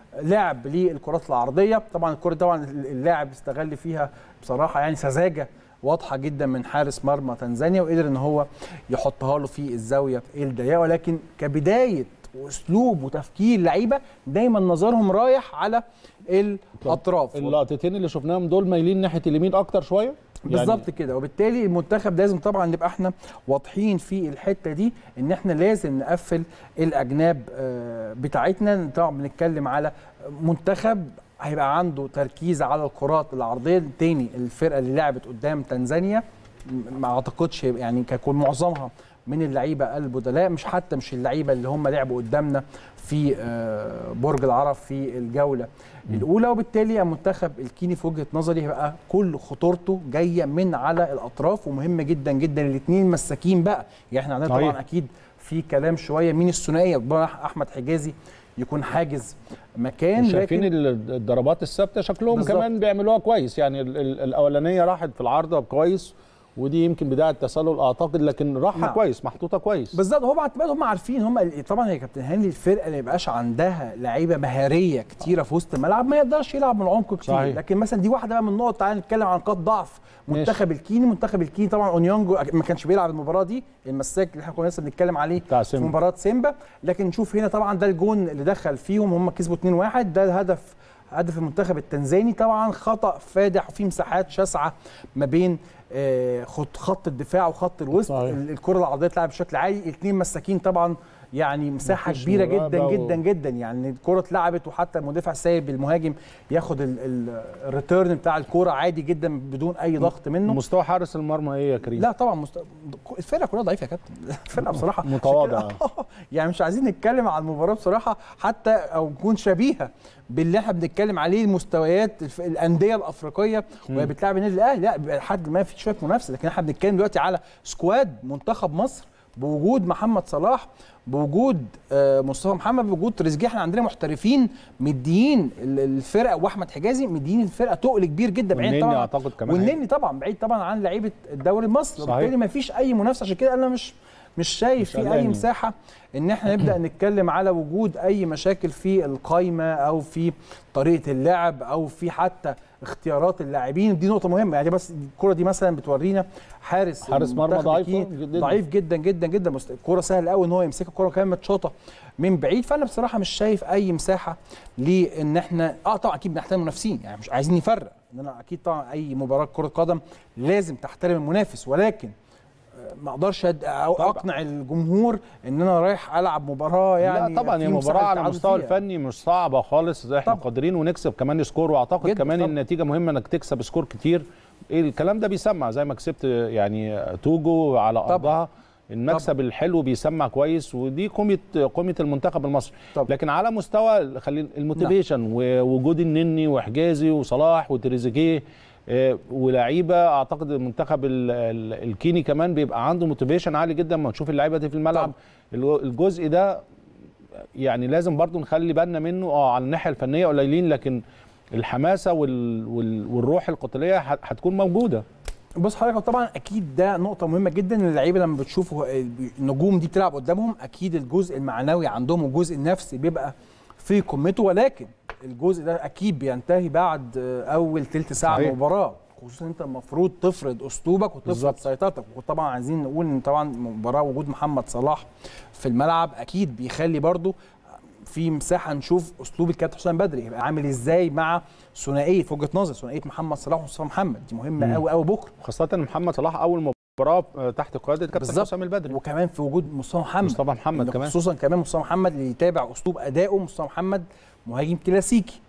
I: ولعب للكرات العرضيه طبعا الكره طبعا اللاعب استغل فيها بصراحه يعني سذاجه واضحه جدا من حارس مرمى تنزانيا وقدر ان هو يحطها له في الزاويه الضيقه ولكن كبدايه واسلوب وتفكير لعيبه دايما نظرهم رايح على الاطراف
B: اللقطتين اللي شفناهم دول مايلين ناحيه اليمين اكتر شويه
I: بالظبط يعني كده وبالتالي المنتخب لازم طبعا نبقى احنا واضحين في الحته دي ان احنا لازم نقفل الاجناب بتاعتنا طبعا بنتكلم على منتخب هيبقى عنده تركيز على الكرات العرضيه تاني الفرقه اللي لعبت قدام تنزانيا ما اعتقدش يعني كيكون معظمها من اللعيبه البدلاء مش حتى مش اللعيبه اللي هم لعبوا قدامنا في برج العرب في الجوله الاولى وبالتالي المنتخب الكيني في وجهه نظري هيبقى كل خطورته جايه من على الاطراف ومهم جدا جدا الاثنين مساكين بقى يعني احنا عندنا طبعا اكيد في كلام شويه مين الثنائيه احمد حجازي يكون حاجز مكان
B: شايفين لكن الضربات الثابته شكلهم بالزبط. كمان بيعملوها كويس يعني الاولانيه راحت في العارضه كويس ودي يمكن بدايه تسلل اعتقد لكن راحه نعم. كويس محطوطه كويس
I: بالظبط هو اعتقد هم عارفين هم طبعا يا كابتن هاني الفرقه اللي ما يبقاش عندها لعيبه مهاريه كتيره في وسط الملعب ما يقدرش يلعب من العمق كتير صحيح. لكن مثلا دي واحده بقى من النقط تعالى نتكلم عن نقاط ضعف منتخب الكيني منتخب الكيني طبعا اونيونجو ما كانش بيلعب المباراه دي المساك اللي احنا كنا لسه بنتكلم عليه في مباراه سيمبا لكن نشوف هنا طبعا ده الجون اللي دخل فيهم هم كسبوا 2-1 ده الهدف هدف المنتخب التنزاني طبعا خطا فادح وفي مساحات شاسعه ما بين خط خط الدفاع وخط الوسط الكره العرضيه اتلعبت بشكل عالي الاثنين مساكين طبعا يعني مساحه كبيره جدا و... جدا جدا يعني الكره اتلعبت وحتى المدافع سايب المهاجم ياخد الريتيرن بتاع الكره عادي جدا بدون اي ضغط منه
B: مستوى حارس المرمى ايه يا كريم
I: لا طبعا مست... الفرقه كلها ضعيفه يا كابتن الفرقه بصراحه
B: متواضعه
I: يعني مش عايزين نتكلم عن المباراه بصراحه حتى او تكون شبيهه باللي احنا بنتكلم عليه المستويات الانديه الافريقيه وهي بتلعب النادي الاهلي لا لحد ما في شويه منافسه لكن احنا بنتكلم دلوقتي على سكواد منتخب مصر بوجود محمد صلاح بوجود مصطفى محمد بوجود تريزيجيه احنا عندنا محترفين مديين الفرقه واحمد حجازي مديين الفرقه تقل كبير جدا
B: بعيد طبعا اعتقد كمان
I: والنني طبعا بعيد طبعا عن لعيبه الدوري المصري وبالتالي ما فيش اي منافسه عشان كده انا مش مش شايف في اي مساحه ان احنا نبدا نتكلم على وجود اي مشاكل في القايمه او في طريقه اللعب او في حتى اختيارات اللاعبين دي نقطه مهمه يعني بس الكره دي مثلا بتورينا حارس
B: حارس مرمى ضعيف جدا
I: ضعيف جدا جدا جدا الكره سهل قوي ان هو يمسك الكره كمان متشاطه من بعيد فانا بصراحه مش شايف اي مساحه لان احنا اه طبعا اكيد بنحترم المنافسين يعني مش عايزين نفرق ان انا اكيد طبعا اي مباراه كره قدم لازم تحترم المنافس ولكن ما اقدرش اقنع الجمهور ان انا رايح العب مباراه يعني
B: لا طبعا هي مباراه على المستوى الفني مش صعبه خالص احنا طبعا. قادرين ونكسب كمان سكور واعتقد كمان طبعا. النتيجه مهمه انك تكسب سكور كتير إيه الكلام ده بيسمع زي ما كسبت يعني توجو على ارضها المكسب طبعا. الحلو بيسمع كويس ودي قيمه قيمه المنتخب المصري طبعا. لكن على مستوى خلينا الموتيفيشن ووجود النني وحجازي وصلاح وتريزيجيه ولاعيبه اعتقد المنتخب الكيني كمان بيبقى عنده موتيفيشن عالي جدا لما نشوف اللعيبه دي في الملعب طبعا. الجزء ده يعني لازم برضو نخلي بالنا منه اه على الناحيه الفنيه قليلين لكن الحماسه وال وال والروح القتاليه هتكون موجوده
I: بص حضرتك طبعا اكيد ده نقطه مهمه جدا ان اللعيبه لما بتشوفوا النجوم دي بتلعب قدامهم اكيد الجزء المعنوي عندهم والجزء النفسي بيبقى في قمته ولكن الجزء ده اكيد بينتهي بعد اول ثلث ساعه من المباراه خصوصا انت المفروض تفرض اسلوبك وتفرض سيطرتك وطبعا عايزين نقول ان طبعا مباراه وجود محمد صلاح في الملعب اكيد بيخلي برده في مساحه نشوف اسلوب الكابتن حسام بدري يبقى عامل ازاي مع ثنائيه في وجهه نظري ثنائيه محمد صلاح ومصطفى محمد دي مهمه قوي قوي بكره
B: خاصه محمد صلاح اول مباراه تحت قياده كابتن حسام البدري
I: وكمان في وجود مصطفى محمد
B: مصطفى محمد كمان
I: خصوصا كمان مصطفى محمد اللي يتابع اسلوب ادائه مصطفى محمد مهاجم كلاسيكي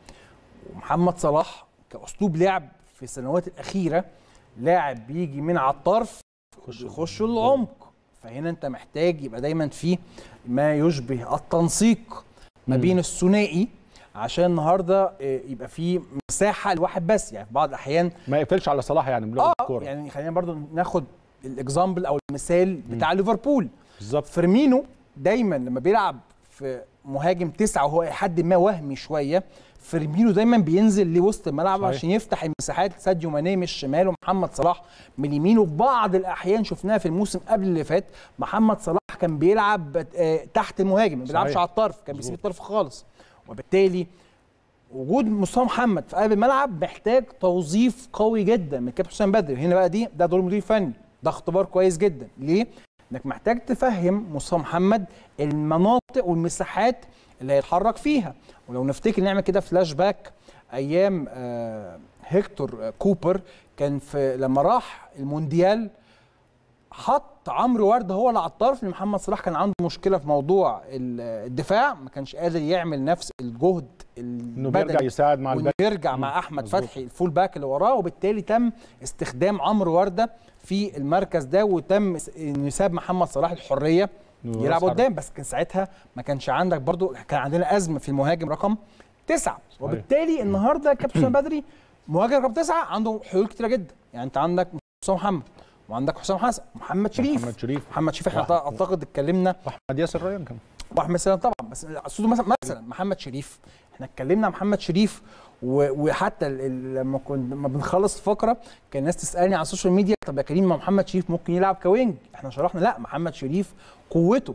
I: ومحمد صلاح كاسلوب لعب في السنوات الاخيره لاعب بيجي من على الطرف يخش العمق فهنا انت محتاج يبقى دايما في ما يشبه التنسيق ما بين الثنائي عشان النهارده يبقى في مساحه لواحد بس يعني في بعض الاحيان
B: ما يقفلش على صلاح يعني
I: بلغه آه الكوره يعني خلينا برضو ناخد الاكزامبل او المثال بتاع ليفربول
B: بالظبط
I: فيرمينو دايما لما بيلعب في مهاجم تسعه وهو لحد ما وهمي شويه فيرمينو دايما بينزل لوسط الملعب صحيح. عشان يفتح المساحات ساديو ماني من الشمال ومحمد صلاح من اليمين وفي بعض الاحيان شفناها في الموسم قبل اللي فات محمد صلاح كان بيلعب تحت المهاجم ما بيلعبش على الطرف كان بيسيب الطرف خالص وبالتالي وجود مصطفى محمد في قلب الملعب محتاج توظيف قوي جدا من كابتن حسام بدري هنا بقى دي ده دور مدير فني ده اختبار كويس جدا ليه انك محتاج تفهم مصطفى محمد المناطق والمساحات اللي هيتحرك فيها ولو نفتكر نعمل كده فلاش باك ايام آه هيكتور كوبر كان في لما راح المونديال حط عمرو ورده هو اللي على الطرف لان محمد صلاح كان عنده مشكله في موضوع الدفاع ما كانش قادر يعمل نفس الجهد
B: انه بيرجع يساعد مع
I: الباك يرجع مع احمد مزبوط. فتحي الفول باك اللي وراه وبالتالي تم استخدام عمرو ورده في المركز ده وتم انه ساب محمد صلاح الحريه يلعب قدام بس كان ساعتها ما كانش عندك برضو كان عندنا ازمه في المهاجم رقم تسعه وبالتالي النهارده كابتن بدري مهاجم رقم تسعه عنده حلول كتيره جدا يعني انت عندك مصطفى محمد وعندك حسام حسن محمد شريف
B: محمد شريف
I: محمد شريف احنا اعتقد اتكلمنا
B: واحمد ياسر ريان كمان
I: واحمد سلام طبعا بس اقصد مثلا مثلا محمد شريف احنا اتكلمنا عن محمد شريف وحتى لما كنا لما بنخلص الفقره كان الناس تسالني على السوشيال ميديا طب يا كريم ما محمد شريف ممكن يلعب كوينج احنا شرحنا لا محمد شريف قوته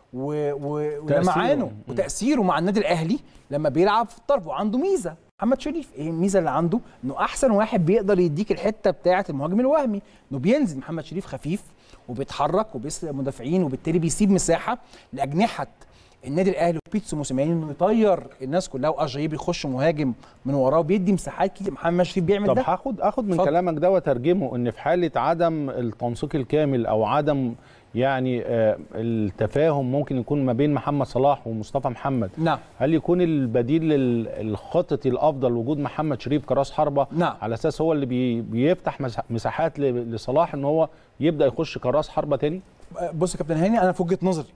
I: ولمعانه وتاثيره مع النادي الاهلي لما بيلعب في الطرف وعنده ميزه محمد شريف ايه الميزه اللي عنده انه احسن واحد بيقدر يديك الحته بتاعه المهاجم الوهمي انه بينزل محمد شريف خفيف وبيتحرك وبيسرق مدافعين وبالتالي بيسيب مساحه لاجنحه النادي الاهلي وبيتسو موسيماني انه يطير الناس كلها واجايب يخش مهاجم من وراه وبيدي مساحات كتير محمد شريف بيعمل
B: طب
I: ده
B: طب هاخد اخد من كلامك ده واترجمه ان في حاله عدم التنسيق الكامل او عدم يعني آه التفاهم ممكن يكون ما بين محمد صلاح ومصطفى محمد
I: نعم
B: هل يكون البديل الخططي الافضل وجود محمد شريف كراس حربه
I: نعم.
B: على اساس هو اللي بي بيفتح مساحات لصلاح ان هو يبدا يخش كراس حربه تاني
I: بص يا كابتن هاني انا في وجهه نظري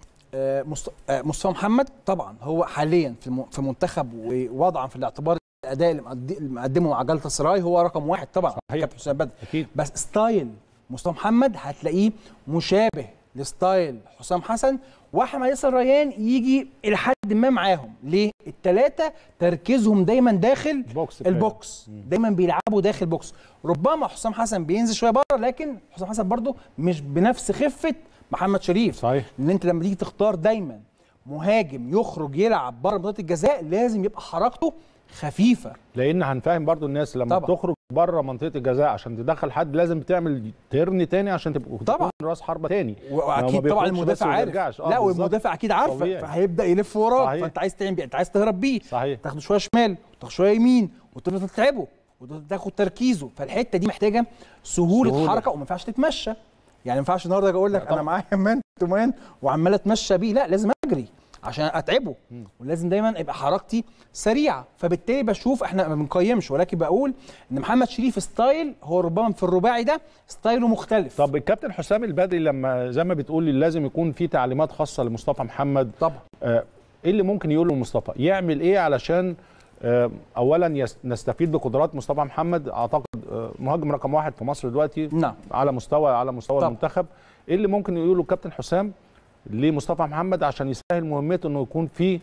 I: مصطفى محمد طبعا هو حاليا في منتخب ووضعا في الاعتبار الاداء اللي مقدمه مع جلطه سراي هو رقم واحد طبعا
B: كابتن
I: حسام بدر بس ستايل مصطفى محمد هتلاقيه مشابه لستايل حسام حسن واحمد ياسر ريان يجي الى حد ما معاهم ليه الثلاثه تركيزهم دايما داخل
B: بوكس
I: البوكس دايما بيلعبوا داخل بوكس ربما حسام حسن بينزل شويه بره لكن حسام حسن برضه مش بنفس خفه محمد شريف
B: صحيح
I: لان انت لما تيجي تختار دايما مهاجم يخرج يلعب بره منطقه الجزاء لازم يبقى حركته خفيفه
B: لان هنفهم برضو الناس لما طبعا. تخرج بره منطقه الجزاء عشان تدخل حد لازم تعمل ترن تاني عشان تبقى
I: طبعا
B: راس حربه تاني
I: واكيد طبعا المدافع عارف آه لا والمدافع اكيد عارفه فهيبدا يلف وراك فانت عايز تعمل بيه انت عايز تهرب بيه
B: صحيح
I: تاخده شويه شمال وتاخده شويه يمين وتفضل تتعبه وتاخد تركيزه فالحته دي محتاجه سهوله, سهولة. حركه وما ينفعش تتمشى يعني ما ينفعش النهارده اقول لك انا معايا مان تو مان وعمال اتمشى بيه لا لازم اجري عشان اتعبه م. ولازم دايما يبقى حركتي سريعه فبالتالي بشوف احنا ما بنقيمش ولكن بقول ان محمد شريف ستايل هو ربما في الرباعي ده ستايله مختلف
B: طب الكابتن حسام البدري لما زي ما بتقولي لازم يكون في تعليمات خاصه لمصطفى محمد
I: طبعا
B: آه ايه اللي ممكن يقوله لمصطفى يعمل ايه علشان آه اولا نستفيد بقدرات مصطفى محمد اعتقد آه مهاجم رقم واحد في مصر دلوقتي
I: نعم
B: على مستوى على مستوى المنتخب ايه اللي ممكن يقوله الكابتن حسام لمصطفى محمد عشان يسهل مهمته انه يكون في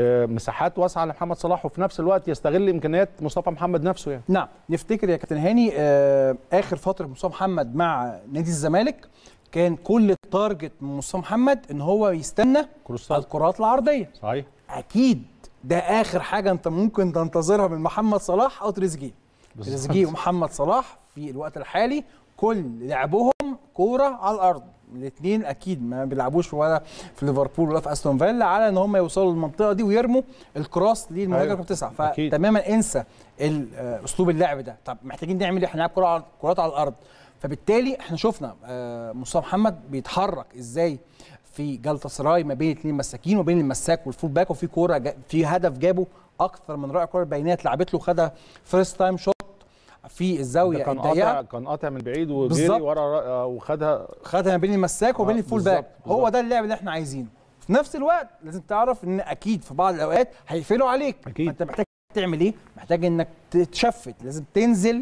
B: مساحات واسعه لمحمد صلاح وفي نفس الوقت يستغل امكانيات مصطفى محمد نفسه يعني.
I: نعم نفتكر يا كابتن هاني اخر فتره مصطفى محمد مع نادي الزمالك كان كل التارجت من مصطفى محمد ان هو يستنى
B: كروسات.
I: الكرات العرضيه
B: صحيح
I: اكيد ده اخر حاجه انت ممكن تنتظرها من محمد صلاح او تريزيجيه تريزيجيه ومحمد صلاح في الوقت الحالي كل لعبهم كوره على الارض الاثنين اكيد ما بيلعبوش ولا في ليفربول ولا في استون فيلا على ان هم يوصلوا للمنطقه دي ويرموا الكراس للمهاجم رقم تسعه فتماما انسى اسلوب اللعب ده طب محتاجين نعمل ايه احنا نلعب كره كرات على الارض فبالتالي احنا شفنا مصطفى محمد بيتحرك ازاي في جلطة سراي ما بين اثنين مساكين وبين المساك والفول باك وفي كوره في هدف جابه اكثر من رائع كوره بينات لعبت له خدها فيرست تايم شوت في الزاويه
B: كان قاطع كان قاطع من بعيد وجري ورا وخدها
I: خدها ما بين المساك وبين آه الفول باك هو ده اللعب اللي احنا عايزينه في نفس الوقت لازم تعرف ان اكيد في بعض الاوقات هيقفلوا عليك
B: أكيد.
I: فانت محتاج تعمل ايه محتاج انك تتشفت لازم تنزل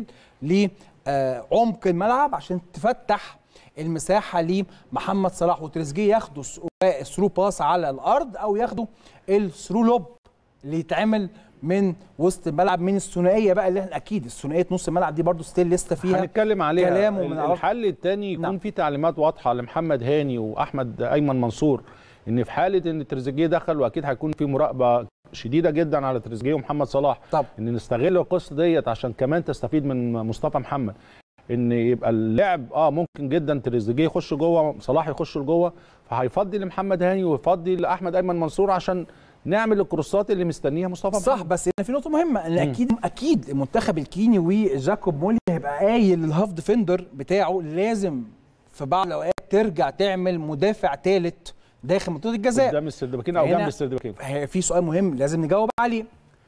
I: لعمق الملعب عشان تفتح المساحه لمحمد صلاح وتريزيجيه ياخدوا الثرو باس على الارض او ياخدوا الثرو لوب اللي يتعمل من وسط الملعب من الثنائيه بقى اللي احنا اكيد الثنائيه نص الملعب دي برضو ستيل لسه فيها
B: هنتكلم عليها
I: كلام
B: ومن الحل الثاني يكون
I: نعم.
B: في تعليمات واضحه لمحمد هاني واحمد ايمن منصور ان في حاله ان تريزيجيه دخل واكيد هيكون في مراقبه شديده جدا على تريزيجيه ومحمد صلاح
I: طب
B: ان نستغل القصه ديت عشان كمان تستفيد من مصطفى محمد ان يبقى اللعب اه ممكن جدا تريزيجيه يخش جوه صلاح يخش لجوه فهيفضي لمحمد هاني ويفضي لاحمد ايمن منصور عشان نعمل الكروسات اللي مستنيها مصطفى
I: صح
B: محمد.
I: بس هنا في نقطه مهمه ان اكيد اكيد المنتخب الكيني وجاكوب مولي هيبقى قايل للهاف ديفندر بتاعه لازم في بعض الاوقات ترجع تعمل مدافع ثالث داخل منطقه الجزاء
B: قدام السردباكين او
I: هنا
B: جنب السردباكين
I: هي- في سؤال مهم لازم نجاوب عليه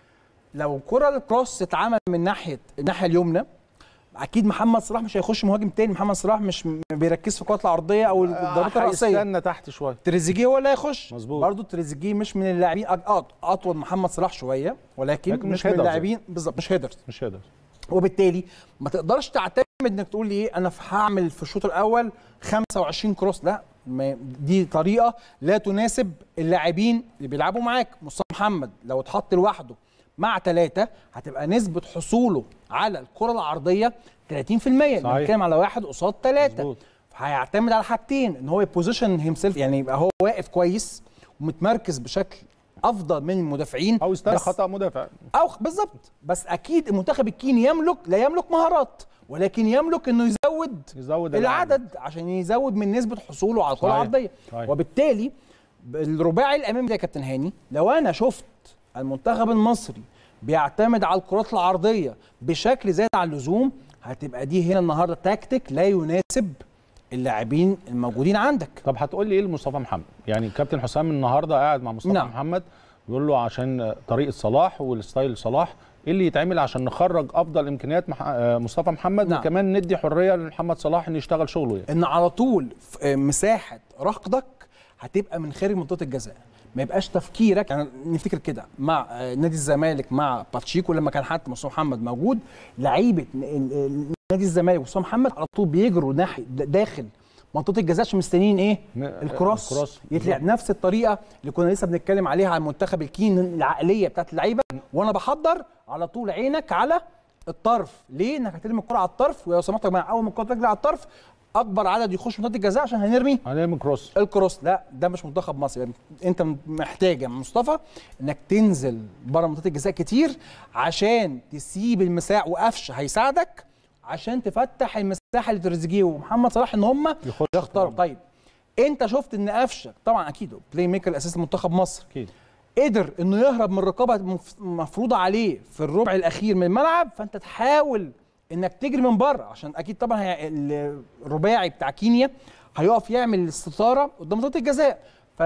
I: لو كره الكروس اتعمل من ناحيه الناحيه اليمنى اكيد محمد صلاح مش هيخش مهاجم تاني محمد صلاح مش م- بيركز في الكرات العرضيه او الضربات الراسيه
B: هيستنى تحت شويه
I: تريزيجيه هو اللي هيخش
B: مظبوط.
I: برضه تريزيجيه مش من اللاعبين أ- أط- اطول محمد صلاح شويه ولكن
B: لكن
I: مش,
B: مش
I: من
B: هيدرز.
I: اللاعبين بالظبط مش هيدرز
B: مش هيقدر
I: وبالتالي ما تقدرش تعتمد انك تقول لي ايه انا هعمل في الشوط الاول 25 كروس لا ما دي طريقه لا تناسب اللاعبين اللي بيلعبوا معاك مصطفى محمد لو اتحط لوحده مع ثلاثه هتبقى نسبه حصوله على الكره العرضيه 30%
B: صحيح.
I: بنتكلم على واحد قصاد ثلاثه
B: مظبوط.
I: هيعتمد على حاجتين ان هو يبوزيشن هيمسيلف يعني يبقى هو واقف كويس ومتمركز بشكل افضل من المدافعين
B: او يستنى
I: بس-
B: خطا مدافع
I: او بالظبط بس اكيد المنتخب الكيني يملك لا يملك مهارات ولكن يملك انه يزود
B: يزود
I: العدد عشان يزود من نسبه حصوله على الكره
B: صحيح.
I: العرضيه
B: صحيح.
I: وبالتالي الرباعي الامامي ده يا كابتن هاني لو انا شفت المنتخب المصري بيعتمد على الكرات العرضيه بشكل زاد عن اللزوم هتبقى دي هنا النهارده تكتيك لا يناسب اللاعبين الموجودين عندك
B: طب هتقول لي ايه لمصطفى محمد يعني كابتن حسام النهارده قاعد مع مصطفى
I: نعم.
B: نعم. محمد بيقول له عشان طريقه صلاح والستايل صلاح ايه اللي يتعمل عشان نخرج افضل امكانيات مح... آه، مصطفى محمد
I: نعم.
B: وكمان ندي حريه لمحمد صلاح انه يشتغل شغله يعني
I: ان على طول ف- مساحه ركضك هتبقى من خارج منطقه الجزاء ما يبقاش تفكيرك يعني نفتكر كده مع آه، نادي الزمالك مع باتشيكو لما كان حتى مصطفى محمد موجود لعيبه ن- ال- ال- نادي الزمالك ومصطفى محمد على طول بيجروا ناحيه د- داخل منطقه الجزاء عشان مستنيين ايه
B: م-
I: الكروس,
B: الكروس.
I: يتلعب نفس الطريقه اللي كنا لسه بنتكلم عليها على المنتخب الكين العقليه بتاعت اللعيبه وانا بحضر على طول عينك على الطرف ليه انك هترمي الكره على الطرف ولو سمحت يا جماعه اول ما الكره تجري على الطرف اكبر عدد يخش منطقه الجزاء عشان هنرمي
B: هنعمل كروس
I: الكروس لا ده مش منتخب مصر يعني انت محتاج يا مصطفى انك تنزل بره منطقه الجزاء كتير عشان تسيب المساحه وقفش هيساعدك عشان تفتح المساحه لتريزيجيه ومحمد صلاح ان هم
B: يخش
I: يختاروا طيب انت شفت ان قفشه طبعا اكيد بلاي ميكر الاساسي منتخب مصر
B: اكيد
I: قدر انه يهرب من رقابه مف- مفروضه عليه في الربع الاخير من الملعب فانت تحاول انك تجري من بره عشان اكيد طبعا هي ال- الرباعي بتاع كينيا هيقف يعمل الاستطاره قدام منطقه الجزاء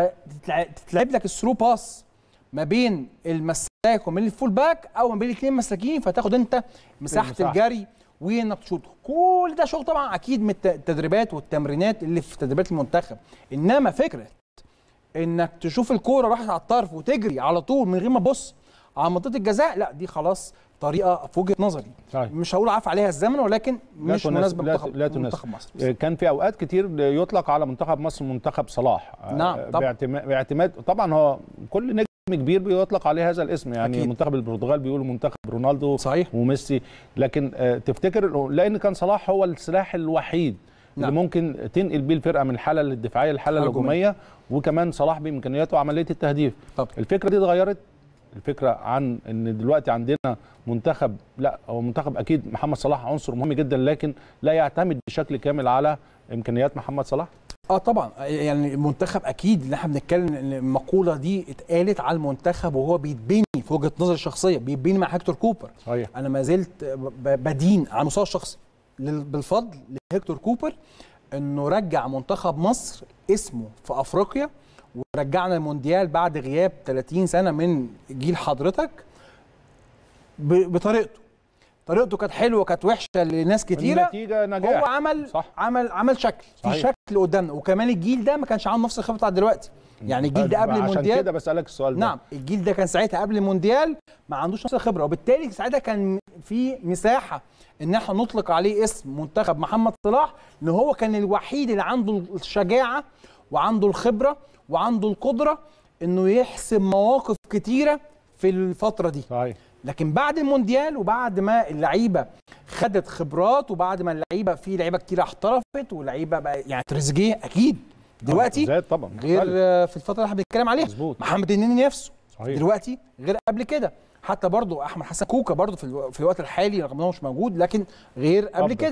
I: فتتلعب لك الثرو باس ما بين المساك وما بين الفول باك او ما بين الاثنين مساكين فتاخد انت مساحه
B: المساحة.
I: الجري وانك تشوط كل ده شغل طبعا اكيد من الت- التدريبات والتمرينات اللي في تدريبات المنتخب انما فكره انك تشوف الكوره راحت على الطرف وتجري على طول من غير ما تبص على منطقه الجزاء لا دي خلاص طريقه في وجهه نظري
B: صحيح.
I: مش هقول عارف عليها الزمن ولكن
B: لا
I: مش
B: تناسب-
I: مناسبه
B: لا-
I: منتخب
B: لا تناسب.
I: منتخب مصر
B: آه، كان في اوقات كتير يطلق على منتخب مصر منتخب صلاح آه،
I: نعم، طبعا.
B: باعتماد باعتماد طبعا هو كل نجم كبير بيطلق عليه هذا الاسم يعني
I: أكيد.
B: أكيد. منتخب البرتغال بيقولوا منتخب رونالدو
I: صحيح.
B: وميسي لكن آه، تفتكر لان كان صلاح هو السلاح الوحيد
I: نعم.
B: اللي ممكن تنقل بيه الفرقه من الحاله الدفاعيه للحاله
I: الهجومية.
B: الهجوميه وكمان صلاح بامكانياته عمليه التهديف
I: طبعا.
B: الفكره دي اتغيرت الفكره عن ان دلوقتي عندنا منتخب لا هو منتخب اكيد محمد صلاح عنصر مهم جدا لكن لا يعتمد بشكل كامل على امكانيات محمد صلاح
I: اه طبعا يعني المنتخب اكيد اللي احنا بنتكلم ان المقوله دي اتقالت على المنتخب وهو بيتبني في وجهه نظري الشخصيه بيتبني مع هيكتور كوبر
B: صحيح
I: انا ما زلت ب- بدين على المستوى الشخصي لل- بالفضل لهيكتور كوبر انه رجع منتخب مصر اسمه في افريقيا ورجعنا المونديال بعد غياب 30 سنه من جيل حضرتك ب- بطريقته طريقته كانت حلوه كانت وحشه لناس كتيره
B: النتيجه نجاح
I: هو عمل
B: صح.
I: عمل عمل شكل في
B: صحيح.
I: شكل قدامنا وكمان الجيل ده ما كانش عنده نفس الخبره بتاعت دلوقتي يعني الجيل ده قبل
B: عشان
I: المونديال
B: كده بسالك السؤال ده
I: نعم الجيل ده كان ساعتها قبل المونديال ما عندوش نفس الخبره وبالتالي ساعتها كان في مساحه ان احنا نطلق عليه اسم منتخب محمد صلاح ان هو كان الوحيد اللي عنده الشجاعه وعنده الخبره وعنده القدره انه يحسم مواقف كتيره في الفتره دي
B: صحيح
I: لكن بعد المونديال وبعد ما اللعيبه خدت خبرات وبعد ما اللعيبه في لعيبه كتير احترفت ولعيبه بقى يعني تريزيجيه اكيد دلوقتي
B: زاد طبعا
I: غير
B: مختلف.
I: آه، في الفتره اللي احنا بنتكلم عليها
B: مظبوط.
I: محمد النني نفسه
B: صحيح.
I: دلوقتي غير قبل كده حتى برضو احمد حسن كوكا برضو في, الو... في الوقت الحالي رغم ان هو مش موجود لكن غير قبل
B: أفضل
I: كده
B: طبعا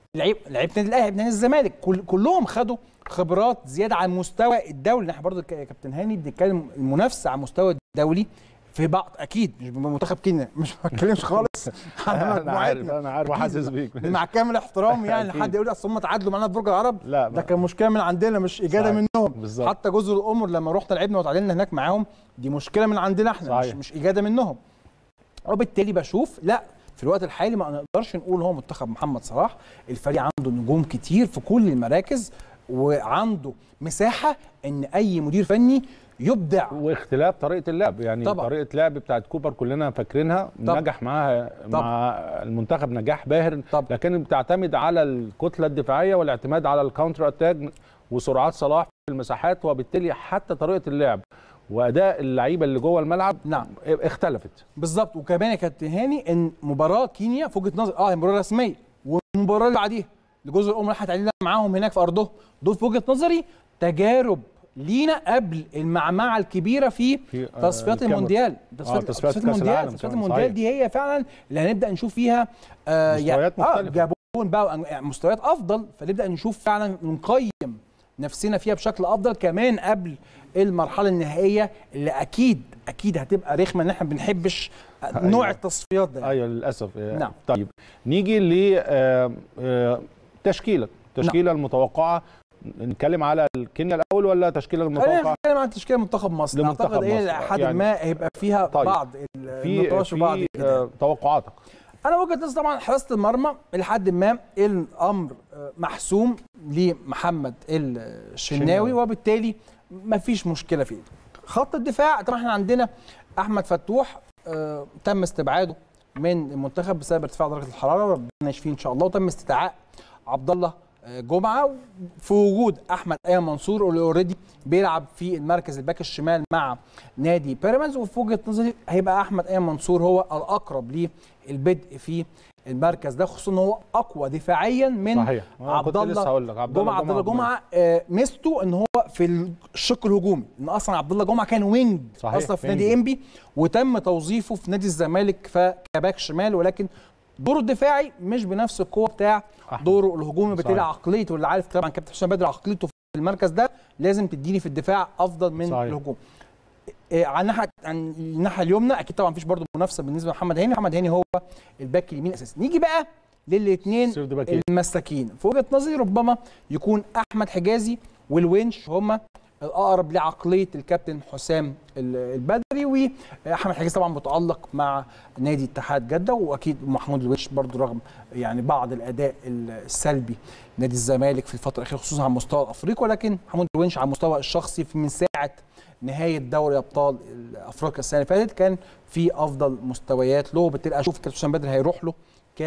I: لعيب لعيبه النادي الاهلي نادي الزمالك كل كلهم خدوا خبرات زياده عن مستوى الدولي احنا برضو يا كابتن هاني بنتكلم المنافسه على المستوى الدولي في بعض اكيد مش منتخب كينيا مش ما بتكلمش خالص
B: على انا عارف انا عارف وحاسس بيك
I: مع كامل احترامي يعني حد يقول اصل هم تعادلوا معانا في برج العرب
B: لا
I: ده كان مشكله من عندنا مش اجاده
B: صحيح.
I: منهم
B: بالظبط.
I: حتى جزر القمر لما رحنا لعبنا وتعادلنا هناك معاهم دي مشكله من عندنا احنا مش,
B: صحيح.
I: مش اجاده منهم وبالتالي بشوف لا في الوقت الحالي ما نقدرش نقول هو منتخب محمد صلاح الفريق عنده نجوم كتير في كل المراكز وعنده مساحه ان اي مدير فني يبدع
B: واختلاف طريقه اللعب يعني
I: طبعا.
B: طريقه لعب بتاعت كوبر كلنا فاكرينها
I: طبعا.
B: نجح معاها
I: طبعا.
B: مع المنتخب نجاح باهر
I: طبعا.
B: لكن بتعتمد على الكتله الدفاعيه والاعتماد على الكاونتر اتاك وسرعات صلاح في المساحات وبالتالي حتى طريقه اللعب واداء اللعيبه اللي جوه الملعب
I: نعم.
B: اختلفت
I: بالظبط وكمان يا كابتن هاني ان مباراه كينيا في وجهه نظر اه هي مباراه رسميه والمباراه اللي بعديها لجزر الامم راحت علينا معاهم هناك في ارضهم دول في وجهه نظري تجارب لينا قبل المعمعه الكبيره في,
B: في، آه،
I: تصفيات
B: الكاميرون.
I: المونديال
B: تصفيات
I: تصفيات
B: كأس
I: المونديال
B: العالم
I: تصفيات
B: كمان،
I: المونديال
B: صحيح.
I: دي هي فعلا اللي هنبدا نشوف فيها آه
B: مستويات
I: آه
B: مختلفة.
I: جابون بقى وأن- مستويات افضل فنبدا نشوف فعلا نقيم نفسنا فيها بشكل افضل كمان قبل المرحله النهائيه اللي اكيد اكيد هتبقى رخمه ان احنا ما بنحبش نوع التصفيات ده
B: ايوه للاسف
I: نعم.
B: طيب نيجي ل آه، آه، تشكيله التشكيله المتوقعه نتكلم على الكينيا الاول ولا تشكيله
I: خلينا
B: المتوقعه
I: نتكلم عن تشكيله منتخب مصر
B: لمنتخب
I: اعتقد ايه
B: مصر.
I: لحد
B: يعني-
I: ما هيبقى فيها
B: طيب.
I: بعض
B: في
I: النقاش وبعض
B: في
I: الجدال.
B: آه، توقعاتك
I: انا وجهه نظري طبعا حراسه المرمى لحد ما الامر آه، محسوم لمحمد الشناوي
B: الشناوي.
I: وبالتالي ما فيش مشكله فيه خط الدفاع طبعا احنا عندنا احمد فتوح آه، تم استبعاده من المنتخب بسبب ارتفاع درجه الحراره ربنا يشفيه ان شاء الله وتم استدعاء عبد الله آه، جمعه في وجود احمد ايمن منصور اللي اوريدي بيلعب في المركز الباك الشمال مع نادي بيراميدز وفي وجهه نظري هيبقى احمد ايمن منصور هو الاقرب للبدء في المركز ده خصوصا ان هو اقوى دفاعيا من
B: صحيح. أنا
I: عبد
B: كنت لسه هقول لك،
I: الله
B: عبد الله
I: جمعه عبد الله
B: جمعة
I: جمعه آه، ميزته ان هو في الشق الهجومي ان اصلا عبد الله جمعه كان وينج
B: صحيح،
I: اصلا في
B: وينج.
I: نادي انبي وتم توظيفه في نادي الزمالك ف- كباك شمال ولكن دوره الدفاعي مش بنفس القوه بتاع
B: أحمد.
I: دوره الهجومي بالتالي
B: صحيح.
I: عقليته اللي عارف طبعا كابتن حسام بدر عقليته في المركز ده لازم تديني في الدفاع افضل من
B: صحيح.
I: الهجوم إيه، على الناحيه عن الناحيه اليمنى اكيد طبعا مفيش برضه منافسه بالنسبه لمحمد هاني محمد هاني هو الباك اليمين اساسي نيجي بقى للاثنين
B: سيرد باكين.
I: المساكين في وجهه نظري ربما يكون احمد حجازي والونش هما الاقرب لعقليه الكابتن حسام ال- البدري واحمد حجازي طبعا متالق مع نادي اتحاد جده واكيد محمود الونش برضو رغم يعني بعض الاداء السلبي نادي الزمالك في الفتره الاخيره خصوصا على المستوى الافريقي ولكن محمود الونش على المستوى الشخصي في من ساعه نهايه دوري ابطال افريقيا السنه اللي فاتت كان في افضل مستويات له وبالتالي اشوف كابتن حسام بدري هيروح له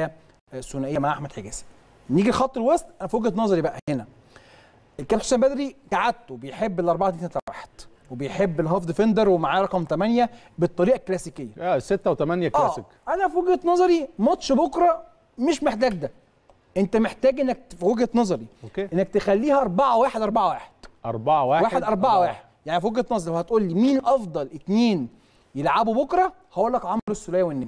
I: كثنائيه مع احمد حجازي نيجي لخط الوسط انا في وجهه نظري بقى هنا الكابتن حسام بدري كعادته بيحب ال 4 2 3 1 وبيحب الهاف ديفندر ومعاه رقم 8 بالطريقه الكلاسيكيه
B: اه 6 و8 كلاسيك
I: اه انا في وجهه نظري ماتش بكره مش محتاج ده انت محتاج انك في وجهه نظري
B: اوكي
I: انك تخليها 4 1 4 1
B: 4 1
I: 1 4 1 يعني في وجهه نظري لو هتقول لي مين افضل اثنين يلعبوا بكره هقول لك عمرو السوليه والنني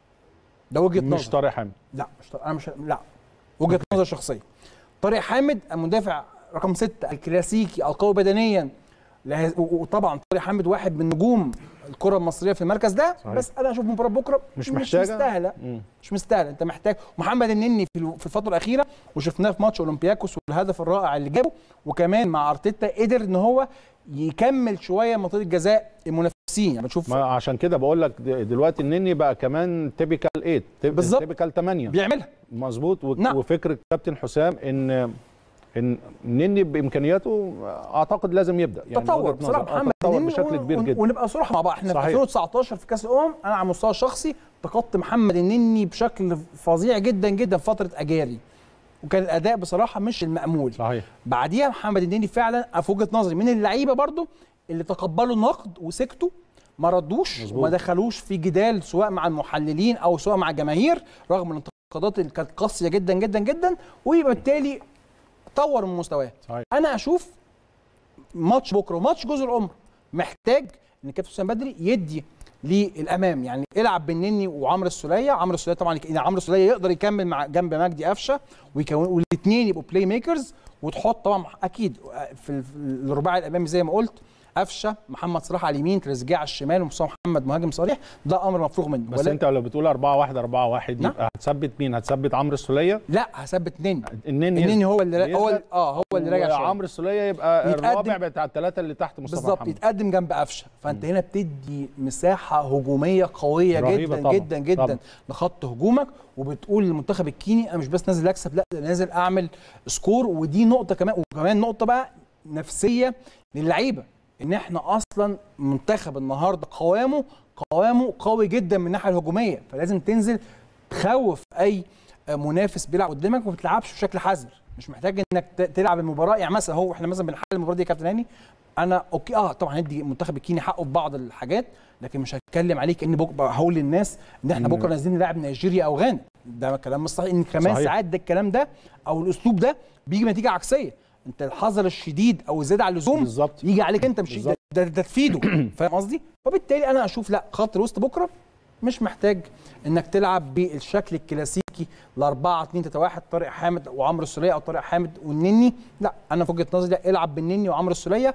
I: ده وجهه نظري
B: مش طارق حامد
I: لا مش طارق انا مش لا وجهه نظر شخصيه طارق حامد المدافع رقم ستة الكلاسيكي القوي بدنيا له- و- وطبعا طارق حامد واحد من نجوم الكره المصريه في المركز ده
B: صحيح.
I: بس انا اشوف مباراه بكره
B: مش
I: مش
B: محتاجة؟
I: مستاهله
B: مم.
I: مش مستاهله انت محتاج محمد النني في الو- في الفتره الاخيره وشفناه في ماتش اولمبياكوس والهدف الرائع اللي جابه وكمان مع ارتيتا قدر ان هو يكمل شويه منطقه الجزاء المنافسين يعني بنشوف
B: ما عشان كده بقول لك د- دلوقتي النني بقى كمان تيبيكال 8
I: بالظبط.
B: تيبيكال 8
I: بيعملها
B: مظبوط و-
I: نعم.
B: وفكره كابتن حسام ان ان النني بامكانياته اعتقد لازم يبدا يعني
I: تطور
B: وجهة
I: بصراحه
B: نظر. آه،
I: محمد
B: تطور
I: النني
B: بشكل
I: ون-
B: كبير
I: ون-
B: جدا
I: ونبقى صراحه مع بعض احنا
B: صحيح.
I: في 2019 في كاس الامم انا على المستوى الشخصي فقدت محمد النني بشكل فظيع جدا جدا في فتره اجاري وكان الاداء بصراحه مش المامول
B: صحيح
I: بعديها محمد النني فعلا في وجهه نظري من اللعيبه برضو اللي تقبلوا النقد وسكتوا ما ردوش
B: مظبوط.
I: وما دخلوش في جدال سواء مع المحللين او سواء مع الجماهير رغم الانتقادات اللي كانت قاسيه جدا جدا جدا وبالتالي طور من مستواه
B: صحيح.
I: انا اشوف ماتش بكره وماتش جزر القمر محتاج ان كابتن حسام بدري يدي للامام يعني العب بالنني وعمرو السوليه عمرو السوليه طبعا يعني عمرو السوليه يقدر يكمل مع جنب مجدي قفشه ويكون والاثنين يبقوا بلاي ميكرز وتحط طبعا اكيد في الرباعي الامامي زي ما قلت قفشه محمد صلاح على اليمين تريزيجيه على الشمال ومصطفى محمد مهاجم صريح ده امر مفروغ منه
B: بس انت لو بتقول 4 1 4 1 يبقى هتثبت مين هتثبت عمرو السوليه
I: لا هثبت نني
B: النني
I: النني هو اللي هو اه هو اللي راجع شويه
B: عمرو السوليه يبقى الرابع بتاع الثلاثه اللي تحت مصطفى
I: بالظبط
B: محمد
I: يتقدم جنب قفشه فانت م. هنا بتدي مساحه هجوميه قويه جدا طبعًا. جدا جدا طبعًا. لخط هجومك وبتقول للمنتخب الكيني انا مش بس نازل اكسب لا ده نازل اعمل سكور ودي نقطه كمان وكمان نقطه بقى نفسيه للعيبه ان احنا اصلا منتخب النهارده قوامه قوامه قوي جدا من الناحيه الهجوميه فلازم تنزل تخوف اي منافس بيلعب قدامك وما بتلعبش بشكل حذر مش محتاج انك تلعب المباراه يعني مثلا هو احنا مثلا بنحل المباراه دي يا كابتن هاني انا اوكي اه طبعا هندي منتخب الكيني حقه في بعض الحاجات لكن مش هتكلم عليه كاني بكره هقول للناس ان احنا بكره نازلين نلعب نيجيريا او غانا ده كلام مش صحيح ان كمان صحيح. ساعات ده الكلام ده او الاسلوب ده بيجي نتيجه عكسيه انت الحذر الشديد او الزياده على اللزوم
B: بالظبط
I: يجي عليك انت مش ده, ده, ده تفيده فاهم قصدي؟ وبالتالي انا اشوف لا خط الوسط بكره مش محتاج انك تلعب بالشكل الكلاسيكي ل 4 2 3 1 طارق حامد وعمرو السوليه او طارق حامد والنني لا انا في وجهه نظري لا العب بالنني وعمرو السوليه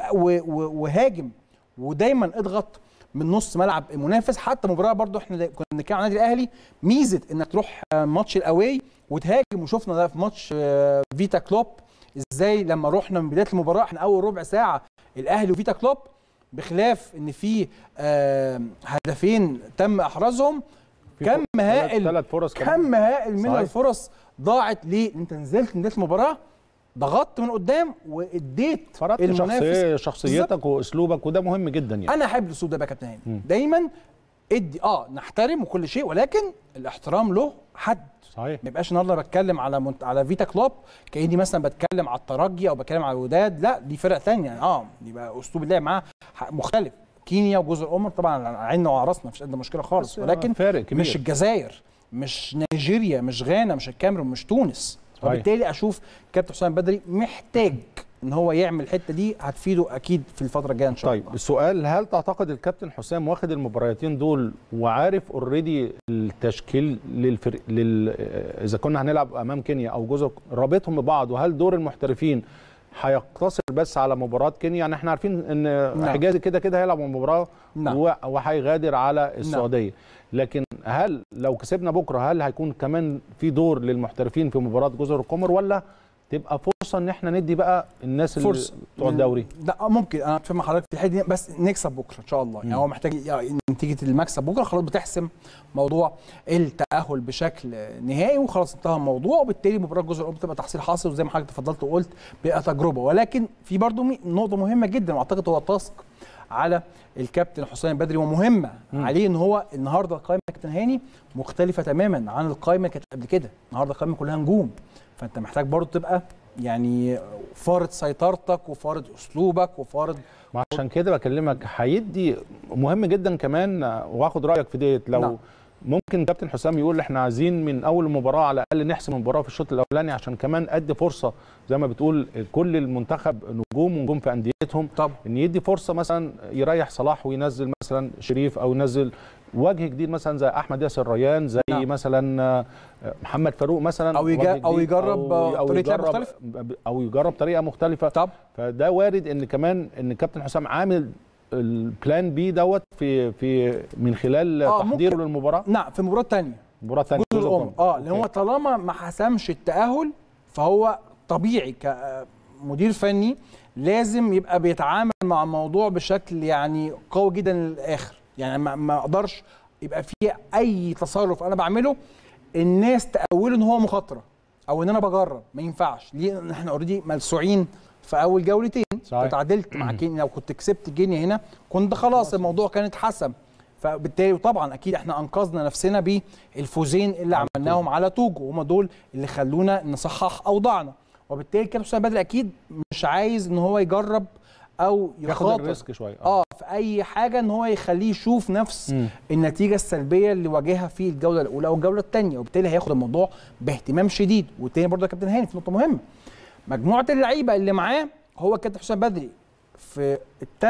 I: وهاجم ودايما اضغط من نص ملعب المنافس حتى مباراه برضو احنا كنا بنتكلم عن النادي الاهلي ميزه انك تروح ماتش الاواي وتهاجم وشفنا ده في ماتش فيتا كلوب ازاي لما رحنا من بدايه المباراه احنا اول ربع ساعه الاهلي وفيتا كلوب بخلاف ان في آه هدفين تم احرازهم كم هائل
B: ثلاث فرص
I: كم هائل من صحيح. الفرص ضاعت ليه انت نزلت من بدايه المباراه ضغطت من قدام واديت
B: فرضت شخصية شخصيتك بالزبط. واسلوبك وده مهم جدا يعني
I: انا احب الاسلوب ده بقى كابتن هاني دايما ادي اه نحترم وكل شيء ولكن الاحترام له حد
B: صحيح
I: ما يبقاش النهارده بتكلم على منت... على فيتا كلوب كاني مثلا بتكلم على الترجي او بتكلم على الوداد لا دي فرق ثانيه يعني اه يبقى اسلوب اللعب معاه مختلف كينيا وجزر القمر طبعا على عيننا وعلى راسنا مفيش قد مشكله خالص ولكن
B: فارق كبير.
I: مش الجزائر مش نيجيريا مش غانا مش الكاميرون مش تونس وبالتالي اشوف كابتن حسام بدري محتاج ان هو يعمل الحته دي هتفيده اكيد في الفتره الجايه ان شاء
B: طيب
I: الله
B: طيب السؤال هل تعتقد الكابتن حسام واخد المباراتين دول وعارف اوريدي التشكيل للفريق لل... اذا كنا هنلعب امام كينيا او جزر رابطهم ببعض وهل دور المحترفين هيقتصر بس على مباراه كينيا يعني احنا عارفين ان نعم. حجازي كده كده هيلعب مباراه نعم. وهيغادر على السعوديه نعم. لكن هل لو كسبنا بكره هل هيكون كمان في دور للمحترفين في مباراه جزر القمر ولا تبقى فرصه ان احنا ندي بقى الناس اللي بتوع الدوري
I: لا ممكن انا اتفق مع حضرتك في الحته دي بس نكسب بكره ان شاء الله يعني هو محتاج يعني نتيجه المكسب بكره خلاص بتحسم موضوع التاهل بشكل نهائي وخلاص انتهى الموضوع وبالتالي مباراه جزر القمر تبقى تحصيل حاصل وزي ما حضرتك تفضلت وقلت بقى تجربه ولكن في برضو نقطه مهمه جدا واعتقد هو تاسك على الكابتن حسام بدري ومهمه م. عليه ان هو النهارده القائمه كابتن هاني مختلفه تماما عن القائمه اللي كانت قبل كده النهارده القائمه كلها نجوم فانت محتاج برضه تبقى يعني فارض سيطرتك وفارض اسلوبك وفارض
B: عشان كده بكلمك هيدي مهم جدا كمان واخد رايك في ديت لو نعم. ممكن كابتن حسام يقول احنا عايزين من اول المباراه على الاقل نحسم المباراه في الشوط الاولاني عشان كمان ادي فرصه زي ما بتقول كل المنتخب نجوم ونجوم في انديتهم
I: طب.
B: ان يدي فرصه مثلا يريح صلاح وينزل مثلا شريف او ينزل وجه جديد مثلا زي احمد ياسر ريان زي نعم. مثلا محمد فاروق مثلا
I: او يجرب او يجرب أو طريقه لعب مختلفه
B: او يجرب طريقه مختلفه
I: طب
B: فده وارد ان كمان ان كابتن حسام عامل البلان بي دوت في في من خلال آه تحضيره للمباراه
I: نعم في مباراه ثانيه
B: مباراه ثانيه
I: جزء الام اه لان هو طالما ما حسمش التاهل فهو طبيعي كمدير فني لازم يبقى بيتعامل مع الموضوع بشكل يعني قوي جدا للاخر يعني ما اقدرش يبقى في اي تصرف انا بعمله الناس تاوله ان هو مخاطره او ان انا بجرب ما ينفعش ليه احنا اوريدي ملسوعين في اول جولتين اتعادلت مع كينيا لو كنت كسبت كينيا هنا كنت خلاص الموضوع كان اتحسم فبالتالي طبعا اكيد احنا انقذنا نفسنا بالفوزين اللي عملناهم على توجو هم دول اللي خلونا نصحح اوضاعنا وبالتالي كابتن حسام بدري اكيد مش عايز ان هو يجرب او يخاطر
B: الريسك شويه
I: اه في اي حاجه ان هو يخليه يشوف نفس م. النتيجه السلبيه اللي واجهها في الجوله الاولى او الجوله الثانيه وبالتالي هياخد الموضوع باهتمام شديد والتاني برضه يا كابتن هاني في نقطه مهمه مجموعه اللعيبه اللي معاه هو كابتن حسام بدري في الثلاث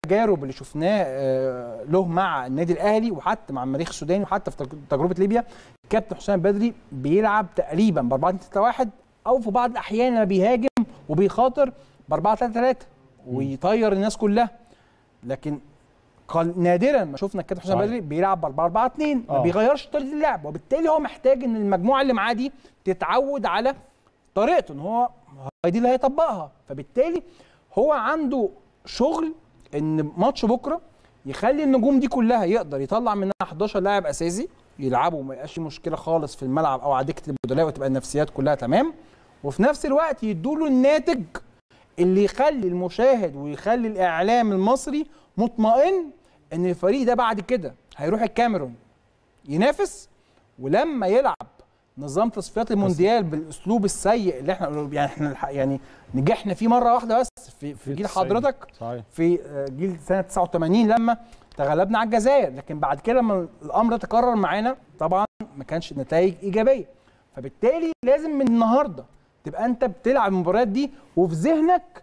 I: التجارب اللي شفناه آه، له مع النادي الاهلي وحتى مع المريخ السوداني وحتى في تج- تجربه ليبيا الكابتن حسام بدري بيلعب تقريبا ب 4 3 1 او في بعض الاحيان لما بيهاجم وبيخاطر ب 4 3 3 ويطير الناس كلها لكن قال نادرا ما شفنا الكابتن حسام
B: صحيح.
I: بدري بيلعب ب 4 4 2 ما
B: آه.
I: بيغيرش طريقه اللعب وبالتالي هو محتاج ان المجموعه اللي معاه دي تتعود على طريقته ان هو هي دي اللي هيطبقها فبالتالي هو عنده شغل ان ماتش بكره يخلي النجوم دي كلها يقدر يطلع منها 11 لاعب اساسي يلعبوا وما يبقاش في مشكله خالص في الملعب او على دكه البدلاء وتبقى النفسيات كلها تمام وفي نفس الوقت يدوله الناتج اللي يخلي المشاهد ويخلي الاعلام المصري مطمئن ان الفريق ده بعد كده هيروح الكاميرون ينافس ولما يلعب نظام تصفيات المونديال بالاسلوب السيء اللي احنا يعني احنا الح- يعني نجحنا فيه مره واحده بس في, في جيل
B: التسعين.
I: حضرتك
B: صحيح
I: في آه، جيل سنه 89 لما تغلبنا على الجزائر لكن بعد كده لما الامر ده تكرر معانا طبعا ما كانش نتائج ايجابيه فبالتالي لازم من النهارده تبقى انت بتلعب المباريات دي وفي ذهنك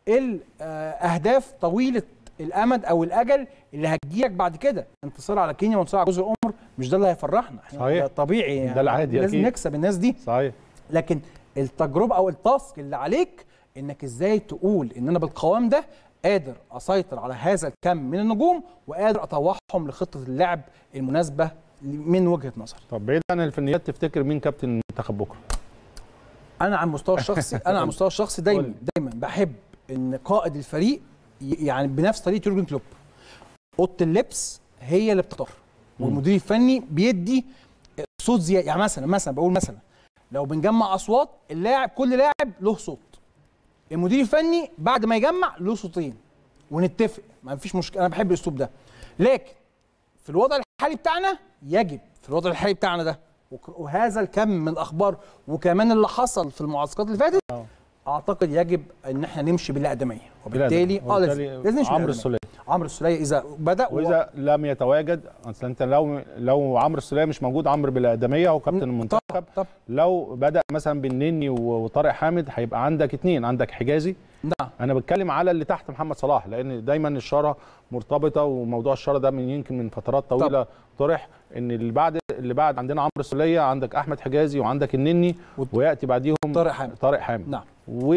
I: الاهداف طويله الامد او الاجل اللي هتجيلك بعد كده انتصار على كينيا وانتصار على جزر القمر مش ده اللي هيفرحنا إحنا
B: صحيح.
I: ده طبيعي يعني
B: ده العادي
I: لازم
B: أكيد.
I: نكسب الناس دي
B: صحيح
I: لكن التجربه او التاسك اللي عليك انك ازاي تقول ان انا بالقوام ده قادر اسيطر على هذا الكم من النجوم وقادر اطوعهم لخطه اللعب المناسبه من وجهه نظري
B: طب بعيد عن الفنيات تفتكر مين كابتن المنتخب بكره؟
I: انا على المستوى الشخصي انا على المستوى الشخصي دايما
B: قول.
I: دايما بحب ان قائد الفريق ي- يعني بنفس طريقه يورجن كلوب اوضه اللبس هي اللي بتختار والمدير الفني بيدي صوت زياده يعني مثلا مثلا بقول مثلا لو بنجمع اصوات اللاعب كل لاعب له صوت المدير الفني بعد ما يجمع له صوتين ونتفق ما فيش مشكله انا بحب الاسلوب ده لكن في الوضع الحالي بتاعنا يجب في الوضع الحالي بتاعنا ده وك- وهذا الكم من الاخبار وكمان اللي حصل في المعسكرات اللي فاتت
B: آه.
I: اعتقد يجب ان احنا نمشي بالاقدميه وبالتالي اه لازم
B: وبالتالي
I: لازم نمشي
B: عمرو
I: بالأقدمية.
B: السوليه
I: عمرو السوليه اذا بدا و-
B: واذا لم يتواجد اصل انت لو لو عمرو السوليه مش موجود عمرو بالاقدميه هو كابتن المنتخب
I: طب
B: لو بدا مثلا بالنني وطارق حامد هيبقى عندك اثنين عندك حجازي
I: نعم
B: انا بتكلم على اللي تحت محمد صلاح لان دايما الشاره مرتبطه وموضوع الشاره ده من يمكن من فترات طويله طرح ان اللي بعد اللي بعد عندنا عمرو السوليه عندك احمد حجازي وعندك النني
I: وط-
B: وياتي بعديهم
I: طارق حامد
B: طارق حامد
I: نعم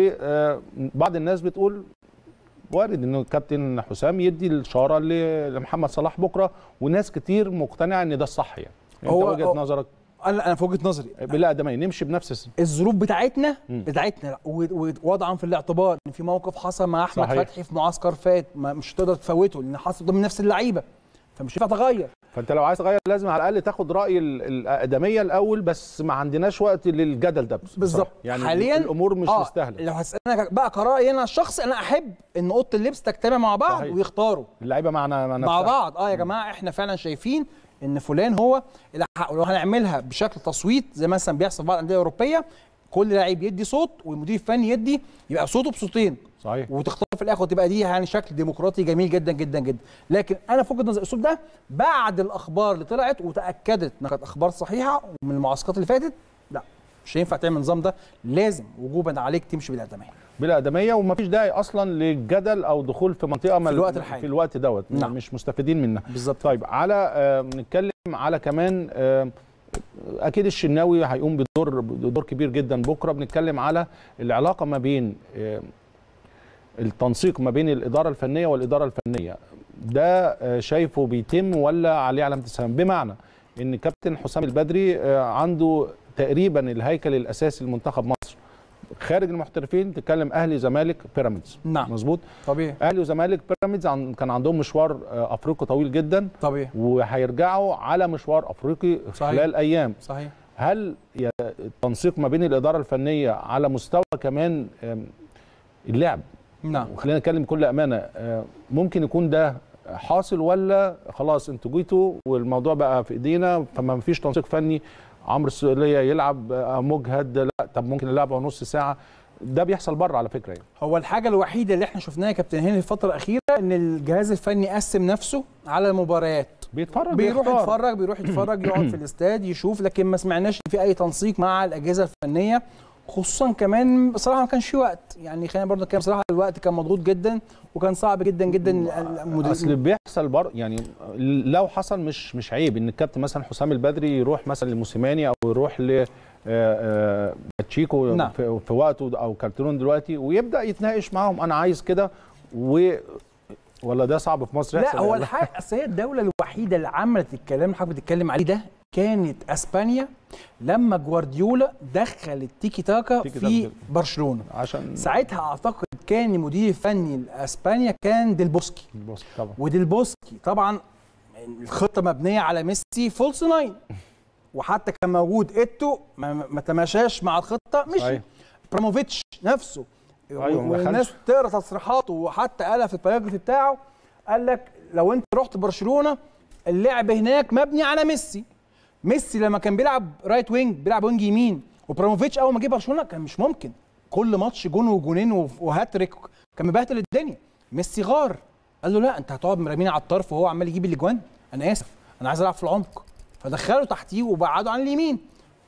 B: وبعض الناس بتقول وارد انه الكابتن حسام يدي الشاره ل- لمحمد صلاح بكره وناس كتير مقتنعه ان ده الصح يعني انت
I: هو-
B: وجهه
I: هو-
B: نظرك
I: انا انا في وجهه نظري
B: بالاقدميه نمشي بنفس الس-
I: الظروف بتاعتنا
B: مم.
I: بتاعتنا و- ووضعا في الاعتبار ان في موقف حصل مع احمد
B: صحيح.
I: فتحي في معسكر فات ما مش هتقدر تفوته لان حصل ضمن نفس اللعيبه فمش هينفع تغير
B: فانت لو عايز تغير لازم على الاقل تاخد راي ال- الاقدميه الاول بس ما عندناش وقت للجدل ده بصراحة.
I: بالظبط
B: يعني
I: حاليا
B: الامور مش
I: آه
B: مستاهله
I: لو هتسالني بقى كرايي انا الشخصي انا احب ان اوضه اللبس تجتمع مع بعض
B: صحيح.
I: ويختاروا
B: اللعيبه معنا مع,
I: مع
B: نفسها.
I: بعض اه يا جماعه احنا فعلا شايفين ان فلان هو اللي حق- ولو هنعملها بشكل تصويت زي مثلا بيحصل في بعض الانديه الاوروبيه كل لعيب يدي صوت والمدير الفني يدي يبقى صوته بصوتين
B: صحيح
I: وتختار في الاخر وتبقى دي يعني شكل ديمقراطي جميل جدا جدا جدا لكن انا في وجهه نظري الاسلوب ده بعد الاخبار اللي طلعت وتاكدت انها كانت اخبار صحيحه ومن المعسكرات اللي فاتت لا مش هينفع تعمل النظام ده لازم وجوبا عليك تمشي بالاقدميه
B: بالاقدميه ومفيش داعي اصلا للجدل او دخول في منطقه
I: في الوقت الحالي.
B: في الوقت دوت
I: نعم.
B: مش مستفيدين منها
I: بالظبط
B: طيب على آه، نتكلم على كمان آه، اكيد الشناوي هيقوم بدور بدور كبير جدا بكره بنتكلم على العلاقه ما بين آه، التنسيق ما بين الاداره الفنيه والاداره الفنيه ده آه، شايفه بيتم ولا عليه علامه استفهام بمعنى ان كابتن حسام البدري آه، عنده تقريبا الهيكل الاساسي لمنتخب مصر خارج المحترفين تتكلم اهلي زمالك بيراميدز
I: نعم
B: مظبوط
I: طبيعي
B: اهلي وزمالك بيراميدز عن- كان عندهم مشوار آه، افريقي طويل جدا
I: طبيعي
B: وهيرجعوا على مشوار افريقي
I: صحيح.
B: خلال ايام
I: صحيح
B: هل ي- التنسيق ما بين الاداره الفنيه على مستوى كمان آم، اللعب
I: نعم
B: وخلينا نتكلم بكل امانه آه، ممكن يكون ده حاصل ولا خلاص انتوا جيتوا والموضوع بقى في ايدينا فما فيش تنسيق فني عمرو السوليه يلعب آه، مجهد لا طب ممكن نلعبه نص ساعه ده بيحصل بره على فكره يعني
I: هو الحاجة الوحيدة اللي احنا شفناها يا كابتن هاني الفترة الأخيرة إن الجهاز الفني قسم نفسه على المباريات
B: بيتفرج
I: بيروح
B: بيختار.
I: يتفرج بيروح يتفرج يقعد في الاستاد يشوف لكن ما سمعناش ان في اي تنسيق مع الاجهزه الفنيه خصوصا كمان بصراحه ما كانش في وقت يعني خلينا برضه كان بصراحه الوقت كان مضغوط جدا وكان صعب جدا جدا
B: اصل بيحصل بر يعني لو حصل مش مش عيب ان الكابتن مثلا حسام البدري يروح مثلا لموسيماني او يروح ل باتشيكو
I: نعم.
B: في, في وقته او كارتيرون دلوقتي ويبدا يتناقش معاهم انا عايز كده و ولا ده صعب في مصر
I: لا هو الحقيقه اصل هي الدوله الوحيده اللي عملت الكلام اللي حضرتك بتتكلم عليه ده كانت اسبانيا لما جوارديولا دخل التيكي تاكا
B: تيكي
I: في
B: تاكا.
I: برشلونه
B: عشان
I: ساعتها اعتقد كان المدير الفني لاسبانيا كان ديل بوسكي
B: بص طبعا
I: وديل بوسكي طبعا الخطه مبنيه على ميسي فولس ناين وحتى كان موجود ايتو ما, ما تماشاش مع الخطه مشي
B: صحيح.
I: براموفيتش نفسه
B: أيوة، ما
I: والناس
B: خدش.
I: تقرا تصريحاته وحتى قالها في البيوجرافي بتاعه قال لك لو انت رحت برشلونه اللعب هناك مبني على ميسي ميسي لما كان بيلعب رايت وينج بيلعب وينج يمين وبراموفيتش اول ما جه برشلونه كان مش ممكن كل ماتش جون وجونين وف- وهاتريك كان مبهدل الدنيا ميسي غار قال له لا انت هتقعد مرميني على الطرف وهو عمال يجيب الاجوان انا اسف انا عايز العب في العمق فدخله تحتيه وبعده عن اليمين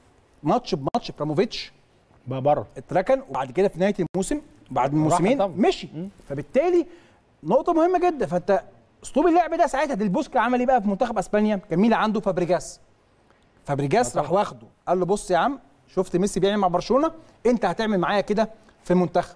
I: ماتش بماتش براموفيتش
B: بقى بره
I: اتركن وبعد كده في نهايه الموسم بعد موسمين
B: طبعا.
I: مشي فبالتالي نقطه مهمه جدا فانت اسلوب اللعب ده ساعتها ديل بوسكي عمل ايه بقى في منتخب اسبانيا كان مين اللي عنده فابريجاس فابريجاس راح واخده قال له بص يا عم شفت ميسي بيعمل مع برشلونه انت هتعمل معايا كده في المنتخب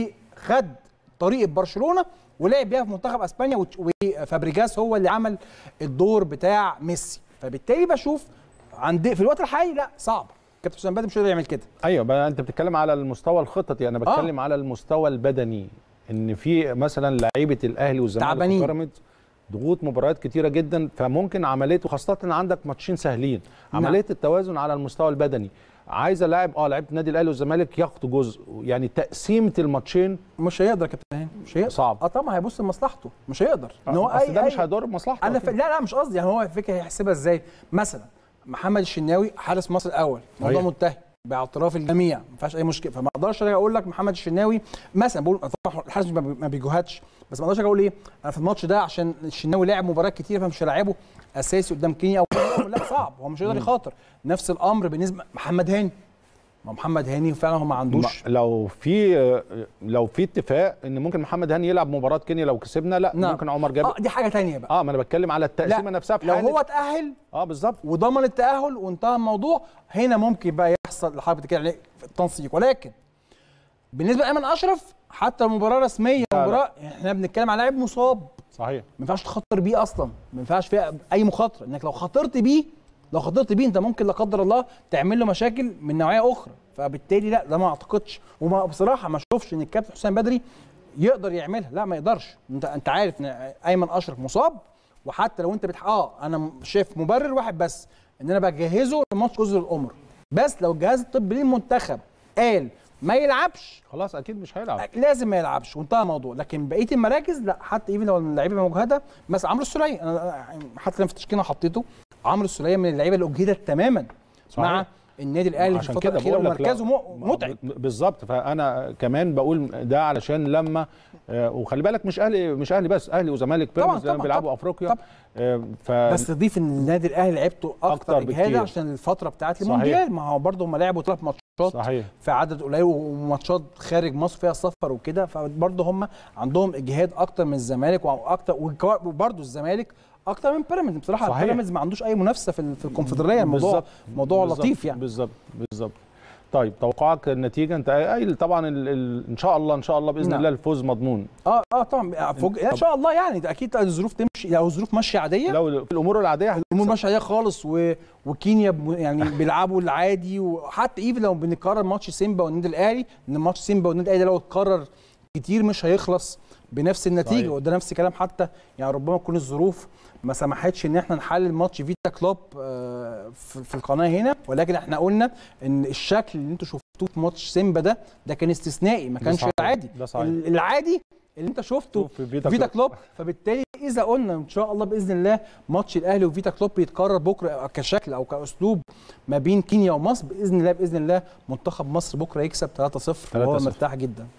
I: وخد طريقه برشلونه ولعب بيها في منتخب اسبانيا وت- وفابريجاس هو اللي عمل الدور بتاع ميسي فبالتالي بشوف عند في الوقت الحالي لا صعب كابتن حسام بدري مش هيقدر يعمل كده
B: ايوه بقى انت بتتكلم على المستوى الخططي انا بتكلم آه. على المستوى البدني ان في مثلا لعيبه الاهلي والزمالك
I: تعبانين.
B: وبيراميدز ضغوط مباريات كتيره جدا فممكن عمليه وخاصه ان عندك ماتشين سهلين
I: نعم.
B: عمليه التوازن على المستوى البدني عايزه لاعب اه لعيبه النادي الاهلي والزمالك ياخدوا جزء يعني تقسيمه الماتشين
I: مش هيقدر يا كابتن هاني مش هيقدر
B: صعب.
I: اه طبعا هيبص لمصلحته مش هيقدر ان هو
B: اصل ده
I: أي-
B: مش
I: أي-
B: هيضر بمصلحته
I: انا ف... لا لا مش قصدي يعني هو الفكره هيحسبها ازاي مثلا محمد الشناوي حارس مصر الاول موضوع
B: صحيح.
I: منتهي باعتراف الجميع ما فيهاش اي مشكله فما اقدرش أجي اقول لك محمد الشناوي مثلا بقول طبعا الحارس ما بي- ما بيجهدش بس ما اقدرش أجي اقول ايه انا في الماتش ده عشان الشناوي لعب مباريات كتير فمش هلاعبه اساسي قدام كينيا او لا صعب هو مش هيقدر يخاطر نفس الامر بالنسبه محمد هاني ما محمد هاني فعلا هو ما عندوش
B: ما- لو في لو في اتفاق ان ممكن محمد هاني يلعب مباراه كينيا لو كسبنا لا
I: نعم.
B: ممكن عمر جابر
I: اه دي حاجه تانية بقى
B: اه ما انا بتكلم على التقسيمه نفسها في
I: لو
B: حالة-
I: هو اتاهل
B: اه بالظبط
I: وضمن التاهل وانتهى الموضوع هنا ممكن بقى يحصل اللي حضرتك بتتكلم عليه في التنسيق ولكن بالنسبه لايمن اشرف حتى المباراه رسميه
B: لا، لا.
I: مباراه احنا بنتكلم على لاعب مصاب
B: صحيح
I: ما ينفعش تخاطر بيه اصلا ما ينفعش فيها اي مخاطره انك لو خاطرت بيه لو خاطرت بيه انت ممكن لا قدر الله تعمل له مشاكل من نوعيه اخرى فبالتالي لا ده ما اعتقدش وما بصراحه ما اشوفش ان الكابتن حسام بدري يقدر يعملها لا ما يقدرش انت انت عارف ان ايمن اشرف مصاب وحتى لو انت بتح... اه انا شايف مبرر واحد بس ان انا بجهزه لماتش جزر القمر بس لو الجهاز الطبي للمنتخب قال ما يلعبش
B: خلاص اكيد مش هيلعب
I: لازم ما يلعبش وانتهى الموضوع لكن بقيه المراكز لا حتى ايفن لو اللعيبه مجهده مثلا عمرو السوليه انا حتى لما في التشكيله حطيته عمرو السوليه من اللعيبه اللي اجهدت تماما
B: صحيح.
I: مع النادي الاهلي في
B: عشان
I: الفتره
B: كده
I: الاخيره
B: بقول لك لا.
I: ومركزه م- متعب
B: ب- بالظبط فانا كمان بقول ده علشان لما آه، وخلي بالك مش اهلي مش اهلي بس اهلي وزمالك
I: طبعاً،
B: بيراميدز لما
I: طبعاً،
B: بيلعبوا
I: طبعاً،
B: افريقيا
I: طبعاً.
B: آه، ف
I: بس تضيف ان النادي الاهلي لعبته اكتر,
B: أكتر
I: اجهادا
B: بكتير.
I: عشان الفتره بتاعت
B: صحيح.
I: المونديال ما هو برضه هم لعبوا ثلاث ماتشات
B: صحيح
I: في عدد قليل وماتشات خارج مصر فيها سفر وكده فبرضه هم عندهم اجهاد اكتر من الزمالك واكتر وبرضه الزمالك اكتر من بيراميدز بصراحه
B: صحيح.
I: بيراميدز ما عندوش اي منافسه في في الكونفدراليه الموضوع
B: بالظبط.
I: موضوع
B: بالظبط.
I: لطيف يعني
B: بالظبط بالظبط طيب توقعك النتيجه انت قايل طبعا ال ال ان شاء الله ان شاء الله باذن
I: نعم.
B: الله الفوز مضمون
I: اه اه طبعا فوج... ان شاء الله يعني ده اكيد الظروف تمشي لو الظروف ماشيه عاديه
B: لو الامور العاديه
I: الامور ماشيه عاديه خالص و... وكينيا ب... يعني بيلعبوا العادي وحتى ايفن لو بنكرر ماتش سيمبا والنادي الاهلي ان ماتش سيمبا والنادي الاهلي لو اتكرر كتير مش هيخلص بنفس النتيجه
B: صحيح.
I: وده نفس الكلام حتى يعني ربما تكون الظروف ما سمحتش ان احنا نحلل ماتش فيتا كلوب آه، في في القناه هنا ولكن احنا قلنا ان الشكل اللي انتوا شفتوه في ماتش سيمبا ده ده كان استثنائي ما
B: ده
I: كانش
B: صحيح.
I: العادي
B: ده صحيح.
I: ال- العادي اللي انت شفته
B: في فيتا
I: فيتا
B: كلوب.
I: كلوب فبالتالي اذا قلنا ان شاء الله باذن الله ماتش الاهلي وفيتا كلوب يتكرر بكره كشكل او كاسلوب ما بين كينيا ومصر باذن الله باذن الله منتخب مصر بكره يكسب 3-0 وهو
B: 3-0.
I: مرتاح جدا طبعا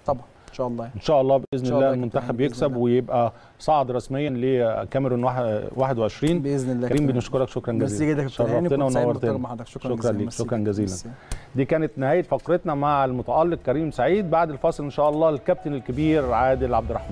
I: ان شاء الله
B: ان شاء الله باذن
I: شاء
B: الله
I: الله
B: المنتخب
I: بإذن
B: يكسب
I: الله.
B: ويبقى صعد رسميا لكاميرون واحد- 21
I: باذن الله
B: كريم
I: كابتن.
B: بنشكرك شكرا
I: ميرسي
B: جزيلا
I: جدا يا كابتن هاني،
B: شرفتنا
I: كنت سعيد
B: ونورتنا
I: بالتواجد مع حضرتك. شكرا
B: شكرا
I: جزيلا.
B: ليك
I: ميرسي
B: شكرا
I: جدا.
B: جزيلا
I: ميرسي.
B: دي كانت نهايه فقرتنا مع المتالق كريم سعيد بعد الفاصل ان شاء الله الكابتن الكبير عادل عبد الرحمن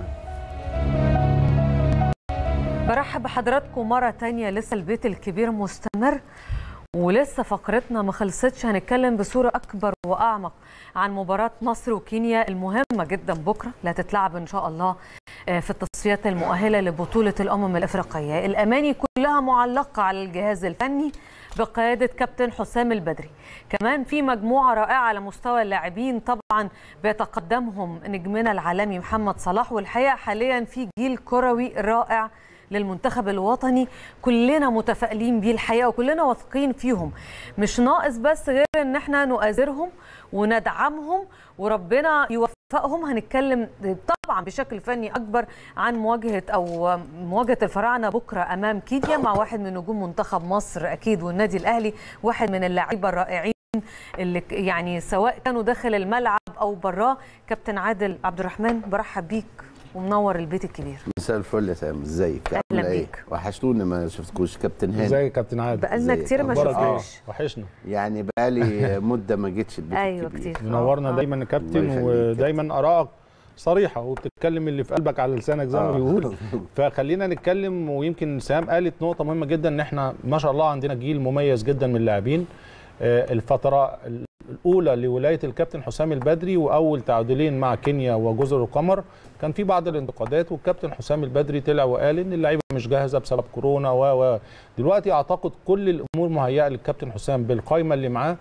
A: برحب بحضراتكم مرة تانية لسه البيت الكبير مستمر ولسه فقرتنا ما خلصتش هنتكلم بصورة أكبر وأعمق عن مباراة مصر وكينيا المهمة جدا بكرة اللي هتتلعب إن شاء الله آه، في التصفيات المؤهلة لبطولة الأمم الأفريقية الأماني كلها معلقة على الجهاز الفني بقيادة كابتن حسام البدري كمان في مجموعة رائعة على مستوى اللاعبين طبعا بيتقدمهم نجمنا العالمي محمد صلاح والحقيقة حاليا في جيل كروي رائع للمنتخب الوطني كلنا متفائلين بيه الحقيقه وكلنا واثقين فيهم مش ناقص بس غير ان احنا نؤازرهم وندعمهم وربنا يوفقهم هنتكلم طبعا بشكل فني اكبر عن مواجهه او مواجهه الفراعنه بكره امام كينيا مع واحد من نجوم منتخب مصر اكيد والنادي الاهلي واحد من اللاعيبه الرائعين اللي ك- يعني سواء كانوا داخل الملعب او براه كابتن عادل عبد الرحمن برحب بيك ومنور البيت الكبير
J: مساء الفل يا سام ازيك
A: أهلا
J: عاملة إيه؟
A: بيك.
J: وحشتوني ما شفتكوش كابتن هاني
B: ازيك يا كابتن عادل
A: بقالنا
J: إزيك؟
A: كتير ما
B: أخبارك إيه؟
A: شفناش
B: وحشنا
J: يعني بقالي مده ما جيتش البيت
A: ايوه
J: الكبير.
A: كتير
B: منورنا
A: آه، آه.
B: دايما يا كابتن
J: الله يخليك
B: ودايما ارائك صريحه وبتتكلم اللي في قلبك على لسانك زي ما
J: آه.
B: بيقولوا فخلينا نتكلم ويمكن سام قالت نقطه مهمه جدا ان احنا ما شاء الله عندنا جيل مميز جدا من اللاعبين آه، الفتره الاولى لولايه الكابتن حسام البدري واول تعادلين مع كينيا وجزر القمر كان في بعض الانتقادات والكابتن حسام البدري طلع وقال ان اللعيبه مش جاهزه بسبب كورونا و و دلوقتي اعتقد كل الامور مهيئه للكابتن حسام بالقائمه اللي معاه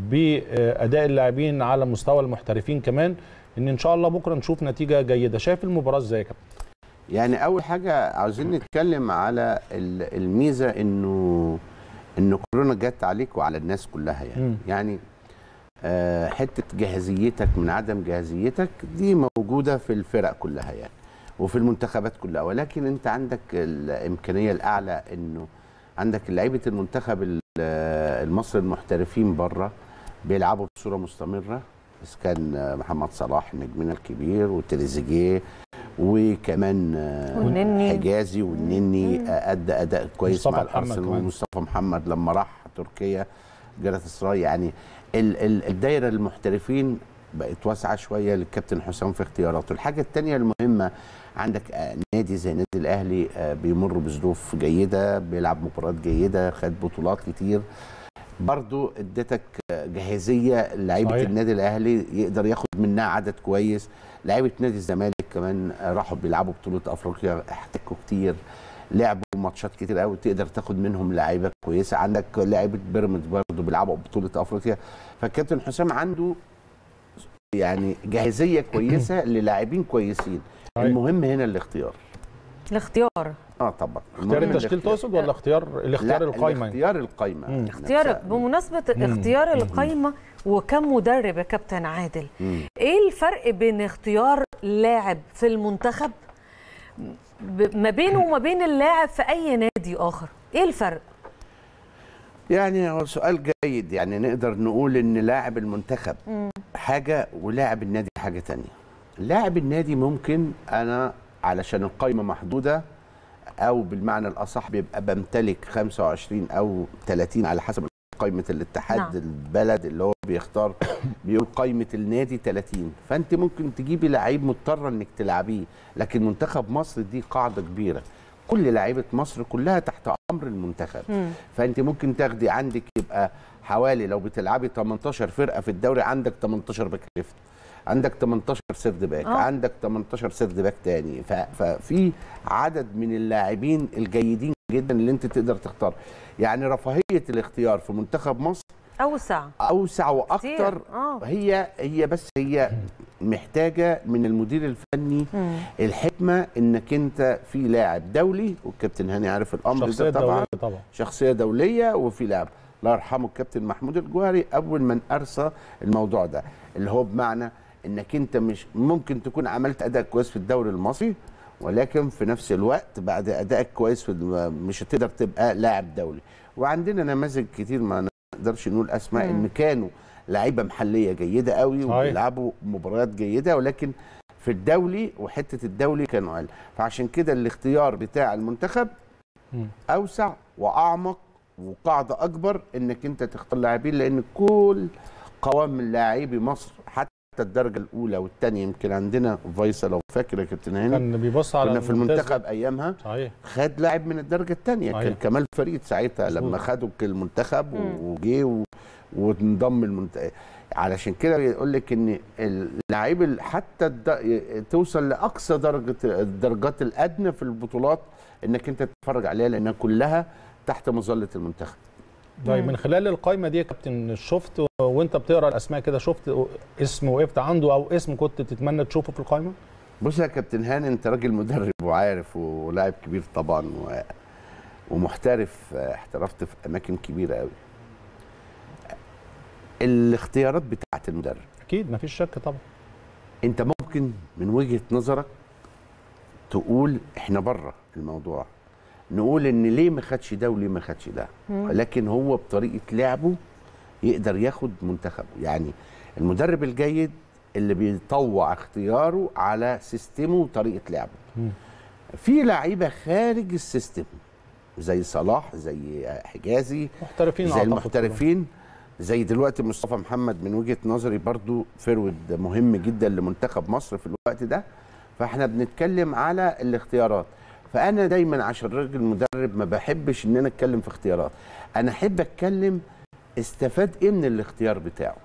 B: باداء اللاعبين على مستوى المحترفين كمان ان ان شاء الله بكره نشوف نتيجه جيده شايف المباراه ازاي يا كابتن
J: يعني اول حاجه عاوزين نتكلم على ال- الميزه انه ان كورونا جت عليك وعلى الناس كلها يعني
B: مم.
J: يعني آه، حته جاهزيتك من عدم جاهزيتك دي موجوده في الفرق كلها يعني وفي المنتخبات كلها ولكن انت عندك الامكانيه الاعلى انه عندك لعيبه المنتخب ال- المصري المحترفين بره بيلعبوا بصوره مستمره بس كان آه، محمد صلاح نجمنا الكبير وتريزيجيه وكمان آه،
A: والنني.
J: حجازي والنني آه، ادى اداء كويس
B: مصطفى
J: مع
B: محمد
J: الارسنال
B: كمان.
J: ومصطفى محمد لما راح تركيا جرت اسراء يعني ال- ال- الدايره المحترفين بقت واسعه شويه للكابتن حسام في اختياراته الحاجه الثانيه المهمه عندك آه، نادي زي نادي الاهلي آه، بيمر بظروف جيده بيلعب مباريات جيده خد بطولات كتير برضو ادتك آه، جاهزيه لعيبه
B: صحيح.
J: النادي الاهلي يقدر ياخد منها عدد كويس لعيبه نادي الزمالك كمان آه، راحوا بيلعبوا بطوله افريقيا احتكوا كتير لعبوا ماتشات كتير قوي تقدر تاخد منهم لعيبه كويسه عندك لعيبه بيراميدز برضه بيلعبوا بطوله افريقيا فالكابتن حسام عنده يعني جاهزيه كويسه للاعبين كويسين
B: صحيح.
J: المهم هنا الاختيار
A: الاختيار
J: اه طبعا
B: اختيار
J: المهم
B: التشكيل
J: الاختيار.
B: تقصد ولا اختيار الاختيار
J: لا،
B: القايمه يعني؟
J: اختيار القايمه
B: مم.
A: اختيار
J: نفسها.
A: بمناسبة
B: مم.
A: اختيار القايمة وكم مدرب يا كابتن عادل
J: مم.
A: ايه الفرق بين اختيار لاعب في المنتخب ب- ما بينه وما بين اللاعب في اي نادي اخر ايه الفرق
J: يعني هو سؤال جيد يعني نقدر نقول ان لاعب المنتخب حاجه ولاعب النادي حاجه تانية لاعب النادي ممكن انا علشان القايمه محدوده او بالمعنى الاصح بيبقى بمتلك 25 او 30 على حسب قائمه الاتحاد
A: نعم.
J: نعم. البلد اللي هو بيختار بيقول قائمه النادي 30 فانت ممكن تجيبي لعيب مضطره انك تلعبيه لكن منتخب مصر دي قاعده كبيره كل لعيبه مصر كلها تحت امر المنتخب
A: مم.
J: فانت ممكن تاخدي عندك يبقى حوالي لو بتلعبي 18 فرقه في الدوري عندك 18 باك ليفت عندك 18 سيرد باك
A: آه.
J: عندك 18 سيرد باك تاني ف- ففي عدد من اللاعبين الجيدين جدا اللي انت تقدر تختار يعني رفاهيه الاختيار في منتخب مصر
A: اوسع
J: اوسع واكتر
A: اه
J: هي هي بس هي محتاجه من المدير الفني
A: مم.
J: الحكمه انك انت في لاعب دولي والكابتن هاني عارف الامر
B: شخصيه
J: ده طبعا
B: دوليه طبعا
J: شخصيه دوليه وفي لاعب الله يرحمه الكابتن محمود الجوهري اول من ارسى الموضوع ده اللي هو بمعنى انك انت مش ممكن تكون عملت اداء كويس في الدوري المصري ولكن في نفس الوقت بعد ادائك كويس في الم- مش هتقدر تبقى لاعب دولي وعندنا نماذج كتير ما نقدرش نقول اسماء
A: مم.
J: ان كانوا لعيبه محليه جيده قوي
B: صحيح.
J: وبيلعبوا مباريات جيده ولكن في الدولي وحته الدولي كانوا اقل فعشان كده الاختيار بتاع المنتخب
B: مم.
J: اوسع واعمق وقاعده اكبر انك انت تختار لاعبين لان كل قوام من لاعبي مصر حتى الدرجه الاولى والثانيه يمكن عندنا فيصل لو فاكر يا كابتن هاني
B: كان بيبص على
J: كنا في
B: الممتاز.
J: المنتخب ايامها
B: صحيح
J: خد لاعب من الدرجه الثانيه
B: صحيح.
J: كان كمال فريد ساعتها
B: مظبوط.
J: لما خدوا المنتخب
A: مم.
J: وجه و- وانضم المنتخب علشان كده بيقول لك ان اللاعب ال- حتى الد... توصل لاقصى درجه الدرجات الادنى في البطولات انك انت تتفرج عليها لانها كلها تحت مظله المنتخب
B: طيب من خلال القائمه دي يا كابتن شفت وانت بتقرا الاسماء كده شفت اسم وقفت عنده او اسم كنت تتمنى تشوفه في القائمه
J: بص يا كابتن هاني انت راجل مدرب وعارف ولاعب كبير طبعا و... ومحترف احترفت في اماكن كبيره قوي الاختيارات بتاعت المدرب
B: اكيد مفيش شك طبعا
J: انت ممكن من وجهه نظرك تقول احنا بره الموضوع نقول ان ليه ما خدش ده وليه ما خدش ده لكن هو بطريقه لعبه يقدر ياخد منتخبه يعني المدرب الجيد اللي بيطوع اختياره على سيستمه وطريقه لعبه
B: مم.
J: في لعيبه خارج السيستم زي صلاح زي حجازي
B: محترفين
J: زي
B: أعتقد
J: المحترفين زي دلوقتي مصطفى محمد من وجهه نظري برضو فيرود مهم جدا لمنتخب مصر في الوقت ده فاحنا بنتكلم على الاختيارات فانا دايما عشان راجل مدرب ما بحبش ان انا اتكلم في اختيارات انا احب اتكلم استفاد ايه من الاختيار بتاعه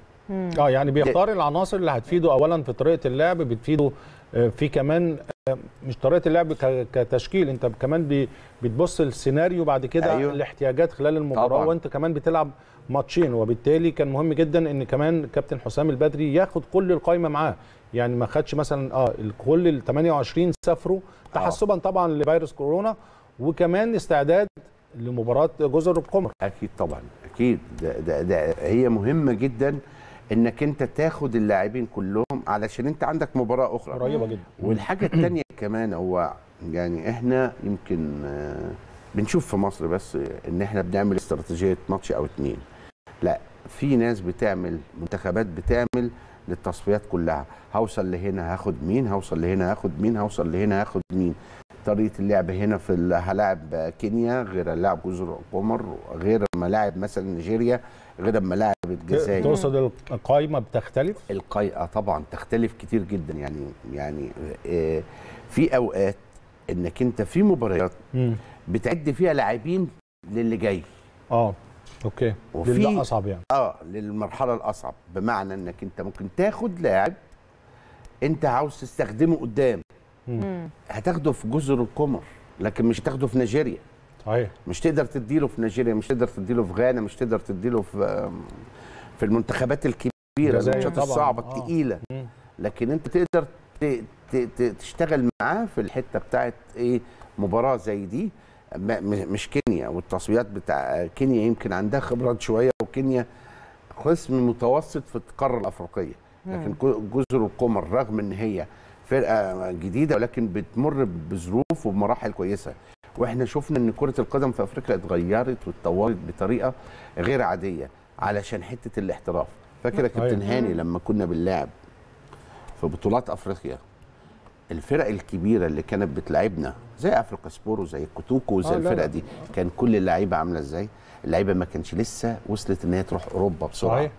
B: اه يعني بيختار العناصر اللي هتفيده اولا في طريقه اللعب بتفيده آه، في كمان آه، مش طريقه اللعب ك- كتشكيل انت كمان بي- بتبص السيناريو بعد كده
J: أيوه.
B: أيوه. الاحتياجات خلال المباراه
J: طبعاً.
B: وانت كمان بتلعب ماتشين وبالتالي كان مهم جدا ان كمان كابتن حسام البدري ياخد كل القايمه معاه يعني ما خدش مثلا اه ال- كل ال 28 سافروا تحسبا طبعا لفيروس كورونا وكمان استعداد لمباراه جزر القمر
J: اكيد طبعا اكيد ده, ده, ده هي مهمه جدا انك انت تاخد اللاعبين كلهم علشان انت عندك مباراه اخرى
B: قريبه جدا
J: والحاجه الثانيه كمان هو يعني احنا يمكن آه، بنشوف في مصر بس ان احنا بنعمل استراتيجيه ماتش او اتنين لا في ناس بتعمل منتخبات بتعمل للتصفيات كلها هوصل لهنا هاخد مين هوصل لهنا هاخد مين هوصل لهنا هاخد مين طريقه اللعب هنا في ال- هلاعب كينيا غير هلاعب جزر القمر غير ما لاعب مثلا نيجيريا غير ما لاعب الجزائر
B: تقصد القايمه بتختلف
J: القيئة طبعا تختلف كتير جدا يعني يعني آه، في اوقات انك انت في مباريات
B: مم.
J: بتعد فيها لاعبين للي جاي
B: اه اوكي
J: وفي-
B: دي اللي اصعب يعني
J: اه للمرحله الاصعب بمعنى انك انت ممكن تاخد لاعب انت عاوز تستخدمه قدام هتاخده في جزر القمر لكن مش هتاخده في نيجيريا
B: صحيح
J: مش تقدر تديله في نيجيريا مش تقدر تديله في غانا مش تقدر تديله في في المنتخبات الكبيره
B: الجزائر
J: الماتشات
B: طبعاً،
J: الصعبه
B: آه.
J: الثقيله
B: مم.
J: لكن انت تقدر ت- ت- ت- تشتغل معاه في الحته بتاعت ايه مباراه زي دي ما- م- مش كينيا والتصفيات بتاع كينيا يمكن عندها خبرات شويه وكينيا قسم متوسط في القاره الافريقيه لكن كو- جزر القمر رغم ان هي فرقه جديده ولكن بتمر بظروف وبمراحل كويسه واحنا شفنا ان كره القدم في افريقيا اتغيرت واتطورت بطريقه غير عاديه علشان حته الاحتراف فاكر يا كابتن
B: أيوة.
J: هاني لما كنا بنلعب في بطولات افريقيا الفرق الكبيره اللي كانت بتلعبنا زي افريقيا سبور وزي كوتوكو وزي
B: آه، لا،
J: الفرقه
B: لا.
J: دي كان كل اللعيبه عامله ازاي اللعيبه ما كانش لسه وصلت ان هي تروح اوروبا بسرعه
B: صحيح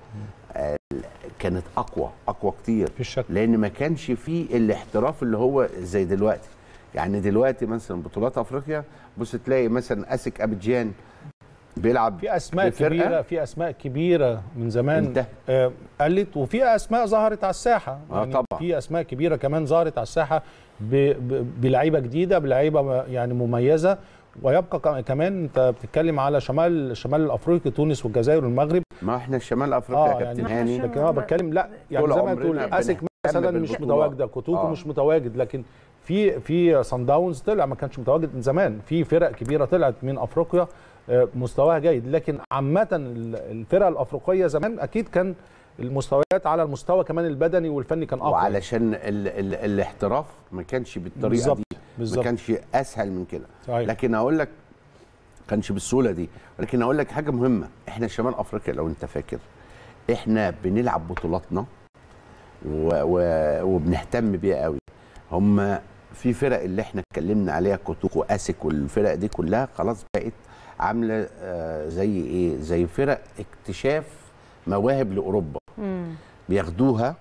J: كانت اقوى اقوى كتير
B: مفيش شك
J: لان ما كانش فيه الاحتراف اللي هو زي دلوقتي يعني دلوقتي مثلا بطولات افريقيا بص تلاقي مثلا اسك ابيجان بيلعب
B: في اسماء
J: بفرقة
B: كبيره في اسماء كبيره من زمان
J: انتهت.
B: آه قلت وفي اسماء ظهرت على الساحه
J: آه، طبعا.
B: في اسماء كبيره كمان ظهرت على الساحه ب- ب- بلعيبه جديده بلعيبه م- يعني مميزه ويبقى ك- كمان انت بتتكلم على شمال شمال الافريقي تونس والجزائر والمغرب
J: ما احنا شمال افريقيا يا
B: اه
J: كابتن
B: يعني
J: هاني
B: لكن انا بتكلم لا يعني
J: طول
B: زي ما
J: عمرنا
B: تقول اسك
J: بنهتم
B: مثلا مش
J: بالبطولات.
B: متواجده كوتوكو
J: آه.
B: مش متواجد لكن في في صن داونز طلع ما كانش متواجد من زمان في فرق كبيره طلعت من افريقيا آه، مستواها جيد لكن عامه ال- الفرق الافريقيه زمان اكيد كان المستويات على المستوى كمان البدني والفني كان اقوى
J: وعلشان ال ال الاحتراف ما كانش بالطريقه
B: بالظبط،
J: دي ما
B: بالظبط.
J: كانش اسهل من كده
B: صحيح.
J: لكن اقول لك كانش بالسهوله دي ولكن اقول لك حاجه مهمه احنا شمال افريقيا لو انت فاكر احنا بنلعب بطولاتنا و... و... وبنهتم بيها قوي هم في فرق اللي احنا اتكلمنا عليها كوتوك واسك والفرق دي كلها خلاص بقت عامله آه زي ايه زي فرق اكتشاف مواهب لاوروبا
A: مم.
J: بياخدوها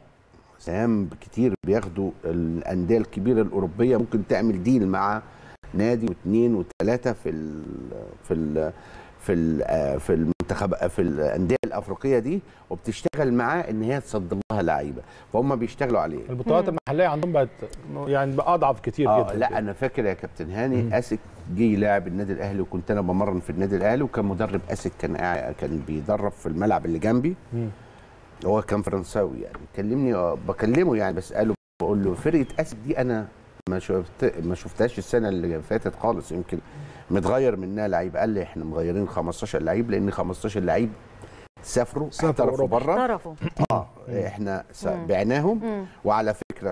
J: سهام كتير بياخدوا الانديه الكبيره الاوروبيه ممكن تعمل ديل مع نادي واثنين وثلاثه في ال في ال في ال في المنتخب في الانديه الافريقيه دي وبتشتغل معاه ان هي تصدر لها لعيبه فهم بيشتغلوا عليه
B: البطولات المحليه عندهم بقت يعني بقى اضعف كتير
J: آه
B: جدا
J: لا انا فاكر يا كابتن هاني اسك جه يلاعب النادي الاهلي وكنت انا بمرن في النادي الاهلي وكان مدرب اسك كان قاعد كان بيدرب في الملعب اللي جنبي
B: مم.
J: هو كان فرنساوي يعني كلمني آه، بكلمه يعني بساله بقول له فرقه اسك دي انا ما شفت ما شفتهاش السنه اللي فاتت خالص يمكن متغير منها لعيب قال لي احنا مغيرين 15 لعيب لان 15 لعيب سافروا
B: سافروا
J: احترفوا
B: أوروبا.
J: بره
A: اعترفوا
J: اه احنا س-
A: مم.
J: بعناهم
A: مم.
J: وعلى فكره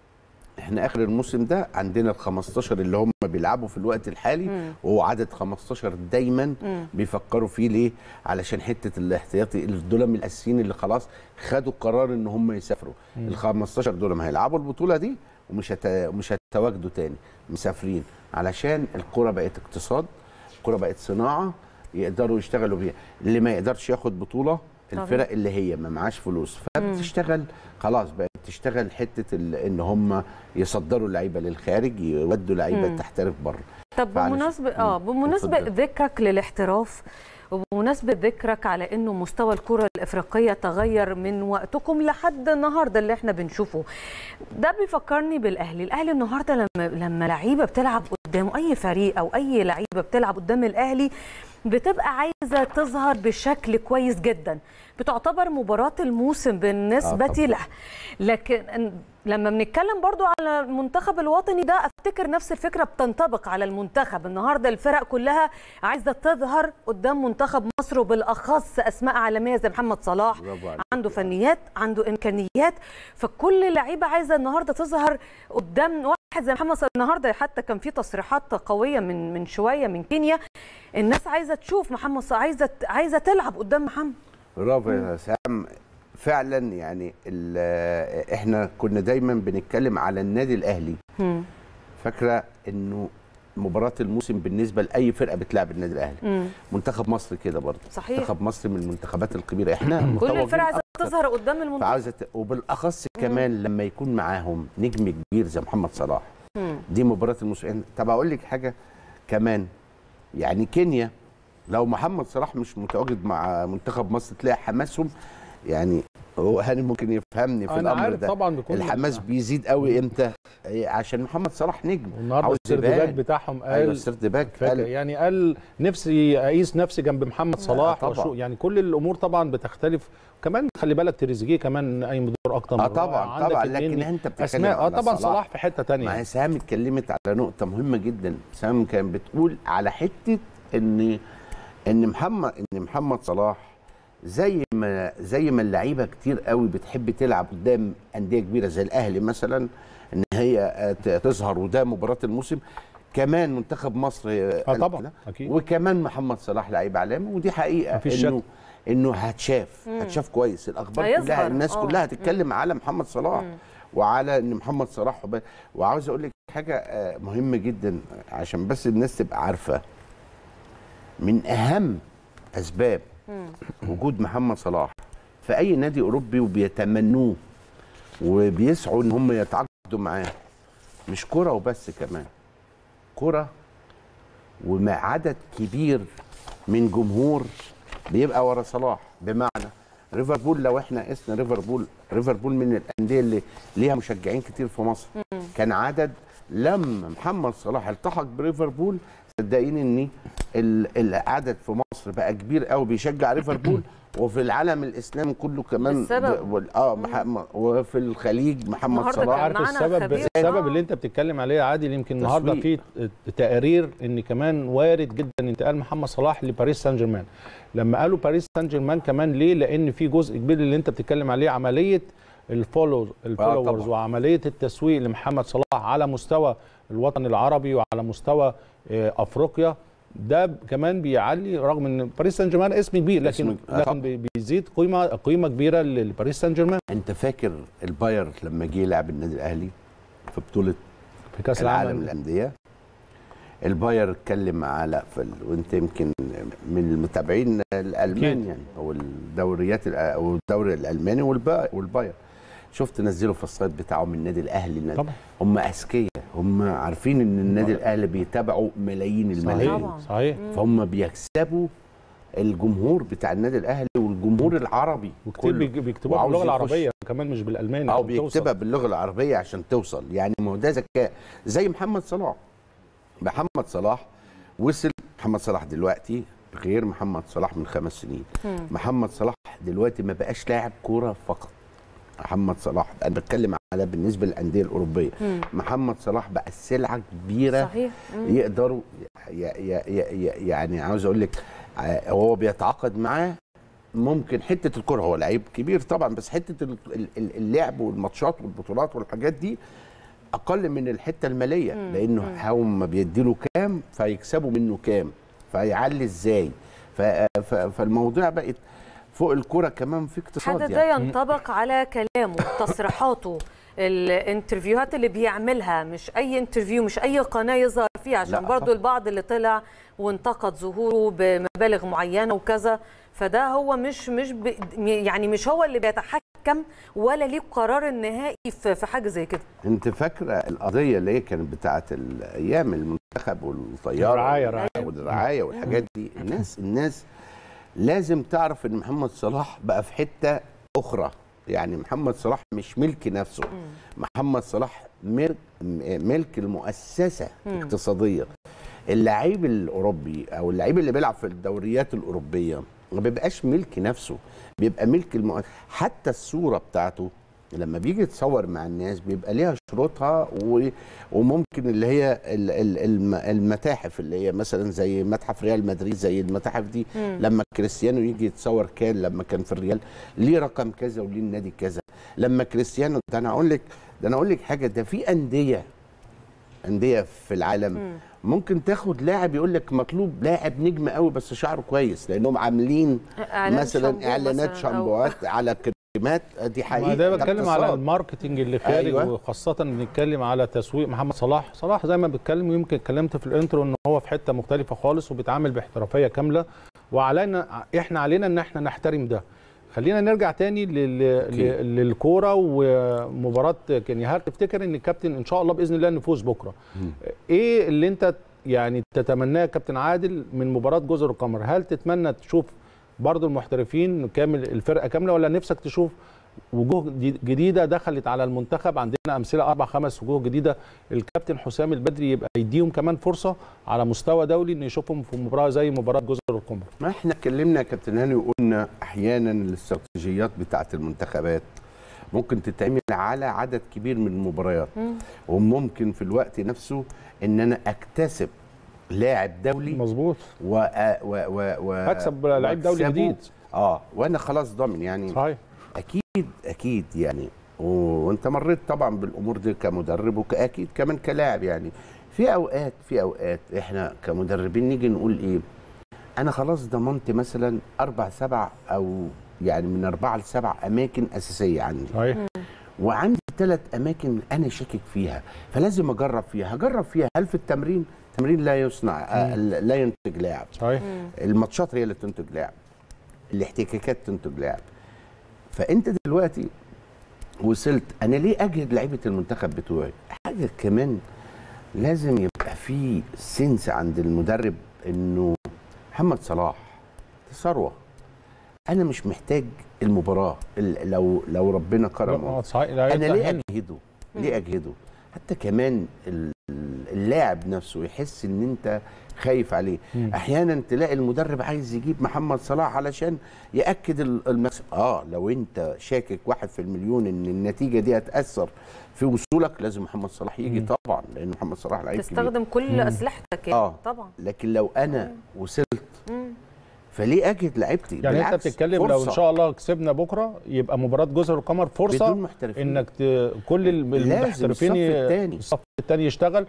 J: احنا اخر الموسم ده عندنا ال 15 اللي هم بيلعبوا في الوقت الحالي
A: مم.
J: وهو عدد 15 دايما
A: مم.
J: بيفكروا فيه ليه؟ علشان حته الاحتياطي اللي دول من الاساسيين اللي خلاص خدوا قرار ان هم يسافروا ال 15 دول ما هيلعبوا البطوله دي ومش هت... مش هيتواجدوا تاني مسافرين علشان الكره بقت اقتصاد الكره بقت صناعه يقدروا يشتغلوا بيها اللي ما يقدرش ياخد بطوله
A: طبعاً.
J: الفرق اللي هي ما معاش فلوس فبتشتغل خلاص بقت تشتغل حته ال- ان هم يصدروا اللعيبه للخارج يودوا لعيبه
A: مم.
J: تحترف بره
A: طب
J: معلش.
A: بمناسبة اه
J: مم.
A: بمناسبة
J: اتفضل.
A: ذكرك للاحتراف وبمناسبة ذكرك على انه مستوى الكرة الافريقية تغير من وقتكم لحد النهارده اللي احنا بنشوفه ده بيفكرني بالاهلي الاهلي النهارده لما لما لعيبة بتلعب قدامه اي فريق او اي لعيبة بتلعب قدام الاهلي بتبقى عايزة تظهر بشكل كويس جدا بتعتبر مباراة الموسم بالنسبة
J: طبعاً.
A: له لكن لما بنتكلم برضو على المنتخب الوطني ده افتكر نفس الفكره بتنطبق على المنتخب النهارده الفرق كلها عايزه تظهر قدام منتخب مصر وبالاخص اسماء عالميه زي محمد صلاح
J: برافو عليك.
A: عنده فنيات عنده امكانيات فكل لعيبه عايزه النهارده تظهر قدام واحد زي محمد صلاح النهارده حتى كان في تصريحات قويه من من شويه من كينيا الناس عايزه تشوف محمد صلاح عايزه عايزه تلعب قدام محمد
J: برافو يا سام فعلا يعني ال- احنا كنا دايما بنتكلم على النادي الاهلي
A: مم.
J: فاكره انه مباراه الموسم بالنسبه لاي فرقه بتلعب النادي الاهلي
A: مم.
J: منتخب مصر كده برضه
A: صحيح.
J: منتخب مصر من المنتخبات الكبيره احنا
A: كل
J: متواجدين
A: الفرق عايزه
J: أكتر.
A: تظهر قدام المنتخب
J: فعاوزه ت- وبالاخص كمان لما يكون معاهم نجم كبير زي محمد صلاح
A: مم.
J: دي مباراه الموسم طب اقول لك حاجه كمان يعني كينيا لو محمد صلاح مش متواجد مع منتخب مصر تلاقي حماسهم يعني هو هاني ممكن يفهمني في
B: انا
J: الامر
B: عارف
J: ده
B: طبعا بكل
J: الحماس بيزيد قوي امتى إيه، عشان محمد صلاح نجم
B: والنهارده
J: عاوز
B: السيرد باك
J: يبان.
B: بتاعهم قال
J: ايوه السيرد باك
B: فاكر
J: قال
B: يعني قال نفسي اقيس نفسي جنب محمد صلاح
J: طبعاً.
B: وشو يعني كل الامور طبعا بتختلف كمان خلي بالك تريزيجيه كمان قايم بدور اكتر
J: اه
B: من رائع.
J: طبعا
B: عندك
J: طبعا
B: اتنين
J: لكن انت بتتكلم
B: اسماء اه
J: على
B: طبعا صلاح في حته تانية
J: ما هي سام اتكلمت على نقطة مهمة جدا سام كان بتقول على حتة ان ان محمد ان محمد صلاح زي ما زي ما اللعيبة كتير قوي بتحب تلعب قدام أندية كبيرة زي الأهلي مثلا ان هي آه، ت- تظهر وده مباراة الموسم كمان منتخب مصر آه،
B: اه طبعا
J: كده.
B: اكيد
J: وكمان محمد صلاح لعيب علامة ودي حقيقة
B: مفيش
J: انه انه هتشاف هتشاف كويس الاخبار
A: هيظهر.
J: كلها الناس
A: آه.
J: كلها هتتكلم على محمد صلاح وعلى ان محمد صلاح وب... وعاوز اقول لك حاجه آه، مهمه جدا عشان بس الناس تبقى عارفه من اهم اسباب وجود محمد صلاح في اي نادي اوروبي وبيتمنوه وبيسعوا ان هم يتعاقدوا معاه مش كره وبس كمان كره ومع عدد كبير من جمهور بيبقى ورا صلاح بمعنى ليفربول لو احنا قسنا ليفربول ليفربول من الانديه اللي ليها مشجعين كتير في مصر كان عدد لما محمد صلاح التحق بليفربول صدقيني ان ال- العدد في مصر بقى كبير قوي بيشجع ليفربول وفي العالم الاسلامي كله كمان
A: بالسبب.
J: ب- وال- اه محمد وفي الخليج محمد
A: النهاردة
J: صلاح
A: كان
B: عارف
A: معانا
B: السبب
A: خبير.
B: السبب
A: آه.
B: اللي انت بتتكلم عليه يا عادل يمكن النهارده في
J: تسويق.
B: تقارير ان كمان وارد جدا انتقال محمد صلاح لباريس سان جيرمان لما قالوا باريس سان جيرمان كمان ليه لان في جزء كبير اللي انت بتتكلم عليه عمليه الفولو الفولورز
J: طبعاً.
B: وعمليه التسويق لمحمد صلاح على مستوى الوطن العربي وعلى مستوى آه، افريقيا ده كمان بيعلي رغم ان باريس سان جيرمان اسم كبير لكن
J: اسم- آه
B: لكن
J: طبعاً.
B: بي- بيزيد قيمه قيمه كبيره لباريس سان جيرمان
J: انت فاكر الباير لما جه يلعب النادي الاهلي في بطوله
B: في كاس
J: العالم
B: العالم
J: للانديه الباير اتكلم على فل... وانت يمكن من المتابعين الالمان
B: أكيد.
J: يعني او الدوريات الأ- او الدوري الالماني والبا... والباير شفت نزلوا في السايت بتاعهم النادي الاهلي
B: طبعا
J: هم اذكياء هم عارفين ان النادي الاهلي بيتابعوا ملايين الملايين
B: صحيح صحيح
J: فهم بيكسبوا الجمهور بتاع النادي الاهلي والجمهور العربي
B: وكتير
J: كله.
B: بيج- بيكتبوها
J: وعاوز
B: باللغه
J: يخش.
B: العربيه كمان مش بالالماني
J: او
B: عشان توصل.
J: بيكتبها باللغه العربيه عشان توصل يعني ما هو ده ذكاء زي محمد صلاح محمد صلاح وصل محمد صلاح دلوقتي غير محمد صلاح من خمس سنين
K: مم.
J: محمد صلاح دلوقتي ما بقاش لاعب كوره فقط محمد صلاح انا بتكلم على بالنسبه للانديه الاوروبيه
K: مم.
J: محمد صلاح بقى سلعه كبيره
K: صحيح. مم.
J: يقدروا ي- ي- ي- ي- يعني عاوز اقول لك ع- هو بيتعاقد معاه ممكن حته الكره هو لعيب كبير طبعا بس حته ال- ال- ال- اللعب والماتشات والبطولات والحاجات دي اقل من الحته الماليه
K: مم.
J: لانه هم بيديله كام فيكسبوا منه كام فيعلي ازاي ف- ف- فالموضوع بقت فوق الكره كمان في اقتصاد
A: هذا ده
J: يعني.
A: ينطبق على كلامه تصريحاته الانترفيوهات اللي بيعملها مش اي انترفيو مش اي قناه يظهر فيها عشان
J: لا،
A: برضو
J: طبعا.
A: البعض اللي طلع وانتقد ظهوره بمبالغ معينه وكذا فده هو مش مش ب يعني مش هو اللي بيتحكم ولا ليه القرار النهائي في في حاجه زي كده
J: انت فاكره القضيه اللي هي كانت بتاعه الايام المنتخب والطياره
B: الرعاية،
J: وال-
B: الرعاية.
J: والرعايه والحاجات دي الناس الناس لازم تعرف ان محمد صلاح بقى في حته اخرى يعني محمد صلاح مش ملك نفسه محمد صلاح ملك ملك المؤسسه
K: مم.
J: اقتصاديه اللعيب الاوروبي او اللعيب اللي بيلعب في الدوريات الاوروبيه ما بيبقاش ملك نفسه بيبقى ملك المؤ... حتى الصوره بتاعته لما بيجي يتصور مع الناس بيبقى ليها شروطها و... وممكن اللي هي ال- ال- الم- المتاحف اللي هي مثلا زي متحف ريال مدريد زي المتاحف دي
K: مم.
J: لما كريستيانو يجي يتصور كان لما كان في الريال ليه رقم كذا وليه النادي كذا لما كريستيانو ده انا اقول لك ده انا اقول لك حاجه ده في انديه انديه في العالم
K: مم.
J: ممكن تاخد لاعب يقول لك مطلوب لاعب نجم قوي بس شعره كويس لانهم عاملين
A: إعلان
J: مثلا
A: شامبو
J: اعلانات
A: مثلاً أو-
J: شامبوات على كريمات دي حقيقه
B: ما ده
J: ده
B: بتكلم على
J: اقتصاد.
B: الماركتنج اللي خارج
J: أيوة.
B: أيوة. وخاصة بنتكلم على تسويق محمد صلاح صلاح زي ما بتكلم ويمكن اتكلمت في الانترو ان هو في حتة مختلفة خالص وبيتعامل باحترافية كاملة وعلينا احنا علينا ان احنا نحترم ده خلينا نرجع تاني لل... ل- للكوره ومباراه كينيا هل تفتكر ان الكابتن ان شاء الله باذن الله نفوز بكره ايه اللي انت يعني تتمناه يا كابتن عادل من مباراه جزر القمر هل تتمنى تشوف برضو المحترفين كامل الفرقه كامله ولا نفسك تشوف وجوه جديد- جديده دخلت على المنتخب عندنا امثله اربع خمس وجوه جديده الكابتن حسام البدري يبقى يديهم كمان فرصه على مستوى دولي ان يشوفهم في مباراه زي مباراه جزر القمر
J: ما احنا اتكلمنا يا كابتن هاني وقلنا احيانا الاستراتيجيات بتاعه المنتخبات ممكن تتعمل على عدد كبير من المباريات وممكن في الوقت نفسه ان انا اكتسب لاعب دولي
B: مظبوط
J: و و و و
B: أكسب لعيب دولي
J: وأكسبه.
B: جديد.
J: اه وانا خلاص ضامن يعني
B: صحيح
J: اكيد اكيد يعني و- وانت مريت طبعا بالامور دي كمدرب واكيد كمان كلاعب يعني في اوقات في اوقات احنا كمدربين نيجي نقول ايه انا خلاص ضمنت مثلا اربع سبع او يعني من اربعه لسبع اماكن اساسيه عندي
B: صحيح
J: وعندي ثلاث اماكن انا شاكك فيها فلازم اجرب فيها هجرب فيها هل في التمرين التمرين لا يصنع آه، لا ينتج لاعب
B: صحيح
J: الماتشات هي اللي تنتج لاعب الاحتكاكات تنتج لاعب فانت دلوقتي وصلت انا ليه اجهد لعيبه المنتخب بتوعي حاجه كمان لازم يبقى في سنس عند المدرب انه محمد صلاح دي ثروه انا مش محتاج المباراه ال- لو لو ربنا كرمه
B: آه، صحيح. لا
J: انا ليه
B: يتأهل.
J: اجهده ليه اجهده حتى كمان ال- اللاعب نفسه يحس ان انت خايف عليه
B: مم.
J: احيانا تلاقي المدرب عايز يجيب محمد صلاح علشان ياكد ال- المكسب اه لو انت شاكك واحد في المليون ان النتيجه دي هتاثر في وصولك لازم محمد صلاح يجي
B: مم.
J: طبعا لان محمد صلاح لعيب كبير.
A: تستخدم كل اسلحتك يعني
J: اه
A: طبعا
J: لكن لو انا وصلت
A: مم.
J: فليه اجهد لعيبتي
B: يعني انت
J: بالعكس،
B: بتتكلم لو ان
J: فرصة.
B: شاء الله كسبنا بكره يبقى مباراه جزر القمر فرصه
J: بدون محترفين.
B: انك ت... كل ال-
J: لازم
B: المحترفين
J: الصف
B: ي-
J: التاني.
B: الصف الثاني يشتغل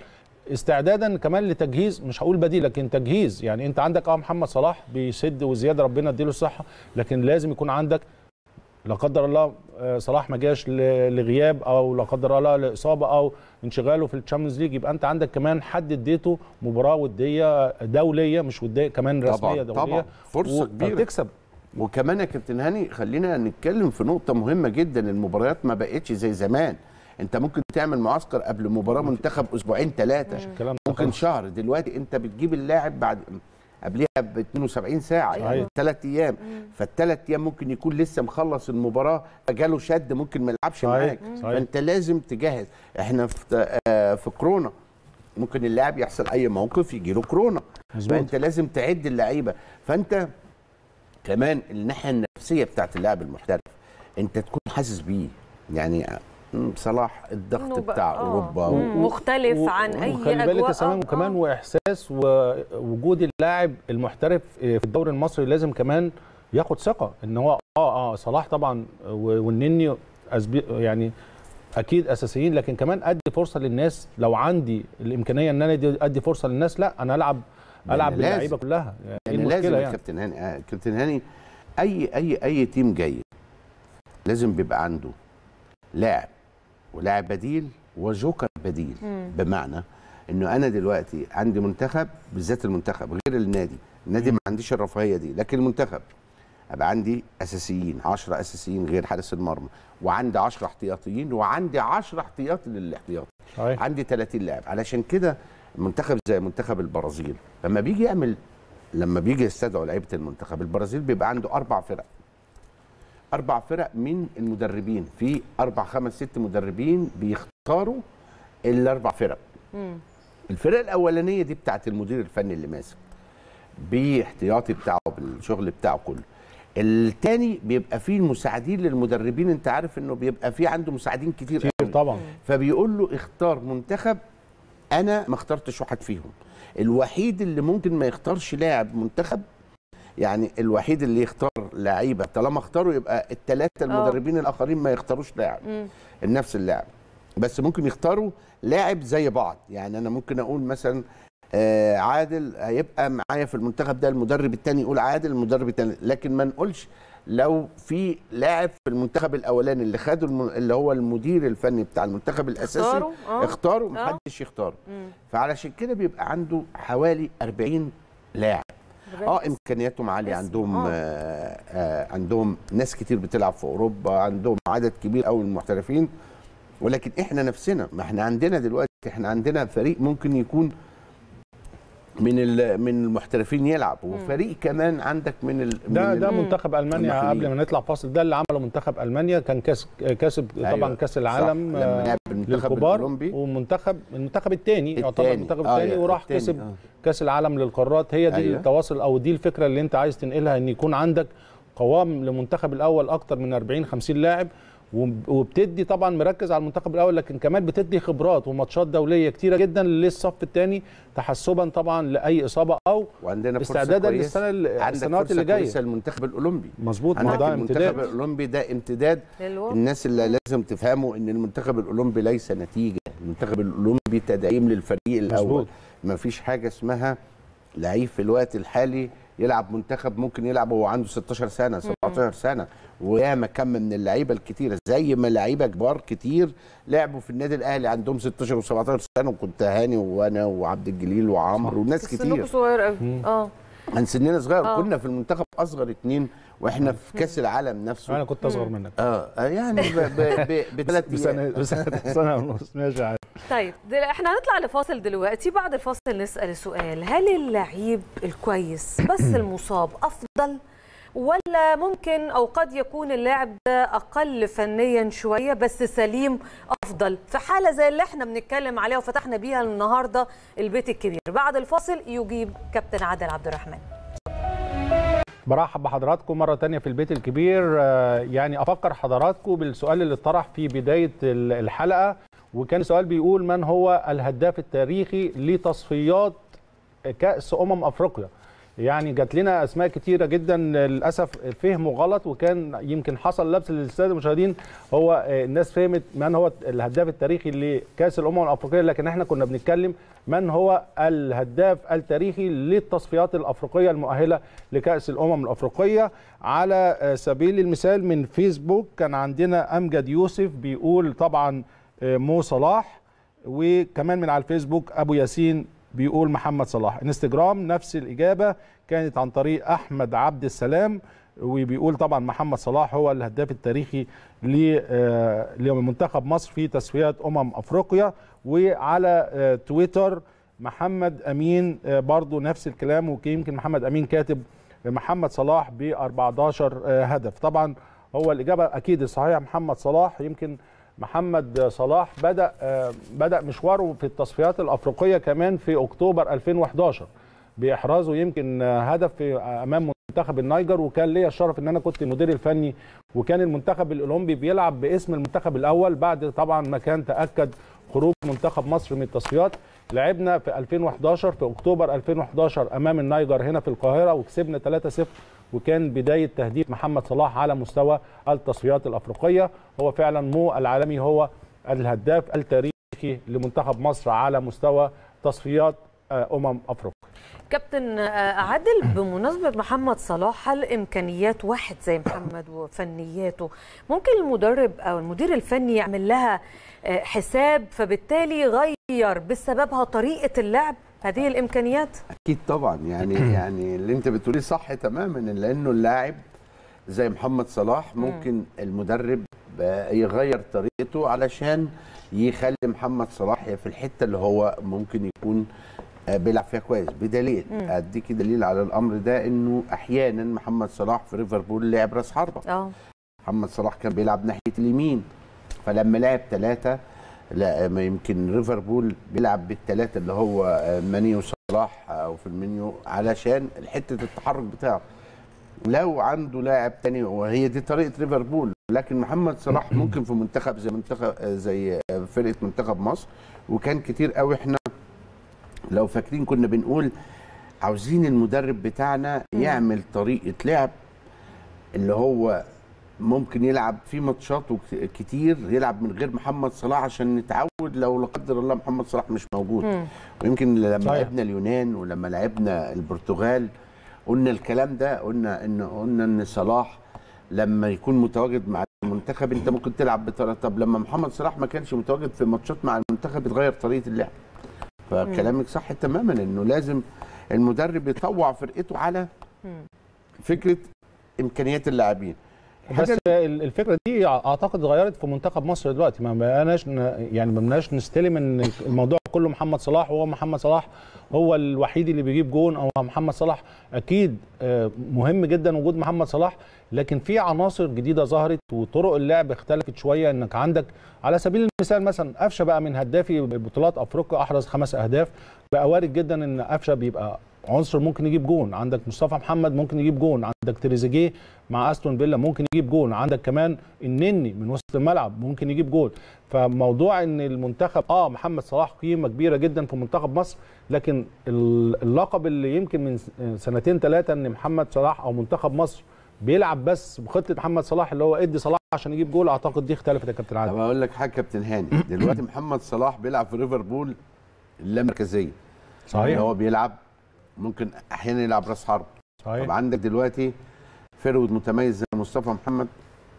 B: استعدادا كمان لتجهيز مش هقول بديل لكن تجهيز يعني انت عندك اه محمد صلاح بيسد وزياده ربنا يديله الصحه لكن لازم يكون عندك لا قدر الله صلاح ما جاش لغياب او لا قدر الله لاصابه او انشغاله في الشامبيونز ليج يبقى انت عندك كمان حد اديته مباراه وديه دوليه مش وديه كمان رسميه
J: طبعا
B: دوليه
J: طبعا فرصه كبيره
B: تكسب
J: وكمان يا كابتن هاني خلينا نتكلم في نقطه مهمه جدا المباريات ما بقتش زي زمان انت ممكن تعمل معسكر قبل مباراه منتخب اسبوعين ثلاثه ممكن شهر دلوقتي انت بتجيب اللاعب بعد قبلها ب 72 ساعه يعني ثلاث ايام فالثلاث ايام ممكن يكون لسه مخلص المباراه جاله شد ممكن ما يلعبش معاك فانت لازم تجهز احنا في في كورونا ممكن اللاعب يحصل اي موقف يجي له كورونا فانت لازم تعد اللعيبه فانت كمان الناحيه النفسيه بتاعت اللاعب المحترف انت تكون حاسس بيه يعني صلاح الضغط بتاع
A: آه.
J: اوروبا
A: مختلف و... عن اي
B: خلي بالك كمان وكمان آه. واحساس ووجود اللاعب المحترف في الدوري المصري لازم كمان ياخد ثقه ان هو اه اه صلاح طبعا والنني يعني اكيد اساسيين لكن كمان ادي فرصه للناس لو عندي الامكانيه ان انا ادي فرصه للناس لا انا العب العب باللعيبه كلها
J: يعني, يعني لازم يعني. كابتن هاني آه كابتن هاني اي اي اي تيم جاي لازم بيبقى عنده لاعب ولاعب بديل وجوكر بديل مم. بمعنى انه انا دلوقتي عندي منتخب بالذات المنتخب غير النادي النادي ما عنديش الرفاهيه دي لكن المنتخب ابقى عندي اساسيين 10 اساسيين غير حارس المرمى وعندي 10 احتياطيين وعندي 10 احتياطي للاحتياطي عندي 30 لاعب علشان كده منتخب زي منتخب البرازيل لما بيجي يعمل لما بيجي يستدعوا لعيبه المنتخب البرازيل بيبقى عنده اربع فرق اربع فرق من المدربين في اربع خمس ست مدربين بيختاروا الاربع فرق مم. الفرقه الاولانيه دي بتاعت المدير الفني اللي ماسك باحتياطي بتاعه بالشغل بتاعه كله التاني بيبقى فيه المساعدين للمدربين انت عارف انه بيبقى فيه عنده مساعدين كتير,
B: كتير قوي. طبعا
J: فبيقول له اختار منتخب انا ما اخترتش واحد فيهم الوحيد اللي ممكن ما يختارش لاعب منتخب يعني الوحيد اللي يختار لعيبه طالما اختاروا يبقى الثلاثه المدربين الاخرين ما يختاروش لاعب نفس اللاعب بس ممكن يختاروا لاعب زي بعض يعني انا ممكن اقول مثلا آه عادل هيبقى معايا في المنتخب ده المدرب الثاني يقول عادل المدرب الثاني لكن ما نقولش لو في لاعب في المنتخب الاولاني اللي خده الم... اللي هو المدير الفني بتاع المنتخب الاساسي
A: اختاروا آه.
J: اختاروا محدش يختاره فعلشان كده بيبقى عنده حوالي 40 لاعب اه امكانياتهم عاليه عندهم آه. آه عندهم ناس كتير بتلعب في اوروبا عندهم عدد كبير قوي من المحترفين ولكن احنا نفسنا ما احنا عندنا دلوقتي احنا عندنا فريق ممكن يكون من من المحترفين يلعب وفريق كمان عندك من ال
B: ده
J: من
B: ده منتخب المانيا قبل ما نطلع فاصل ده اللي عمله منتخب المانيا كان كاس كاسب أيوة طبعا كاس العالم للكبار ومنتخب المنتخب الثاني يعتبر المنتخب الثاني آه وراح
J: التاني.
B: كسب
J: آه.
B: كاس العالم للقارات هي دي أيوة. التواصل او دي الفكره اللي انت عايز تنقلها ان يكون عندك قوام لمنتخب الاول اكتر من 40 50 لاعب وبتدي طبعا مركز على المنتخب الاول لكن كمان بتدي خبرات وماتشات دوليه كتيره جدا للصف الثاني تحسبا طبعا لاي اصابه او
J: وعندنا
B: استعدادا للسنه السنوات اللي جايه
J: عندك المنتخب الاولمبي
B: مظبوط
J: عندك ده المنتخب الاولمبي ده امتداد الناس اللي لازم تفهموا ان المنتخب الاولمبي ليس نتيجه المنتخب الاولمبي تدعيم للفريق الاول ما فيش حاجه اسمها لعيب في الوقت الحالي يلعب منتخب ممكن يلعب وهو عنده 16 سنه 17 سنه وياما كم من اللعيبه الكتيره زي ما لعيبه كبار كتير لعبوا في النادي الاهلي عندهم 16 و17 سنه وكنت هاني وانا وعبد الجليل وعمرو وناس كتير
A: سنكم صغير قوي اه
J: عن سننا صغير آه. كنا في المنتخب اصغر اتنين واحنا في كاس العالم نفسه
B: انا كنت اصغر منك
J: اه يعني بثلاث
B: بسنه بسنه سنه ونص ماشي عادي
A: طيب احنا هنطلع لفاصل دلوقتي بعد الفاصل نسال سؤال هل اللعيب الكويس بس المصاب افضل ولا ممكن او قد يكون اللاعب ده اقل فنيا شويه بس سليم افضل في حاله زي اللي احنا بنتكلم عليها وفتحنا بيها النهارده البيت الكبير بعد الفاصل يجيب كابتن عادل عبد الرحمن
B: برحب بحضراتكم مرة تانية في البيت الكبير يعني أفكر حضراتكم بالسؤال اللي اتطرح في بداية الحلقة وكان السؤال بيقول من هو الهداف التاريخي لتصفيات كأس أمم أفريقيا يعني جات لنا اسماء كتيره جدا للاسف فهموا غلط وكان يمكن حصل لبس للساده المشاهدين هو الناس فهمت من هو الهداف التاريخي لكاس الامم الافريقيه لكن احنا كنا بنتكلم من هو الهداف التاريخي للتصفيات الافريقيه المؤهله لكاس الامم الافريقيه على سبيل المثال من فيسبوك كان عندنا امجد يوسف بيقول طبعا مو صلاح وكمان من على الفيسبوك ابو ياسين بيقول محمد صلاح انستجرام نفس الإجابة كانت عن طريق أحمد عبد السلام وبيقول طبعا محمد صلاح هو الهداف التاريخي لمنتخب مصر في تصفيات أمم أفريقيا وعلى تويتر محمد أمين برضو نفس الكلام ويمكن محمد أمين كاتب محمد صلاح ب 14 هدف طبعا هو الإجابة أكيد الصحيحة محمد صلاح يمكن محمد صلاح بدا بدا مشواره في التصفيات الافريقيه كمان في اكتوبر 2011 باحرازه يمكن هدف في امام منتخب النيجر وكان ليا الشرف ان انا كنت المدير الفني وكان المنتخب الاولمبي بيلعب باسم المنتخب الاول بعد طبعا ما كان تاكد خروج منتخب مصر من التصفيات لعبنا في 2011 في اكتوبر 2011 امام النيجر هنا في القاهره وكسبنا 3-0 وكان بدايه تهديف محمد صلاح على مستوى التصفيات الافريقيه هو فعلا مو العالمي هو الهداف التاريخي لمنتخب مصر على مستوى تصفيات امم افريقيا
A: كابتن عادل بمناسبه محمد صلاح هل امكانيات واحد زي محمد وفنياته ممكن المدرب او المدير الفني يعمل لها حساب فبالتالي يغير بسببها طريقه اللعب هذه الامكانيات
J: اكيد طبعا يعني يعني اللي انت بتقوليه صح تماما لانه اللاعب زي محمد صلاح ممكن المدرب يغير طريقته علشان يخلي محمد صلاح في الحته اللي هو ممكن يكون بيلعب فيها كويس بدليل اديكي دليل على الامر ده انه احيانا محمد صلاح في ليفربول لعب راس حربه
A: اه
J: محمد صلاح كان بيلعب ناحيه اليمين فلما لعب ثلاثه لا ما يمكن ليفربول بيلعب بالثلاثه اللي هو ماني وصلاح او في المنيو علشان حته التحرك بتاعه لو عنده لاعب تاني وهي دي طريقه ليفربول لكن محمد صلاح ممكن في منتخب زي منتخب زي فرقه منتخب مصر وكان كتير قوي احنا لو فاكرين كنا بنقول عاوزين المدرب بتاعنا يعمل طريقه لعب اللي هو ممكن يلعب في ماتشات كتير يلعب من غير محمد صلاح عشان نتعود لو لا قدر الله محمد صلاح مش موجود
A: مم.
J: ويمكن لما
B: صحيح.
J: لعبنا اليونان ولما لعبنا البرتغال قلنا الكلام ده قلنا ان قلنا ان صلاح لما يكون متواجد مع المنتخب انت ممكن تلعب بطريقه طب لما محمد صلاح ما كانش متواجد في ماتشات مع المنتخب بتغير طريقه اللعب فكلامك صح تماما انه لازم المدرب يطوع فرقته على فكره امكانيات اللاعبين
B: بس ال- الفكره دي اعتقد اتغيرت في منتخب مصر دلوقتي ما بقناش ن- يعني ما بقناش نستلم ان الموضوع كله محمد صلاح وهو محمد صلاح هو الوحيد اللي بيجيب جون او محمد صلاح اكيد آه، مهم جدا وجود محمد صلاح لكن في عناصر جديده ظهرت وطرق اللعب اختلفت شويه انك عندك على سبيل المثال مثلا قفشه بقى من هدافي بطولات افريقيا احرز خمس اهداف بقى وارد جدا ان قفشه بيبقى عنصر ممكن يجيب جون عندك مصطفى محمد ممكن يجيب جون عندك تريزيجيه مع استون فيلا ممكن يجيب جون عندك كمان النني من وسط الملعب ممكن يجيب جون فموضوع ان المنتخب اه محمد صلاح قيمه كبيره جدا في منتخب مصر لكن ال- اللقب اللي يمكن من س- سنتين ثلاثه ان محمد صلاح او منتخب مصر بيلعب بس بخطه محمد صلاح اللي هو ادي صلاح عشان يجيب جول اعتقد دي اختلفت يا كابتن
J: طب
B: عادل
J: اقول لك حاجه كابتن هاني دلوقتي محمد صلاح بيلعب في ليفربول اللامركزيه
B: صحيح.
J: اللي هو بيلعب ممكن احيانا يلعب راس حرب
B: صحيح
J: طب عندك دلوقتي فرود متميز زي مصطفى محمد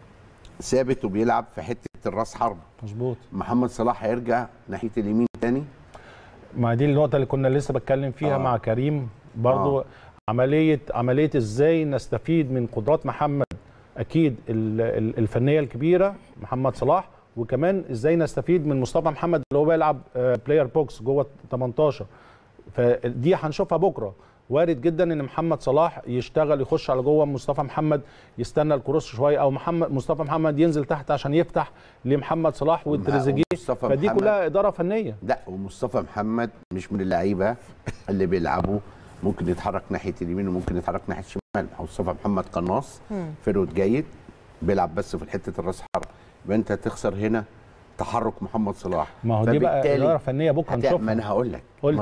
J: ثابت وبيلعب في حته الراس حرب
B: مظبوط
J: محمد صلاح هيرجع ناحيه اليمين تاني
B: ما دي النقطة اللي كنا لسه بتكلم فيها
J: آه.
B: آه. مع كريم برضو
J: آه.
B: آه. عملية عملية ازاي نستفيد من قدرات محمد اكيد ال- ال- الفنية الكبيرة محمد صلاح وكمان ازاي نستفيد من مصطفى محمد اللي هو بيلعب بلاير بوكس جوه 18 فدي هنشوفها بكره وارد جدا ان محمد صلاح يشتغل يخش على جوه مصطفى محمد يستنى الكروس شويه او محمد مصطفى محمد ينزل تحت عشان يفتح لمحمد صلاح والتريزيجيه
J: ومصطفى
B: فدي
J: محمد-
B: كلها اداره فنيه
J: لا ومصطفى محمد مش من اللعيبه اللي بيلعبوا ممكن يتحرك ناحيه اليمين وممكن يتحرك ناحيه الشمال مصطفى محمد قناص فرود جيد بيلعب بس في حته الراس حرب يبقى انت هتخسر هنا تحرك محمد صلاح
B: ما هو دي بقى
J: فبالتالي
B: اداره فنيه بكره
J: هت- ما
B: نشوفها
J: انا هقول لك
B: قول
J: ما
B: طب
J: هو-
B: قول لي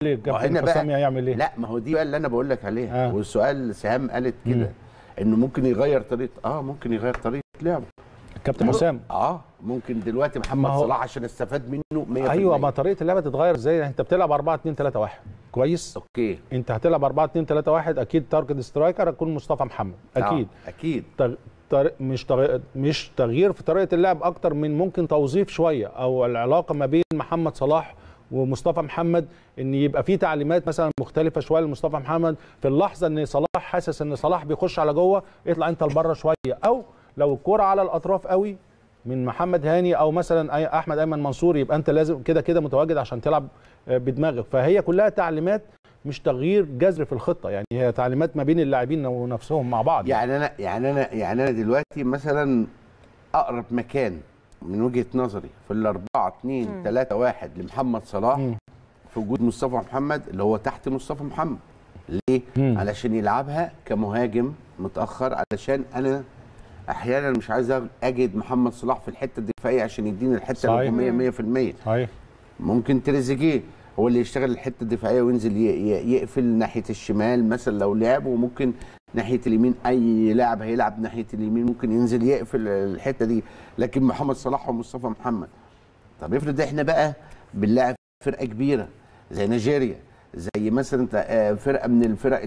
B: الكابتن حسام يعمل ايه
J: لا ما هو دي بقى اللي انا بقول لك عليها آه. والسؤال سهام قالت كده انه ممكن يغير طريقه اه ممكن يغير طريقه لعبه
B: الكابتن حسام
J: اه ممكن دلوقتي محمد صلاح عشان استفاد منه 100%
B: ايوه ما طريقه اللعبه تتغير ازاي انت بتلعب 4 2 3 1 كويس
J: اوكي
B: انت هتلعب 4 2 3 1 اكيد تارجت سترايكر هتكون مصطفى محمد اكيد
J: آه. اكيد
B: تغ... تر... مش تغ... مش تغيير في طريقه اللعب اكتر من ممكن توظيف شويه او العلاقه ما بين محمد صلاح ومصطفى محمد ان يبقى في تعليمات مثلا مختلفه شويه لمصطفى محمد في اللحظه ان صلاح حاسس ان صلاح بيخش على جوه اطلع انت لبره شويه او لو الكوره على الاطراف قوي من محمد هاني او مثلا أي احمد ايمن منصور يبقى انت لازم كده كده متواجد عشان تلعب بدماغك فهي كلها تعليمات مش تغيير جذري في الخطه يعني هي تعليمات ما بين اللاعبين ونفسهم مع بعض
J: يعني انا يعني انا يعني انا دلوقتي مثلا اقرب مكان من وجهه نظري في الأربعة اتنين تلاتة واحد لمحمد صلاح م. في وجود مصطفى محمد اللي هو تحت مصطفى محمد ليه؟ م. علشان يلعبها كمهاجم متأخر علشان أنا أحيانا مش عايز أجد محمد صلاح في الحتة الدفاعية عشان يديني الحتة الهجومية 100%
B: صحيح
J: ممكن تريزيجيه هو اللي يشتغل الحتة الدفاعية وينزل يقفل ناحية الشمال مثلا لو لعب وممكن ناحيه اليمين اي لاعب هيلعب ناحيه اليمين ممكن ينزل يقفل الحته دي لكن محمد صلاح ومصطفى محمد طب افرض احنا بقى بنلاعب فرقه كبيره زي نيجيريا زي مثلا فرقه من الفرق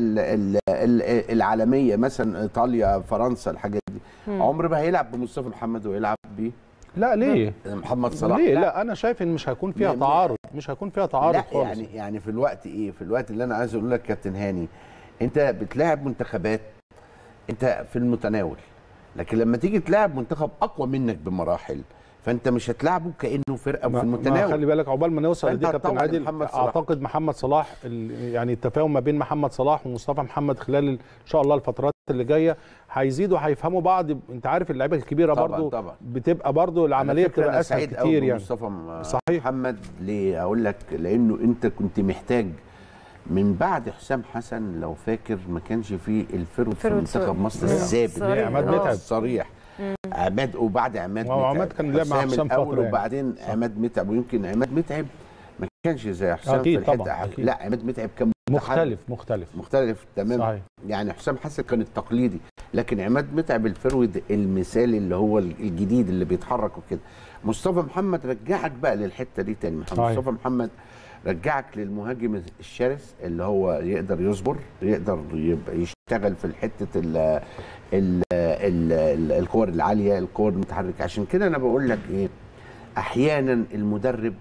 J: العالميه مثلا ايطاليا فرنسا الحاجات دي عمر ما هيلعب بمصطفى محمد ويلعب ب
B: لا ليه
J: محمد صلاح
B: ليه لا, لا انا شايف ان مش هيكون فيها تعارض مش هيكون فيها تعارض
J: لا
B: خالص
J: يعني يعني في الوقت ايه في الوقت اللي انا عايز اقول لك كابتن هاني انت بتلاعب منتخبات انت في المتناول لكن لما تيجي تلاعب منتخب اقوى منك بمراحل فانت مش هتلاعبه كانه فرقه في المتناول
B: خلي بالك عقبال ما نوصل لدي كابتن عادل محمد اعتقد محمد صلاح يعني التفاهم ما بين محمد صلاح ومصطفى محمد خلال ان شاء الله الفترات اللي جايه هيزيدوا هيفهموا بعض انت عارف اللعيبه الكبيره
J: طبعًا
B: برضو
J: طبعا
B: بتبقى برضو العمليه بتبقى اسهل كتير يعني
J: مصطفى صحيح محمد ليه اقول لك لانه انت كنت محتاج من بعد حسام حسن لو فاكر ما كانش فيه الفرود في منتخب مصر الثابت
B: عماد متعب
J: الصريح عماد وبعد عماد
B: متعب عماد كان لعب مع حسام
J: الاول يعني. وبعدين عماد متعب ويمكن عماد متعب ما كانش زي حسام
B: أكيد
J: في الحته
B: طبعا أكيد.
J: لا عماد متعب كان
B: مختلف مختلف
J: مختلف تمام
B: صحيح.
J: يعني حسام حسن كان التقليدي لكن عماد متعب الفرود المثالي اللي هو الجديد اللي بيتحرك وكده مصطفى محمد رجعك بقى للحته دي تاني مصطفى محمد رجعك للمهاجم الشرس اللي هو يقدر يصبر يقدر يبقى يشتغل في حته ال ال ال الكور العاليه الكور المتحركه عشان كده انا بقول لك ايه احيانا المدرب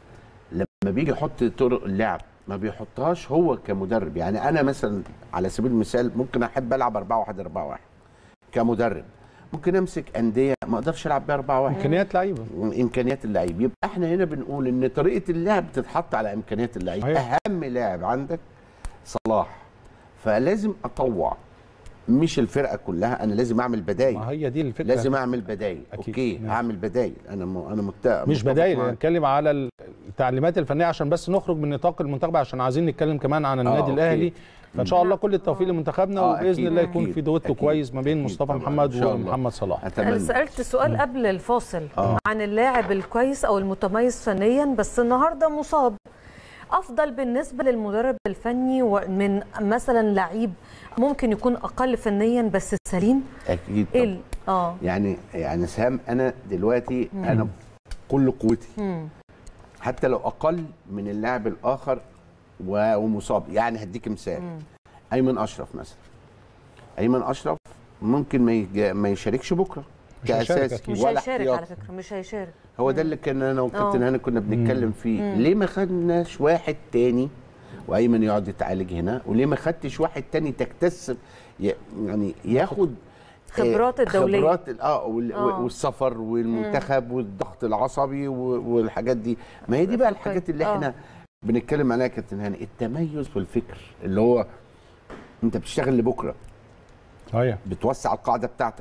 J: لما بيجي يحط طرق اللعب ما بيحطهاش هو كمدرب يعني انا مثلا على سبيل المثال ممكن احب العب 4 1 4 1 كمدرب ممكن امسك انديه ما اقدرش العب بيها 4 1
B: امكانيات لعيبه
J: امكانيات اللعيب يبقى احنا هنا بنقول ان طريقه اللعب تتحط على امكانيات اللعيب اهم لاعب عندك صلاح فلازم اطوع مش الفرقه كلها انا لازم اعمل بدايل
B: ما هي دي الفكره
J: لازم اعمل بدايل اوكي ماشي. اعمل بدايل انا م... انا مت...
B: مش بدايل نتكلم على التعليمات الفنيه عشان بس نخرج من نطاق المنتخب عشان عايزين نتكلم كمان عن النادي آه الاهلي فان شاء الله كل التوفيق لمنتخبنا
J: آه
B: وباذن
J: أكيد
B: الله يكون
J: أكيد
B: في دويتو كويس ما بين مصطفى محمد ومحمد صلاح
A: انا سالت سؤال قبل الفاصل آه. عن اللاعب الكويس او المتميز فنيا بس النهارده مصاب افضل بالنسبه للمدرب الفني من مثلا لعيب ممكن يكون اقل فنيا بس سليم
J: اكيد
A: إيه اه
J: يعني يعني سهام انا دلوقتي مم. انا كل قوتي
A: مم.
J: حتى لو اقل من اللاعب الاخر ومصاب يعني هديك مثال
A: مم.
J: ايمن اشرف مثلا ايمن اشرف ممكن ما ما يشاركش بكره
B: مش هيشارك
J: كاساسي
B: أكيد.
A: مش
J: ولا
A: هيشارك
J: احتياطي
A: على فكره مش هيشارك
J: هو ده اللي كان انا وكابتن هاني كنا بنتكلم فيه
A: مم.
J: ليه ما خدناش واحد تاني وايمن يقعد يتعالج هنا وليه ما خدتش واحد تاني تكتسب ي- يعني ياخد
A: خبرات
J: آه،
A: الدولية.
J: خبرات ال- اه وال-
A: آه.
J: والسفر والمنتخب والضغط العصبي و- والحاجات دي ما هي دي بقى الحاجات اللي
A: آه.
J: احنا بنتكلم عليها يا كابتن هاني التميز في الفكر اللي هو انت بتشتغل لبكره
B: صحيح
J: بتوسع القاعده بتاعتك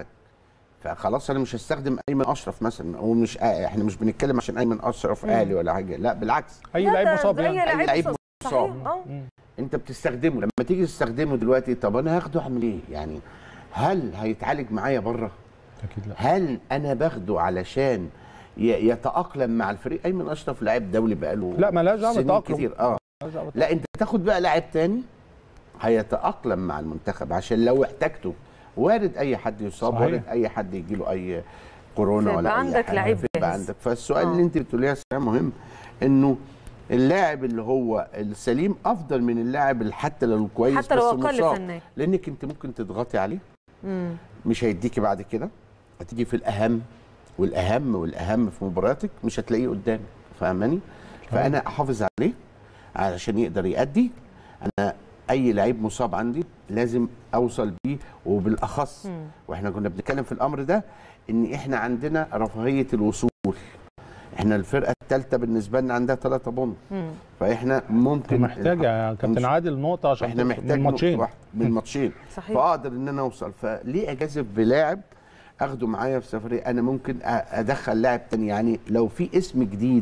J: فخلاص انا مش هستخدم ايمن اشرف مثلا ومش آه احنا مش بنتكلم عشان ايمن اشرف اهلي ولا حاجه لا بالعكس
B: اي
A: لا،
B: لعيب
A: ده
B: مصاب
A: زي
B: يعني
J: اي لعيب
A: صحيح.
J: مصاب
A: اه
J: انت بتستخدمه لما تيجي تستخدمه دلوقتي طب انا هاخده اعمل ايه يعني هل هيتعالج معايا بره
B: اكيد لا
J: هل انا باخده علشان ي- يتاقلم مع الفريق ايمن اشرف لاعب دولي بقاله
B: لا، ملهاش دعوة
J: سنين
B: بالتأقلم.
J: كتير اه لا انت تاخد بقى لاعب تاني هيتاقلم مع المنتخب عشان لو احتاجته وارد اي حد يصاب
B: صحيح.
J: وارد اي حد يجي له اي كورونا
A: فيبقى
J: ولا اي
A: عندك
J: حاجه
A: لعيب
J: فيبقى
A: جاهز.
J: عندك فالسؤال
A: آه.
J: اللي انت بتقوليه يا سلام مهم انه اللاعب اللي هو السليم افضل من اللاعب اللي حتى لو كويس
A: حتى لو
J: بس
A: أقل
J: مصاب.
A: فنيا.
J: لانك انت ممكن تضغطي عليه
A: مم.
J: مش هيديكي بعد كده هتيجي في الاهم والاهم والاهم في مباراتك مش هتلاقيه قدامك فاهماني فانا احافظ عليه علشان يقدر يأدي انا اي لعيب مصاب عندي لازم اوصل بيه وبالاخص
A: مم.
J: واحنا كنا بنتكلم في الامر ده ان احنا عندنا رفاهيه الوصول احنا الفرقه الثالثه بالنسبه لنا عندها ثلاثة بونت
A: مم.
J: فاحنا ممكن
B: محتاج يا كابتن عادل نقطه عشان
J: احنا
B: تدخل
J: محتاج
B: من ماتشين
J: نقطة واحدة من الماتشين
A: صحيح.
J: فاقدر ان انا اوصل فليه اجازف بلاعب اخده معايا في سفريه انا ممكن أ- ادخل لاعب تاني يعني لو في اسم جديد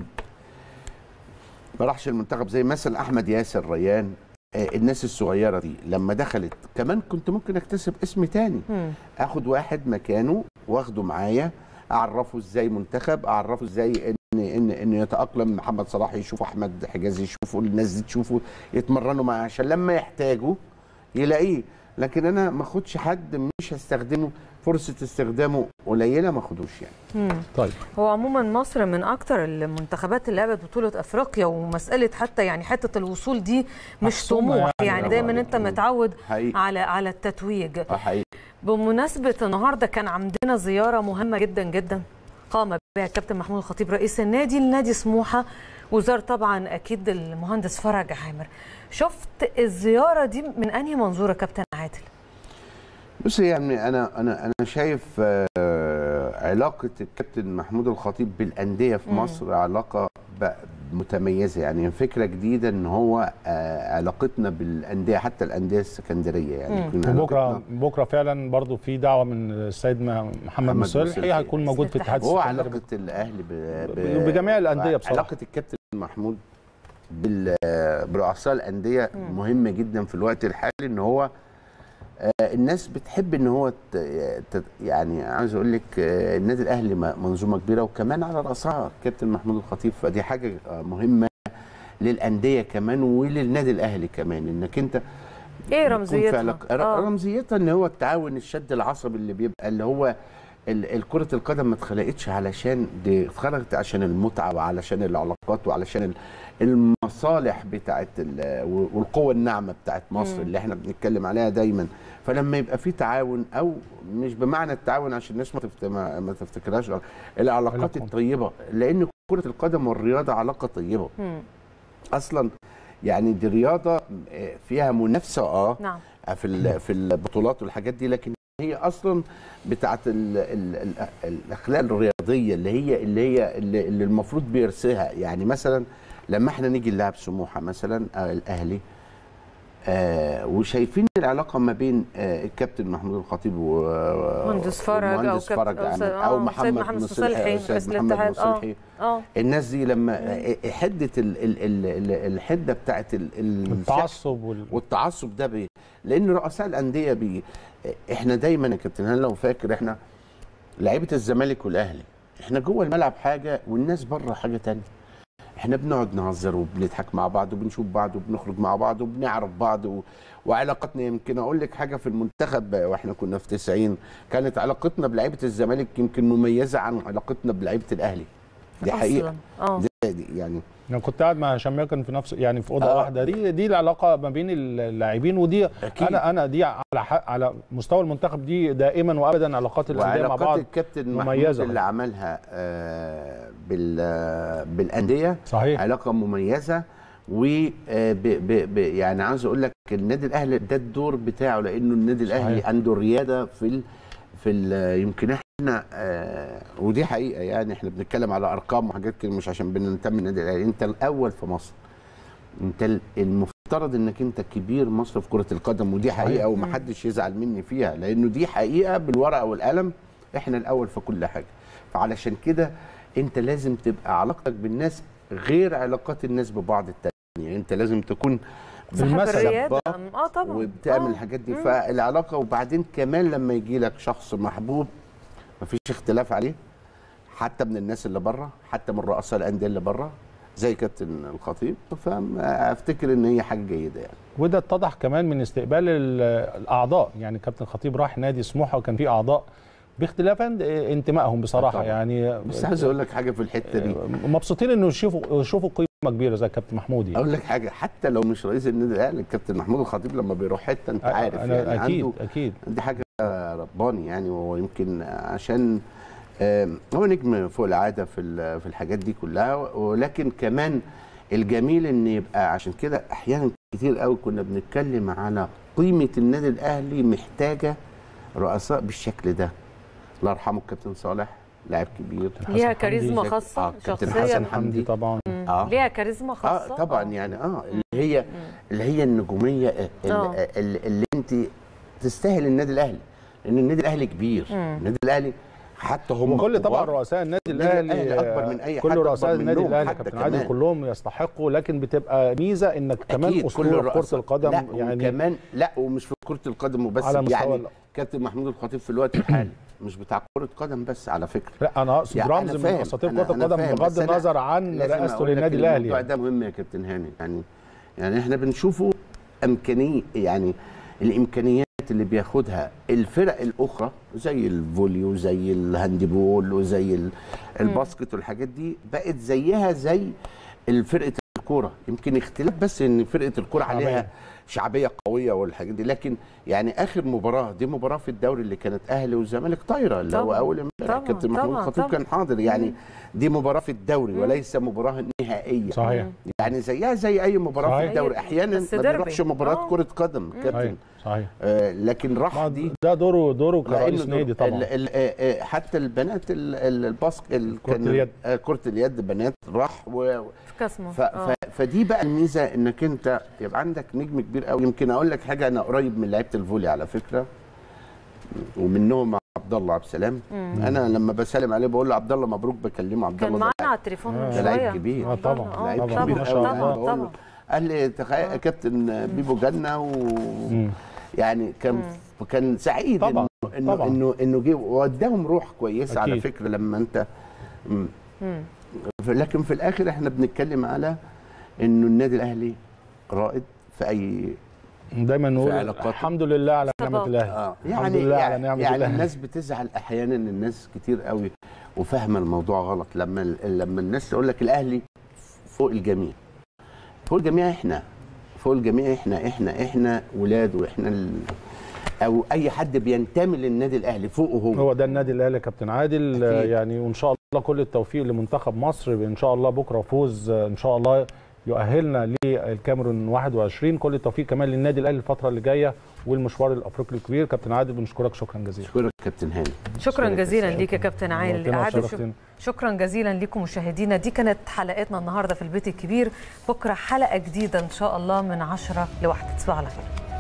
J: ما راحش المنتخب زي مثلا احمد ياسر ريان آه، الناس الصغيره دي لما دخلت كمان كنت ممكن اكتسب اسم تاني
A: مم.
J: اخد واحد مكانه واخده معايا اعرفه ازاي منتخب اعرفه ازاي ان ان ان يتاقلم محمد صلاح يشوف احمد حجازي يشوفوا الناس دي تشوفه يتمرنوا معاه عشان لما يحتاجوا يلاقيه لكن انا ما اخدش حد مش هستخدمه فرصه استخدامه قليله ما اخدوش يعني
A: مم.
B: طيب
A: هو عموما مصر من اكتر المنتخبات اللي لعبت بطوله افريقيا ومساله حتى يعني حته الوصول دي مش
B: محسومة
A: طموح
B: يعني.
A: يعني دايما انت متعود
J: حقيقي
A: على على التتويج
J: اه حقيقي
A: بمناسبه النهارده كان عندنا زياره مهمه جدا جدا قام بها الكابتن محمود الخطيب رئيس النادي لنادي سموحه وزار طبعا اكيد المهندس فرج عامر شفت الزياره دي من انهي منظور يا كابتن عادل
J: بص يعني انا انا انا شايف آه، علاقه الكابتن محمود الخطيب بالانديه في
A: مم.
J: مصر علاقه ب- متميزه يعني فكره جديده ان هو آه، علاقتنا بالانديه حتى الانديه السكندريه يعني
A: مم.
J: يكون
B: وبكره
J: علاقتنا-
B: بكره فعلا برضو في دعوه من السيد م- محمد مصلحي
J: مصلحي.
B: هيكون موجود في اتحاد
J: هو
B: السكندري.
J: علاقه الاهلي ب...
B: ب- بجميع الأندية بصراحة.
J: علاقه الكابتن محمود بال... برؤساء الانديه
A: مم.
J: مهمه جدا في الوقت الحالي ان هو آه، الناس بتحب ان هو ت... ت... يعني عايز اقول لك آه، النادي الاهلي م- منظومه كبيره وكمان على راسها الكابتن محمود الخطيب فدي حاجه آه، مهمه للانديه كمان وللنادي الاهلي كمان انك انت
A: ايه
J: بتكون
A: رمزيتها
J: في علاقة- ر-
A: آه.
J: رمزيتها ان هو التعاون الشد العصبي اللي بيبقى اللي هو ال- الكرة القدم ما اتخلقتش علشان دي اتخلقت عشان المتعة وعلشان العلاقات وعلشان ال- المصالح بتاعت ال- والقوة الناعمة بتاعت مصر
A: مم.
J: اللي احنا بنتكلم عليها دايما فلما يبقى في تعاون او مش بمعنى التعاون عشان الناس ما تفت- ما ما تفتكرهاش غلط، العلاقات
B: علاقة.
J: الطيبة لان كرة القدم والرياضة علاقة طيبة
A: مم.
J: اصلا يعني دي رياضة آه، فيها منافسة اه
A: نعم
J: في ال- في البطولات والحاجات دي لكن هي اصلا بتاعت ال ال ال الاخلاق الرياضيه اللي هي اللي هي اللي, اللي المفروض بيرسيها يعني مثلا لما احنا نيجي نلعب سموحه مثلا آه الاهلي آه وشايفين العلاقه ما بين آه الكابتن محمود الخطيب و
A: مهندس فرج او
J: ومهندس
A: كابتن
J: فرج
A: أو
J: عامل
A: سيد-
J: او
A: آه،
J: محمد
A: سيد محمد
J: مصلحي
A: مصلحي
J: أو سيد
A: رئيس
J: محمد
A: الاتحاد. آه.
J: مصلحي
A: اه
J: الناس دي لما آه، حده ال- ال- ال- ال- الحده بتاعت ال- ال-
B: التعصب وال...
J: والتعصب ده بي لان رؤساء الانديه بي احنا دايما يا كابتن هاني لو فاكر احنا لعيبه الزمالك والاهلي احنا جوه الملعب حاجه والناس بره حاجه تانية احنا بنقعد نهزر وبنضحك مع بعض وبنشوف بعض وبنخرج مع بعض وبنعرف بعض و... وعلاقتنا يمكن اقول لك حاجه في المنتخب واحنا كنا في 90 كانت علاقتنا بلعيبه الزمالك يمكن مميزه عن علاقتنا بلعيبه الاهلي دي حقيقه
A: أصلاً. اه
J: دي دي يعني
B: انا كنت قاعد مع هشام ياكن في نفس يعني في اوضه
J: آه.
B: واحده دي دي العلاقه ما بين اللاعبين ودي
J: أكيد.
B: انا انا دي على حق على مستوى المنتخب دي دائما وابدا علاقات الانديه مع
J: وعلاقات
B: بعض
J: الكابتن محمود
B: مميزة.
J: اللي عملها آه، بال آه، بالانديه
B: صحيح
J: علاقه مميزه و آه، ب ب ب يعني عاوز اقول لك النادي الاهلي ده الدور بتاعه لانه النادي الاهلي
B: صحيح.
J: عنده الرياده في ال في ال يمكن احنا آه ودي حقيقه يعني احنا بنتكلم على ارقام وحاجات كده مش عشان بننتمي للنادي الاهلي انت الاول في مصر انت ال- المفترض انك انت كبير مصر في كره القدم ودي
B: صحيح.
J: حقيقه ومحدش يزعل مني فيها لانه دي حقيقه بالورقه والقلم احنا الاول في كل حاجه فعلشان كده انت لازم تبقى علاقتك بالناس غير علاقات الناس ببعض التانية انت لازم تكون
A: صاحب
B: بالمثل
A: الرياده
J: سباق
A: اه طبعا
J: وبتعمل
A: آه.
J: الحاجات دي
A: مم.
J: فالعلاقه وبعدين كمان لما يجي لك شخص محبوب مفيش اختلاف عليه حتى من الناس اللي بره حتى من رؤساء الانديه اللي بره زي كابتن الخطيب فافتكر ان هي حاجه جيده يعني
B: وده اتضح كمان من استقبال الاعضاء يعني كابتن الخطيب راح نادي سموحه وكان في اعضاء باختلاف انتمائهم بصراحه
J: طبعا.
B: يعني
J: بس عايز اقول لك حاجه في الحته دي
B: مبسوطين انه يشوفوا يشوفوا قيمه كبيره زي كابتن محمود يعني.
J: اقول لك حاجه حتى لو مش رئيس النادي الاهلي الكابتن محمود الخطيب لما بيروح حته انت عارف
B: أنا
J: يعني
B: اكيد
J: عنده
B: اكيد
J: دي حاجه رباني يعني ويمكن عشان هو نجم فوق العاده في في الحاجات دي كلها ولكن كمان الجميل ان يبقى عشان كده احيانا كتير قوي كنا بنتكلم على قيمه النادي الاهلي محتاجه رؤساء بالشكل ده الله يرحمه الكابتن صالح لاعب كبير
A: ليها كاريزما خاصه
J: آه كابتن
A: شخصيه
J: حسن حمدي
B: طبعا
J: اه
A: ليها كاريزما خاصه
J: اه طبعا يعني اه اللي هي اللي هي النجوميه اللي, اللي انت تستاهل النادي الاهلي لان النادي الاهلي كبير النادي الاهلي حتى هم
B: وكل طبعا رؤساء النادي الاهلي
J: اكبر من اي حد
B: كل رؤساء النادي الاهلي كابتن عادل كلهم يستحقوا لكن بتبقى ميزه انك كمان اسطوره كره القدم
J: لا
B: يعني
J: كمان لا ومش في كره القدم وبس على يعني كابتن محمود الخطيب في الوقت الحالي مش بتاع كره قدم بس على فكره
B: لا انا اقصد يعني رمز من اساطير كره القدم بغض النظر عن رئاسته للنادي الاهلي
J: الموضوع ده مهم يا كابتن هاني يعني يعني احنا بنشوفه امكانيه يعني الامكانيات اللي بياخدها الفرق الاخرى زي الفولي وزي الهاندبول وزي الباسكت والحاجات دي بقت زيها زي الفرقه الكوره يمكن اختلاف بس ان فرقه الكوره عليها شعبيه قويه والحاجات دي لكن يعني اخر مباراه دي مباراه في الدوري اللي كانت اهلي والزمالك طايره اللي هو اول امبارح كابتن محمود الخطيب كان حاضر يعني دي مباراه في الدوري وليس مباراه نهائيه
B: صحيح
J: يعني زيها زي اي مباراه صحيح. في الدوري احيانا ما بيروحش مباراه كره قدم كابتن
B: صحيح
J: آه لكن راح دي
B: ده دوره دوره كرئيس نادي طبعا ال
J: ال ال حتى البنات الباسك
B: كره اليد
J: كره اليد بنات راح و
A: كاسمه
J: ف ف فدي بقى الميزه انك انت يبقى عندك نجم كبير قوي يمكن اقول لك حاجه انا قريب من لعيبه الفولي على فكره ومنهم عبد الله عبد السلام انا لما بسلم عليه بقول له عبد الله مبروك بكلمه عبد الله
A: كان معانا على التليفون من
J: ده لعيب كبير
B: اه طبعا
J: لعيب
B: طبعا
J: كبير
B: ما شاء الله
J: طبعا قال لي تخيل كابتن بيبو جنه و يعني كان كان سعيد
B: طبعا
J: انه
B: طبعا.
J: انه انه جه واداهم روح كويسه على
B: أكيد.
J: فكره لما انت مم. لكن في الاخر احنا بنتكلم على انه النادي الاهلي رائد في اي
B: دايما نقول
J: علاقاته.
B: الحمد لله على نعمه الاهلي
J: اه
B: الحمد
J: يعني
B: لله على
J: يعني,
B: نعمه
J: يعني
B: الاهلي
J: الناس بتزعل احيانا الناس كتير قوي وفاهمه الموضوع غلط لما لما الناس تقول لك الاهلي فوق الجميع فوق الجميع احنا فوق الجميع احنا احنا احنا ولاد واحنا ال... او اي حد بينتمي للنادي الاهلي فوقه هو
B: هو ده النادي الاهلي يا كابتن عادل
J: أكيد.
B: يعني وان شاء الله كل التوفيق لمنتخب مصر ان شاء الله بكره فوز ان شاء الله يؤهلنا للكاميرون 21 كل التوفيق كمان للنادي الاهلي الفتره اللي جايه والمشوار الافريقي الكبير كابتن عادل بنشكرك شكرا جزيلا
J: شكرا كابتن هاني
A: شكرا جزيلا ليك يا كابتن عادل
B: نورتنا
A: عادل
B: وشرفتنا.
A: شكرا جزيلا لكم مشاهدينا دي كانت حلقتنا النهارده في البيت الكبير بكره حلقه جديده ان شاء الله من 10 لواحدة تصبحوا على خير